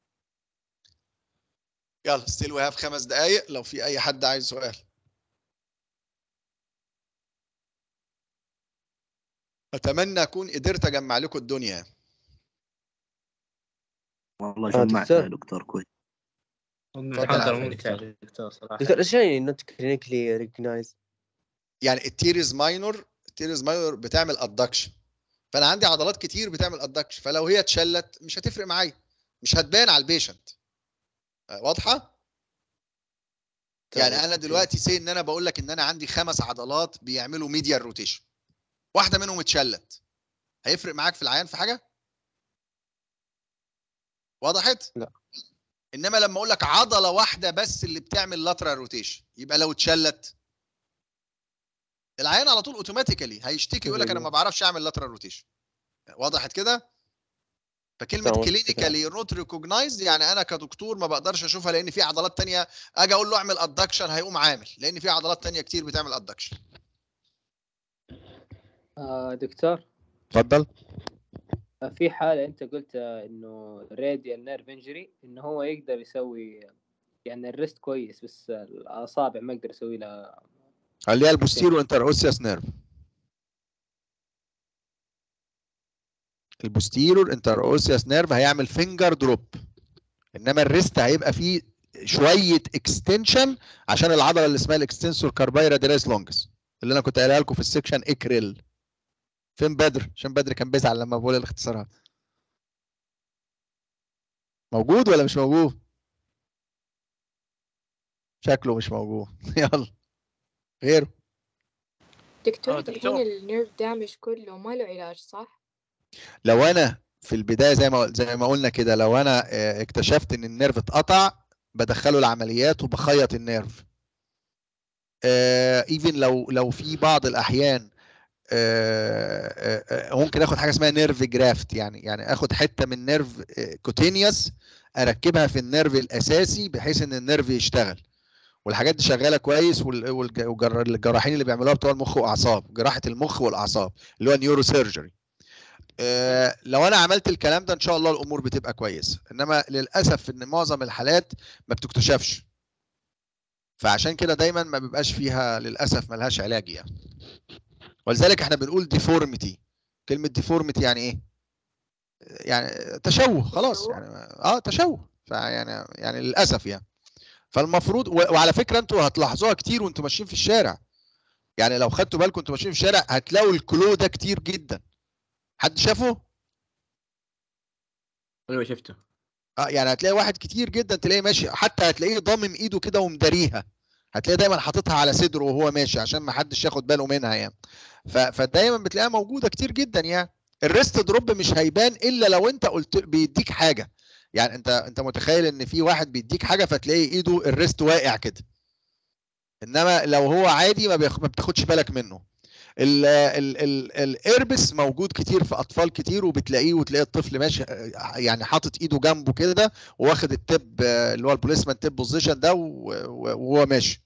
يلا ستيل وي هاف خمس دقايق لو في اي حد عايز سؤال اتمنى اكون قدرت اجمع لكم الدنيا والله آه، جمعت دكتور. يا دكتور كويس محاضرة اتفضل. ممتعة دكتور صراحة دكتور ايش يعني نوت كلينيكلي ريكوجنايز يعني التيريز ماينور التيريز ماينور بتعمل ادكشن فانا عندي عضلات كتير بتعمل ادكشن فلو هي اتشلت مش هتفرق معايا مش هتبان على البيشنت آه، واضحه يعني انا دلوقتي سي ان انا بقول لك ان انا عندي خمس عضلات بيعملوا ميديال روتيشن واحده منهم اتشلت هيفرق معاك في العيان في حاجه وضحت لا. انما لما اقول لك عضله واحده بس اللي بتعمل لاترال روتيشن يبقى لو اتشلت العيان على طول اوتوماتيكالي هيشتكي يقول لك انا ما بعرفش اعمل لاترال روتيشن وضحت كده فكلمه تمام. كلينيكالي نوت ريكوجنايزد يعني انا كدكتور ما بقدرش اشوفها لان في عضلات تانية اجي اقول له اعمل ادكشن هيقوم عامل لان في عضلات تانية كتير بتعمل ادكشن آه دكتور اتفضل آه، في حالة أنت قلت آه، إنه راديال نيرف انجري إنه هو يقدر يسوي يعني الريست كويس بس الأصابع ما يقدر يسوي لها اللي هي البوستيرو انتر اوسياس نيرف البوستيرو انتر اوسياس نيرف هيعمل فينجر دروب انما الريست هيبقى فيه شويه اكستنشن عشان العضله اللي اسمها الاكستنسور كاربايرا ديريس لونجس اللي انا كنت قايلها لكم في السكشن اكريل فين بدر عشان بدر كان بيزعل لما بقول الاختصارات موجود ولا مش موجود شكله مش موجود يلا غيره دكتور آه، الحين دكتور. النيرف دامج كله ما له علاج صح؟ لو انا في البدايه زي ما زي ما قلنا كده لو انا آه، اكتشفت ان النيرف اتقطع بدخله العمليات وبخيط النيرف ايفن لو لو في بعض الاحيان آه، آه، آه، ممكن اخد حاجه اسمها نيرف جرافت يعني يعني اخد حته من نيرف كوتينيوس اركبها في النيرف الاساسي بحيث ان النيرف يشتغل والحاجات دي شغاله كويس وال- والج- والجر- الجراحين اللي بيعملوها بتوع المخ واعصاب جراحه المخ والاعصاب اللي هو نيورو سيرجري آه، لو انا عملت الكلام ده ان شاء الله الامور بتبقى كويسه انما للاسف ان معظم الحالات ما بتكتشفش فعشان كده دايما ما بيبقاش فيها للاسف ملهاش علاج يعني ولذلك احنا بنقول ديفورميتي كلمه ديفورميتي يعني ايه يعني تشوه خلاص يعني اه تشوه فيعني يعني للاسف يعني فالمفروض و- وعلى فكره انتوا هتلاحظوها كتير وانتوا ماشيين في الشارع يعني لو خدتوا بالكم انتوا ماشيين في الشارع هتلاقوا الكلو ده كتير جدا حد شافه ايوه شفته اه يعني هتلاقي واحد كتير جدا تلاقيه ماشي حتى هتلاقيه ضامم ايده كده ومداريها هتلاقيه دايما حاططها على صدره وهو ماشي عشان ما حدش ياخد باله منها يعني ف... فدايما بتلاقيها موجوده كتير جدا يعني الريست دروب مش هيبان الا لو انت قلت بيديك حاجه يعني انت انت متخيل ان في واحد بيديك حاجه فتلاقي ايده الريست واقع كده انما لو هو عادي ما, بيخ... ما بتاخدش بالك منه ال ال ال الاربس موجود كتير في اطفال كتير وبتلاقيه وتلاقي الطفل ماشي آه، يعني حاطط ايده جنبه كده واخد التب آه، اللي هو البوليسمان تيب بوزيشن ده و- و- وهو ماشي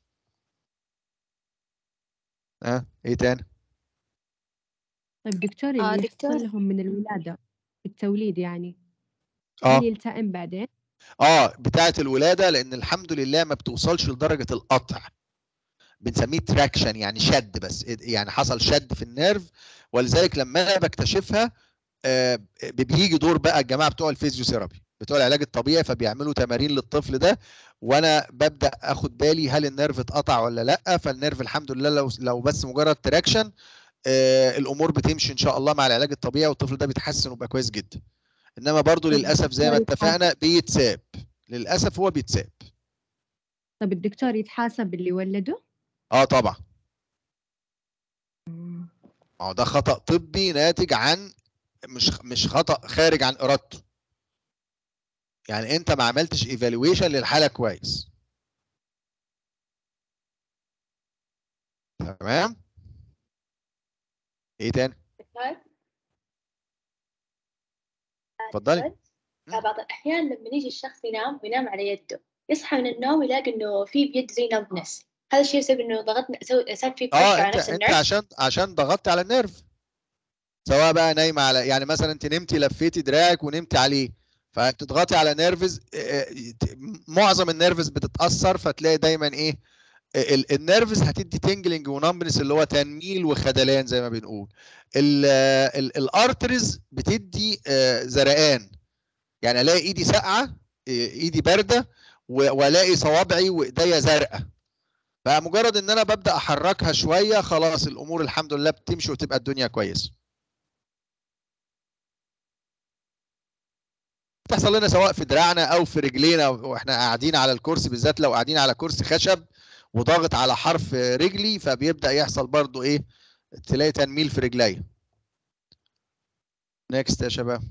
ها آه. ايه تاني طيب دكتور آه، اللي دكتور. يحصل لهم من الولادة التوليد يعني اه هل يلتئم بعدين؟ اه بتاعه الولاده لان الحمد لله ما بتوصلش لدرجه القطع بنسميه تراكشن يعني شد بس يعني حصل شد في النيرف ولذلك لما انا بكتشفها آه، بيجي دور بقى الجماعه بتوع الفيزيوثيرابي بتوع العلاج الطبيعي فبيعملوا تمارين للطفل ده وانا ببدا اخد بالي هل النيرف اتقطع ولا لا فالنيرف الحمد لله لو لو بس مجرد تراكشن آه، الامور بتمشي ان شاء الله مع العلاج الطبيعي والطفل ده بيتحسن ويبقى كويس جدا انما برضو طب للاسف زي ما الدكتور اتفقنا بيتساب للاسف هو بيتساب طب الدكتور يتحاسب اللي ولده؟ اه طبعا ما هو ده خطأ طبي ناتج عن مش مش خطأ خارج عن ارادته يعني انت ما عملتش ايفالويشن للحاله كويس تمام ايه تاني طيب اتفضلي آه، بعض الأحيان لما يجي الشخص ينام وينام على يده يصحى من النوم يلاقي إنه في بيده زي نبنس هذا الشيء يسبب إنه ضغطنا سو- صار في اه بريشر على انت نفس انت النرف عشان عشان ضغطت على النيرف سواء بقى نايمه على يعني مثلا انت نمتي لفيتي دراعك ونمتي عليه فبتضغطي على نيرفز معظم النيرفز بتتاثر فتلاقي دايما ايه ال- النيرفز هتدي تنجلنج ونمبنس اللي هو تنميل وخدلان زي ما بنقول ال- ال- الارترز بتدي آه، زرقان يعني الاقي ايدي ساقعه آه، ايدي بارده و- والاقي صوابعي وايديا زرقاء فمجرد ان انا ببدا احركها شويه خلاص الامور الحمد لله بتمشي وتبقى الدنيا كويسه بتحصل لنا سواء في دراعنا او في رجلينا واحنا قاعدين على الكرسي بالذات لو قاعدين على كرسي خشب وضاغط على حرف رجلي فبيبدا يحصل برضو ايه تلاقي تنميل في رجليا نيكست يا شباب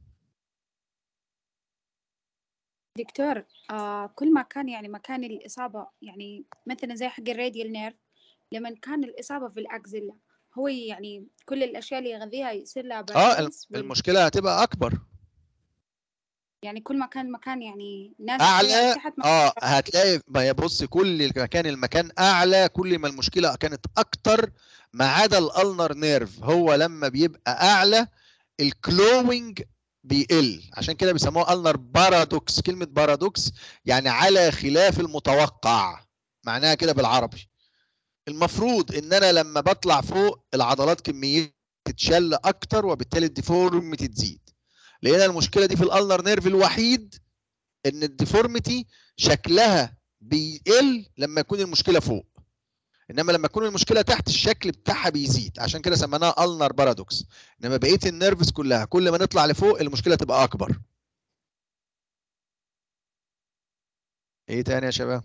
دكتور آه كل ما كان يعني مكان الإصابة يعني مثلا زي حق الراديال نيرف لما كان الإصابة في الأكزيلا هو يعني كل الأشياء اللي يغذيها يصير لها اه الم- balance وال- المشكله هتبقى اكبر يعني كل ما كان المكان يعني ناس اعلى تحت اه هتلاقي ما هي بص كل ما كان المكان اعلى كل ما المشكله كانت اكتر ما عدا الالنر نيرف هو لما بيبقى اعلى الكلوينج بيقل عشان كده بيسموها النر بارادوكس كلمه بارادوكس يعني على خلاف المتوقع معناها كده بالعربي المفروض ان انا لما بطلع فوق العضلات كميتها تتشل اكتر وبالتالي الديفورميتي تزيد لقينا المشكله دي في الالنر نيرف الوحيد ان الديفورميتي شكلها بيقل لما يكون المشكله فوق انما لما تكون المشكله تحت الشكل بتاعها بيزيد عشان كده سميناها النر بارادوكس انما بقيه النيرفز كلها كل ما نطلع لفوق المشكله تبقى اكبر ايه تاني يا شباب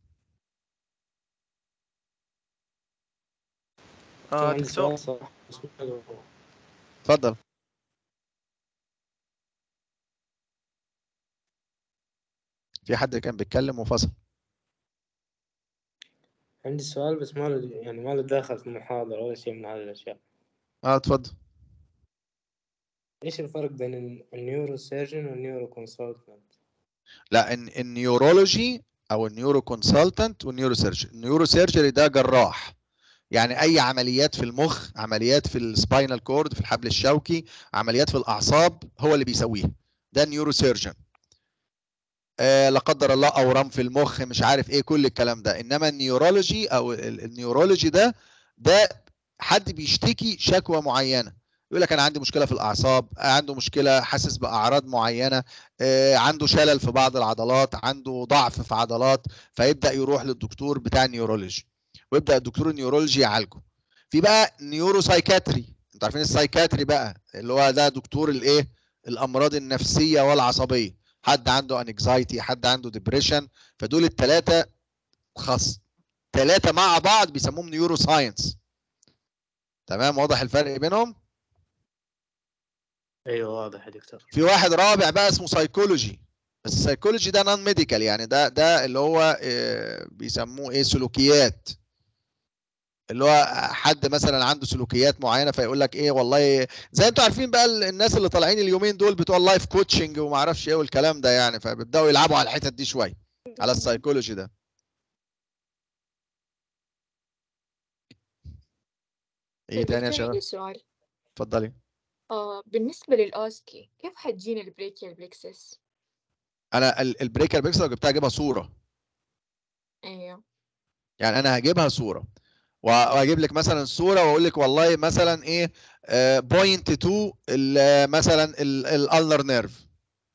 اه عندي دكتور سؤال صح بس ما أدري. اتفضل في حد كان بيتكلم وفصل عندي سؤال بس ما له يعني ما له داخل في المحاضرة ولا شيء من هذه الأشياء اه اتفضل إيش الفرق بين ال- النيورو سيرجن والنيورو كونسلتنت؟ لا الن- النيورولوجي او النيورو كونسلتنت والنيورو سيرجري النيورو سيرجري ده جراح يعني اي عمليات في المخ عمليات في السباينال كورد في الحبل الشوكي عمليات في الاعصاب هو اللي بيسويها ده النيورو سيرجن آه لا قدر الله اورام في المخ مش عارف ايه كل الكلام ده انما النيورولوجي او ال- النيورولوجي ده ده حد بيشتكي شكوى معينه يقول لك انا عندي مشكله في الاعصاب عنده مشكله حاسس باعراض معينه آه، عنده شلل في بعض العضلات عنده ضعف في عضلات فيبدا يروح للدكتور بتاع النيورولوجي ويبدا الدكتور النيورولوجي يعالجه في بقى نيورو سايكاتري انتوا عارفين السايكاتري بقى اللي هو ده دكتور الايه الامراض النفسيه والعصبيه حد عنده انكزايتي حد عنده ديبريشن فدول الثلاثه خاص ثلاثه مع بعض بيسموهم نيورو ساينس تمام واضح الفرق بينهم أيوه واضح يا دكتور في واحد رابع بقى اسمه سايكولوجي بس السايكولوجي ده نون ميديكال يعني ده ده اللي هو آه، بيسموه ايه سلوكيات اللي هو حد مثلا عنده سلوكيات معينه فيقول لك ايه والله زي انتوا عارفين بقى ال- الناس اللي طالعين اليومين دول بتوع اللايف كوتشنج وما اعرفش ايه والكلام ده يعني فبيبداوا يلعبوا على الحتت دي شويه على السايكولوجي ده ايه تاني يا دكتور عندي شباب سؤال اتفضلي آه بالنسبة للأوسكي كيف حتجيني البريكيال بليكسس؟ انا ال- البريكر بيكس لو جبتها اجيبها صوره أيوه يعني انا هجيبها صوره وهجيب لك مثلا صوره واقول لك والله مثلا ايه بوينت 2 مثلا الالنر نيرف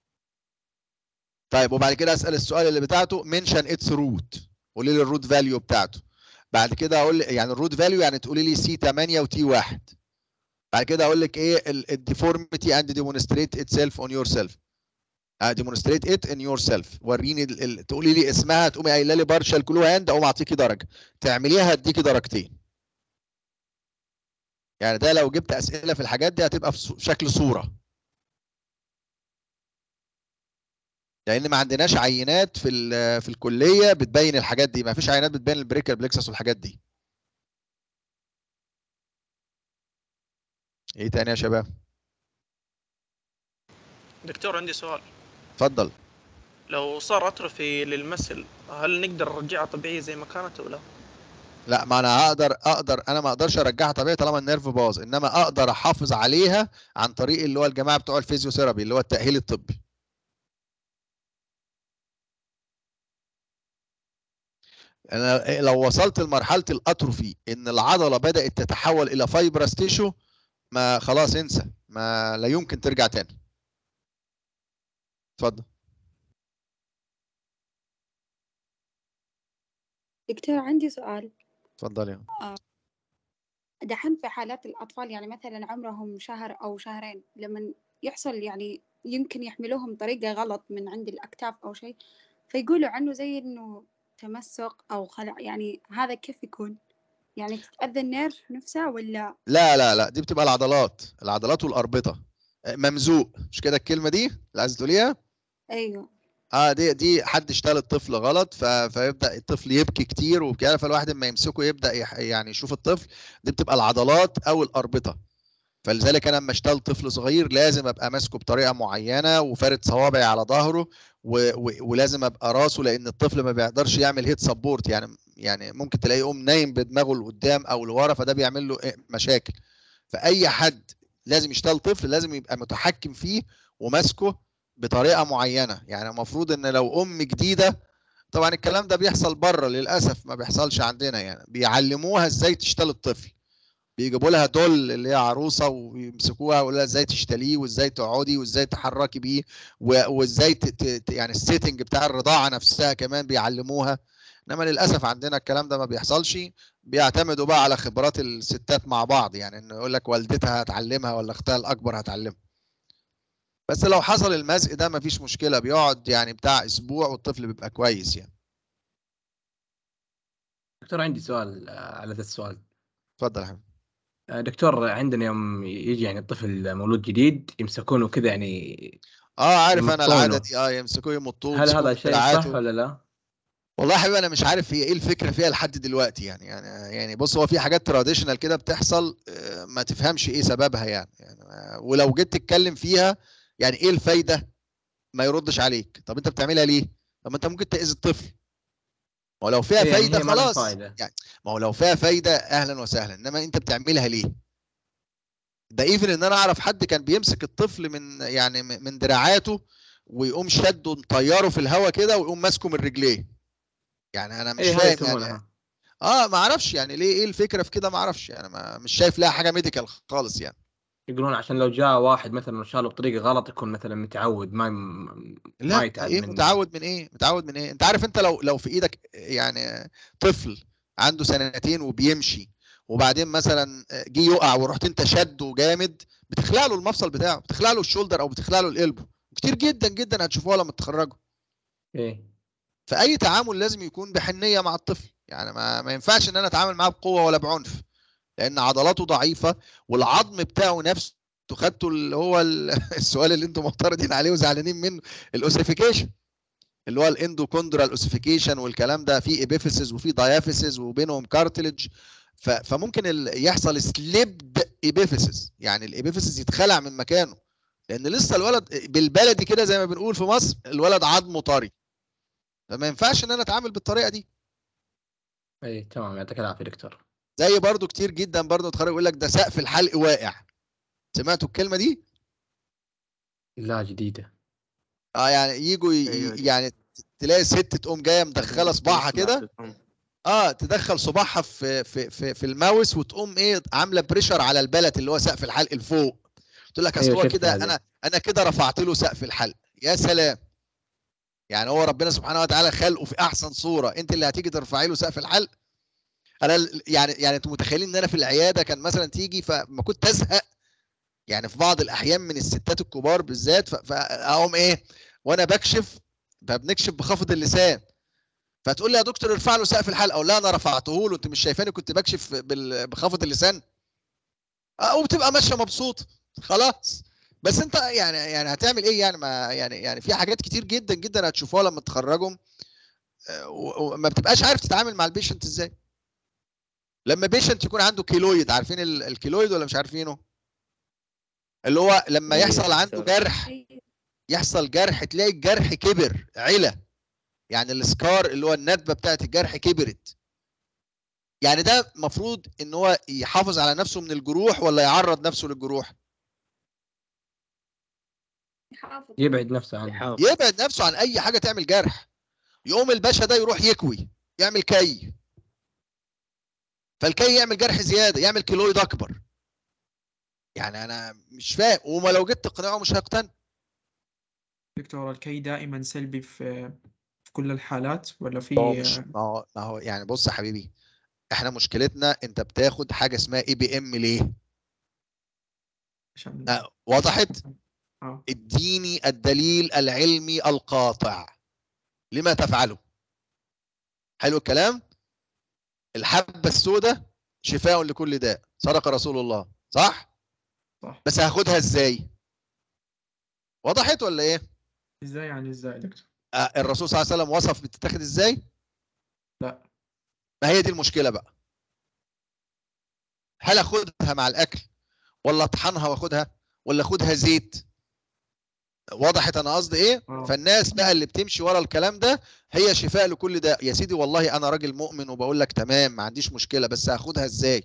طيب وبعد كده اسال السؤال اللي بتاعته منشن اتس روت قولي لي الروت فاليو بتاعته بعد كده اقول لي يعني الروت فاليو يعني تقولي لي سي 8 وتي 1 بعد كده اقول لك ايه الديفورميتي اند ديمونستريت اتسيلف اون يور سيلف ديمونستريت ات ان يور سيلف وريني ال- ال- تقولي لي اسمها تقومي قايله لي بارشال كلو هاند اقوم اعطيكي درجه تعمليها هديكي درجتين يعني ده لو جبت اسئله في الحاجات دي هتبقى في صو- في شكل صوره لان ما عندناش عينات في ال- في الكليه بتبين الحاجات دي ما فيش عينات بتبين البريكال بلكسس والحاجات دي ايه تاني يا شباب دكتور عندي سؤال اتفضل لو صار اتروفي للمسل هل نقدر نرجعها طبيعية زي ما كانت ولا؟ لا ما انا اقدر اقدر انا ما اقدرش ارجعها طبيعي طالما النيرف باظ انما اقدر احافظ عليها عن طريق اللي هو الجماعه بتوع الفيزيوثيرابي اللي هو التاهيل الطبي انا لو وصلت لمرحله الاتروفي ان العضله بدات تتحول الى فايبرس تيشو ما خلاص انسى ما لا يمكن ترجع تاني اتفضل دكتور عندي سؤال اتفضل يا آه، دحين في حالات الأطفال يعني مثلا عمرهم شهر أو شهرين لما يحصل يعني يمكن يحملوهم طريقة غلط من عند الأكتاف أو شيء فيقولوا عنه زي إنه تمسك أو خلع يعني هذا كيف يكون؟ يعني تتأذى النيرف نفسها ولا لا لا لا دي بتبقى العضلات العضلات والاربطه ممزوق مش كده الكلمه دي اللي عايز تقوليها أيوه اه دي دي حد اشتغل الطفل غلط ف... فيبدا الطفل يبكي كتير وكده فالواحد لما يمسكه يبدا يح... يعني يشوف الطفل دي بتبقى العضلات او الاربطه فلذلك انا لما اشتغل طفل صغير لازم ابقى ماسكه بطريقه معينه وفارد صوابعي على ظهره و... و... ولازم ابقى راسه لان الطفل ما بيقدرش يعمل هيد سبورت يعني يعني ممكن تلاقيه يقوم نايم بدماغه لقدام او لورا فده بيعمل له إيه؟ مشاكل فاي حد لازم يشتغل طفل لازم يبقى متحكم فيه وماسكه بطريقه معينه يعني المفروض ان لو ام جديده طبعا الكلام ده بيحصل بره للاسف ما بيحصلش عندنا يعني بيعلموها ازاي تشتغل الطفل بيجيبوا لها دول اللي هي عروسه ويمسكوها ويقولوا لها ازاي تشتليه وازاي تقعدي وازاي تحركي بيه و- وازاي ت- ت- ت- يعني السيتنج بتاع الرضاعه نفسها كمان بيعلموها انما للاسف عندنا الكلام ده ما بيحصلش بيعتمدوا بقى على خبرات الستات مع بعض يعني انه يقول لك والدتها هتعلمها ولا اختها الاكبر هتعلمها بس لو حصل المزق ده مفيش مشكله بيقعد يعني بتاع اسبوع والطفل بيبقى كويس يعني دكتور عندي سؤال آه، على ذا السؤال اتفضل يا حبيبي آه، دكتور عندنا يوم يجي يعني الطفل مولود جديد يمسكونه كذا يعني اه عارف انا يمطونه. العاده دي اه يمسكوه يمطوه هل يمسكوه هذا من شيء صح دراعاته. ولا لا؟ والله يا حبيبي انا مش عارف هي ايه الفكره فيها لحد دلوقتي يعني يعني يعني بص هو في حاجات تراديشنال كده بتحصل آه، ما تفهمش ايه سببها يعني, يعني آه، ولو جيت تتكلم فيها يعني ايه الفايده ما يردش عليك طب انت بتعملها ليه طب ما انت ممكن تاذي الطفل ولو فيها يعني فايده هي ما لها خلاص فايدة. يعني ما هو لو فيها فايده اهلا وسهلا انما انت بتعملها ليه ده ايفن ان انا اعرف حد كان بيمسك الطفل من يعني من من دراعاته ويقوم شده مطيره في الهواء كده ويقوم ماسكه من رجليه يعني انا مش إيه هذه فاهم يعني يسمونها. اه ما اعرفش يعني ليه ايه الفكره في كده ما اعرفش يعني ما مش شايف لها حاجه ميديكال خالص يعني يقولون عشان لو جاء واحد مثلا وشاله بطريقه غلط يكون مثلا متعود ما يم... ما لا يتعب ايه من متعود من ايه متعود من ايه انت عارف انت لو لو في ايدك يعني طفل عنده سنتين وبيمشي وبعدين مثلا جه يقع ورحت انت شده جامد بتخلع له المفصل بتاعه بتخلع له الشولدر او بتخلع له القلبه كتير جدا جدا هتشوفوها لما تتخرجوا ايه فاي تعامل لازم يكون بحنيه مع الطفل يعني ما, ما ينفعش ان انا اتعامل معاه بقوه ولا بعنف لان عضلاته ضعيفه والعظم بتاعه نفسه خدته اللي هو ال- السؤال اللي انتم معترضين عليه وزعلانين منه الاوسيفيكيشن اللي هو الاندوكوندرال اوسيفيكيشن والكلام ده في ابيفيسز وفي دايافيسز وبينهم كارتلج ف- فممكن ال- يحصل سليبد ابيفيسز يعني الابيفيسز يتخلع من مكانه لان لسه الولد بالبلدي كده زي ما بنقول في مصر الولد عظمه طري فما ينفعش ان انا اتعامل بالطريقه دي اي تمام يعطيك العافيه دكتور زي برضو كتير جدا برضو اتخرج يقول لك ده سقف الحلق واقع سمعتوا الكلمه دي لا جديده اه يعني يجوا ي- أيوة. يعني تلاقي ست تقوم جايه مدخله صباعها كده اه تدخل صباعها في في في, في الماوس وتقوم ايه عامله بريشر على البلد اللي هو سقف الحلق لفوق تقول لك اصل أيوة هو شفت كده هذه. انا انا كده رفعت له سقف الحلق يا سلام يعني هو ربنا سبحانه وتعالى خلقه في احسن صوره انت اللي هتيجي ترفعي له سقف الحلق انا ال- يعني يعني انتوا متخيلين ان انا في العياده كان مثلا تيجي فما كنت ازهق يعني في بعض الاحيان من الستات الكبار بالذات ف- فاقوم ايه وانا بكشف فبنكشف بخفض اللسان فتقول لي يا دكتور ارفع له سقف الحلقه اقول لها انا رفعته له انت مش شايفاني كنت بكشف بال- بخفض اللسان آه، وبتبقى ماشيه مبسوط خلاص بس انت يعني يعني هتعمل ايه يعني ما يعني يعني في حاجات كتير جدا جدا هتشوفوها لما تخرجهم آه، و- وما بتبقاش عارف تتعامل مع البيشنت ازاي لما بيشنت يكون عنده كيلويد عارفين ال- الكيلويد ولا مش عارفينه اللي هو لما أيوة، يحصل عنده دكتور. جرح يحصل جرح تلاقي الجرح كبر علا يعني السكار اللي هو الندبه بتاعت الجرح كبرت يعني ده مفروض ان هو يحافظ على نفسه من الجروح ولا يعرض نفسه للجروح يحافظ يبعد نفسه عنه يبعد نفسه عن اي حاجه تعمل جرح يقوم الباشا ده يروح يكوي يعمل كي فالكي يعمل جرح زياده يعمل كيلويد اكبر يعني انا مش فاهم وما لو جيت تقنعه مش هيقتنع دكتور الكي دائما سلبي في في كل الحالات ولا في ما هو مش ما هو ما هو يعني بص يا حبيبي احنا مشكلتنا انت بتاخد حاجه اسمها اي بي ام ليه؟ عشان آه، وضحت؟ آه. اديني الدليل العلمي القاطع لما تفعله حلو الكلام الحبة السوداء شفاء لكل داء صدق رسول الله صح صح بس هاخدها ازاي وضحت ولا ايه ازاي يعني ازاي يا دكتور آه الرسول صلى الله عليه وسلم وصف بتتاخد ازاي لا ما هي دي المشكلة بقى هل اخدها مع الاكل ولا اطحنها واخدها ولا اخدها زيت وضحت انا قصدي ايه آه. فالناس بقى اللي بتمشي ورا الكلام ده هي شفاء لكل ده يا سيدي والله انا راجل مؤمن وبقول لك تمام ما عنديش مشكله بس هاخدها ازاي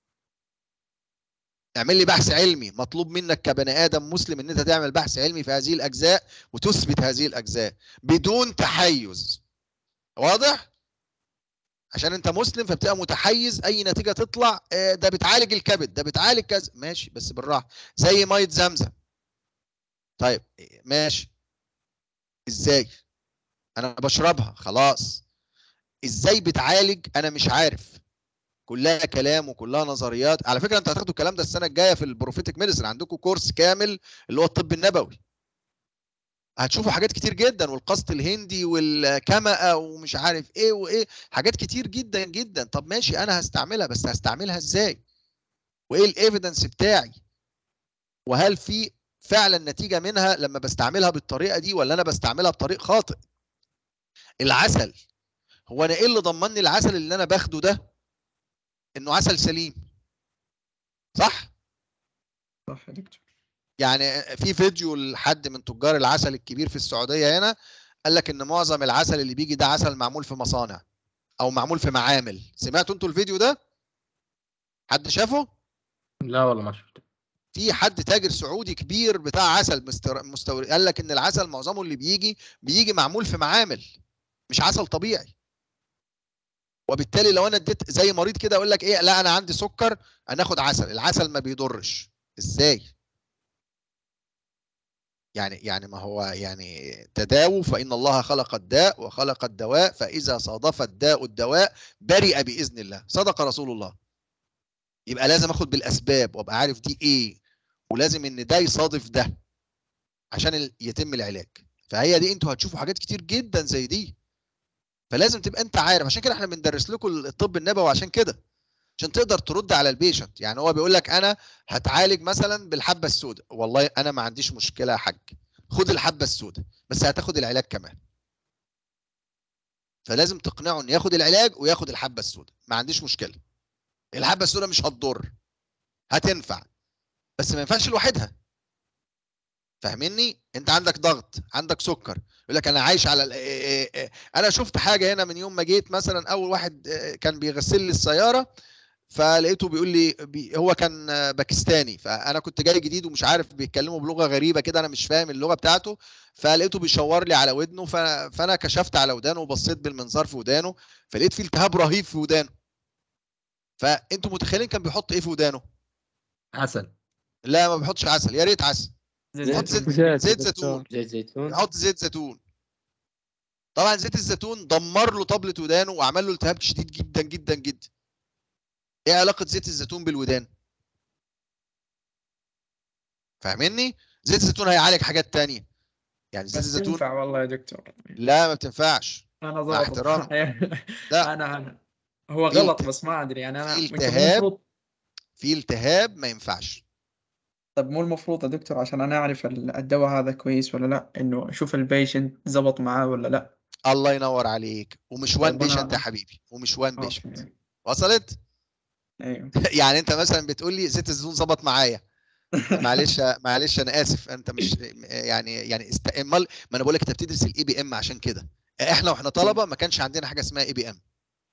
اعمل لي بحث علمي مطلوب منك كبني ادم مسلم ان انت تعمل بحث علمي في هذه الاجزاء وتثبت هذه الاجزاء بدون تحيز واضح عشان انت مسلم فبتبقى متحيز اي نتيجه تطلع آه، ده بتعالج الكبد ده بتعالج كذا ماشي بس بالراحه زي ميه زمزم طيب ماشي ازاي انا بشربها خلاص ازاي بتعالج انا مش عارف كلها كلام وكلها نظريات على فكره انتوا هتاخدوا الكلام ده السنه الجايه في البروفيتك ميديسن عندكم كورس كامل اللي هو الطب النبوي هتشوفوا حاجات كتير جدا والقسط الهندي والكمأة ومش عارف ايه وايه حاجات كتير جدا جدا طب ماشي انا هستعملها بس هستعملها ازاي وايه الايفيدنس بتاعي وهل في فعلا نتيجه منها لما بستعملها بالطريقه دي ولا انا بستعملها بطريق خاطئ العسل هو انا ايه اللي ضمني العسل اللي انا باخده ده انه عسل سليم صح صح يا دكتور يعني في فيديو لحد من تجار العسل الكبير في السعوديه هنا قال لك ان معظم العسل اللي بيجي ده عسل معمول في مصانع او معمول في معامل سمعتوا انتوا الفيديو ده حد شافه لا والله ما شفته في حد تاجر سعودي كبير بتاع عسل مستر- مستورد قال لك ان العسل معظمه اللي بيجي بيجي معمول في معامل مش عسل طبيعي وبالتالي لو انا اديت زي مريض كده اقول لك ايه لا انا عندي سكر انا اخد عسل العسل ما بيضرش ازاي يعني يعني ما هو يعني تداووا فان الله خلق الداء وخلق الدواء فاذا صادف الداء الدواء برئ باذن الله صدق رسول الله يبقى لازم اخد بالاسباب وابقى عارف دي ايه ولازم ان ده يصادف ده عشان ال- يتم العلاج فهي دي انتوا هتشوفوا حاجات كتير جدا زي دي فلازم تبقى انت عارف عشان كده احنا بندرس لكم الطب النبوي عشان كده عشان تقدر ترد على البيشنت يعني هو بيقول لك انا هتعالج مثلا بالحبه السوداء والله انا ما عنديش مشكله يا حاج خد الحبه السوداء بس هتاخد العلاج كمان فلازم تقنعه ان ياخد العلاج وياخد الحبه السوداء ما عنديش مشكله الحبه السوداء مش هتضر هتنفع بس ما ينفعش لوحدها فاهمني انت عندك ضغط عندك سكر يقول لك انا عايش على ال- إيه إيه إيه. انا شفت حاجه هنا من يوم ما جيت مثلا اول واحد آه، كان بيغسل لي السياره فلقيته بيقول لي بي هو كان آه، باكستاني فانا كنت جاي جديد ومش عارف بيتكلموا بلغه غريبه كده انا مش فاهم اللغه بتاعته فلقيته بيشاور لي على ودنه ف- فانا كشفت على ودانه وبصيت بالمنظار في ودانه فلقيت فيه التهاب رهيب في ودانه فانتوا متخيلين كان بيحط ايه في ودانه عسل لا ما بيحطش عسل يا ريت عسل زيت يحط زيتون. زيت, زيت زيت يا زيتون زيت زيتون يحط زيت زيتون طبعا زيت الزيتون دمر له طبلة ودانه وعمل له التهاب شديد جدا جدا جدا ايه علاقة زيت الزيتون بالودان فاهمني زيت الزيتون هيعالج حاجات تانية يعني زيت بس الزيتون تنفع والله يا دكتور لا ما بتنفعش انا مع ضابط احترامي لا انا انا هو في غلط الت- بس ما ادري يعني انا في يمكن التهاب المفروض في التهاب ما ينفعش طب مو المفروض يا دكتور عشان انا اعرف ال- الدواء هذا كويس ولا لا انه اشوف البيشنت زبط معاه ولا لا الله ينور عليك ومش وان طيب أنا- بيشنت يا حبيبي ومش وان أوكي. بيشنت وصلت ايوه يعني انت مثلا بتقول لي زيت الزيتون ظبط معايا معلش معلش انا اسف انت مش يعني يعني است... امال ما انا بقول لك انت بتدرس الاي بي ام عشان كده احنا واحنا طلبه ما كانش عندنا حاجه اسمها اي بي ام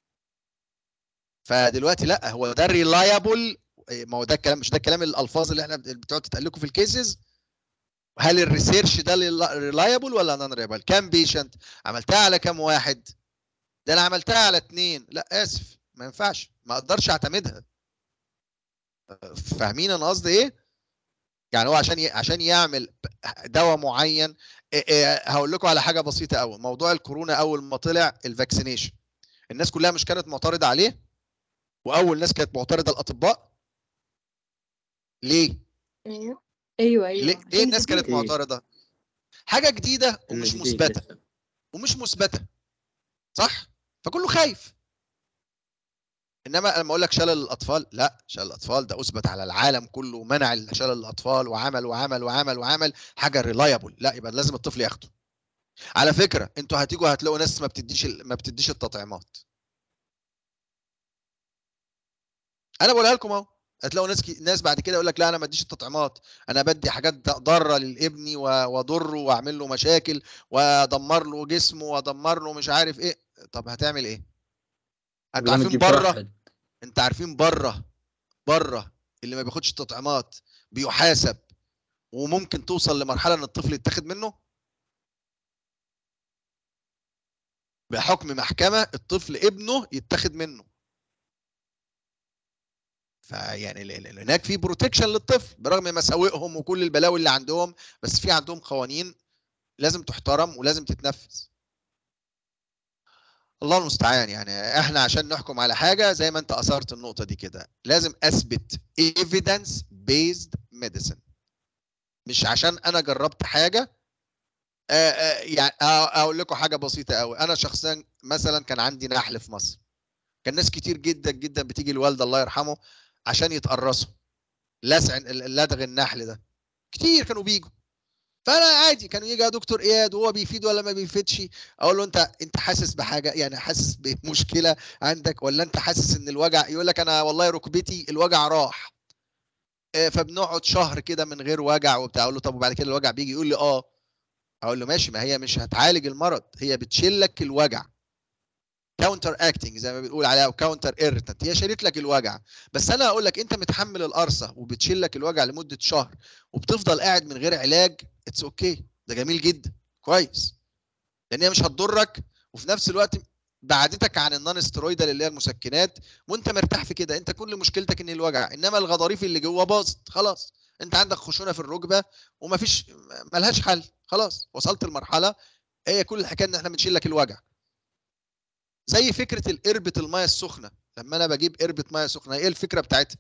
فدلوقتي لا هو ده ريلايبل ما هو ده الكلام مش ده الكلام الالفاظ اللي احنا بتقعد تتقلكوا في الكيسز هل الريسيرش ده ريلايبل ولا نون ريلايبل كام بيشنت عملتها على كام واحد ده انا عملتها على اتنين لا اسف ما ينفعش ما اقدرش اعتمدها فاهمين انا قصدي ايه يعني هو عشان ي... عشان يعمل دواء معين إيه إيه هقول لكم على حاجه بسيطه قوي موضوع الكورونا اول ما طلع الفاكسينيشن الناس كلها مش كانت معترضه عليه واول ناس كانت معترضه الاطباء ليه ايوه ايوه ايوه ليه, ليه الناس كانت إيه. معترضه حاجه جديده ومش جديد مثبته لسه. ومش مثبته صح فكله خايف انما لما اقول لك شلل الاطفال لا شلل الاطفال ده اثبت على العالم كله منع شلل الاطفال وعمل وعمل وعمل وعمل حاجه ريلايبل لا يبقى لازم الطفل ياخده على فكره انتوا هتيجوا هتلاقوا ناس ما بتديش ال- ما بتديش التطعيمات انا بقولها لكم اهو هتلاقوا ناس كي... ناس بعد كده يقول لك لا انا ما اديش التطعيمات انا بدي حاجات ضاره للابني و- واضره واعمل له مشاكل وادمر له جسمه وادمر له مش عارف ايه طب هتعمل ايه انتوا لما عارفين تجيب بره واحد. انت عارفين بره بره اللي ما بياخدش التطعيمات بيحاسب وممكن توصل لمرحله ان الطفل يتاخد منه بحكم محكمه الطفل ابنه يتاخد منه فيعني ال- ال- هناك في بروتكشن للطفل برغم مساوئهم وكل البلاوي اللي عندهم بس في عندهم قوانين لازم تحترم ولازم تتنفذ الله المستعان يعني احنا عشان نحكم على حاجه زي ما انت اثرت النقطه دي كده لازم اثبت evidence based medicine مش عشان انا جربت حاجه آه، آه، يعني آه، اقول لكم حاجه بسيطه قوي انا شخصيا مثلا كان عندي نحل في مصر كان ناس كتير جدا جدا بتيجي الوالده الله يرحمه عشان يتقرصوا لسع لدغ النحل ده كتير كانوا بيجوا فانا عادي كانوا يجي يا دكتور اياد وهو بيفيد ولا ما بيفيدش اقول له انت انت حاسس بحاجه يعني حاسس بمشكله عندك ولا انت حاسس ان الوجع يقول لك انا والله ركبتي الوجع راح آه، فبنقعد شهر كده من غير وجع وبتاع اقول له طب وبعد كده الوجع بيجي يقول لي اه اقول له ماشي ما هي مش هتعالج المرض هي بتشيل لك الوجع كاونتر اكتنج زي ما بنقول عليها او كاونتر ايرتنت هي شالت لك الوجع بس انا اقول لك انت متحمل القرصه وبتشيل لك الوجع لمده شهر وبتفضل قاعد من غير علاج اتس اوكي okay. ده جميل جدا كويس لان هي مش هتضرك وفي نفس الوقت بعدتك عن النون ستيرويدال اللي هي المسكنات وانت مرتاح في كده انت كل مشكلتك ان الوجع انما الغضاريف اللي جوه باظت خلاص انت عندك خشونه في الركبه ومفيش ملهاش حل خلاص وصلت لمرحله هي كل الحكايه ان احنا بنشيل لك الوجع زي فكره القربه الميه السخنه لما انا بجيب قربه ميه سخنه ايه الفكره بتاعتها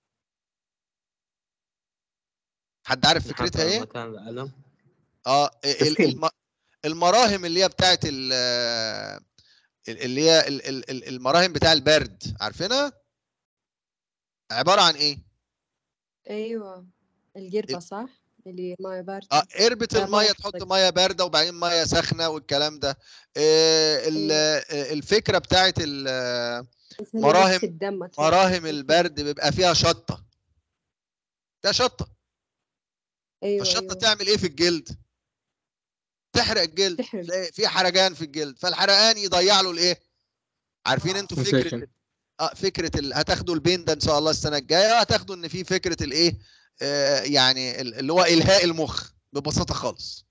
حد عارف فكرتها ايه مكان الألم اه ال- تسخين. الم- المراهم اللي هي بتاعت ال- اللي هي ال- ال- ال- المراهم بتاع البرد عارفينها عباره عن ايه ايوه القربة صح اللي ماي باردة اه قربة آه، الميه مية تحط قصدك. ميه بارده وبعدين ميه سخنه والكلام ده آه، ال- آه، الفكره بتاعت ال- آه، بس اللي مراهم نفس الدم أتوقع. مراهم البرد بيبقى فيها شطه ده شطه ايوه فالشطه ايوه تعمل ايه في الجلد تحرق الجلد تحرق. تلاقي في حرقان في الجلد فالحرقان يضيع له الايه عارفين انتوا فكره Sensation. اه فكره ال... هتاخدوا البين ده ان شاء الله السنه الجايه هتاخدوا ان في فكره الايه آه يعني ال- اللي هو الهاء المخ ببساطه خالص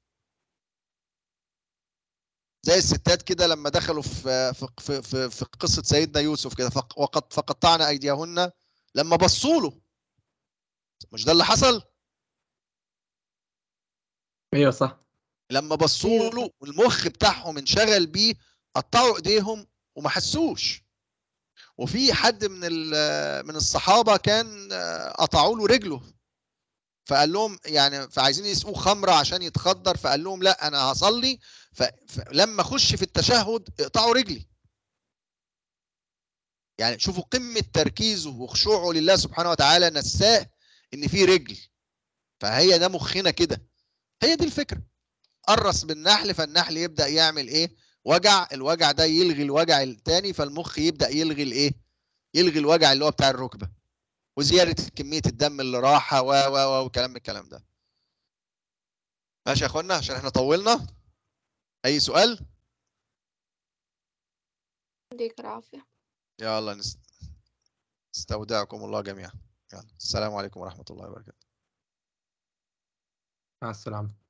زي الستات كده لما دخلوا في في في في, في قصه سيدنا يوسف كده فق... وقد فقطعنا ايديهن لما بصوا له مش ده اللي حصل ايوه صح لما بصوا له والمخ بتاعهم انشغل بيه قطعوا ايديهم وما حسوش وفي حد من ال- من الصحابه كان آه، قطعوا له رجله فقال لهم يعني فعايزين يسقوه خمره عشان يتخدر فقال لهم لا انا هصلي ف- فلما اخش في التشهد اقطعوا رجلي يعني شوفوا قمه تركيزه وخشوعه لله سبحانه وتعالى نساه ان في رجل فهي ده مخنا كده هي دي الفكره قرص بالنحل فالنحل يبدا يعمل ايه وجع الوجع ده يلغي الوجع التاني فالمخ يبدا يلغي الايه يلغي الوجع اللي هو بتاع الركبه وزياده كميه الدم اللي راحه و و و وكلام من الكلام ده ماشي يا اخوانا عشان احنا طولنا اي سؤال يديك العافية يلا نست... نستودعكم الله جميعا يلا السلام عليكم ورحمه الله وبركاته مع السلامة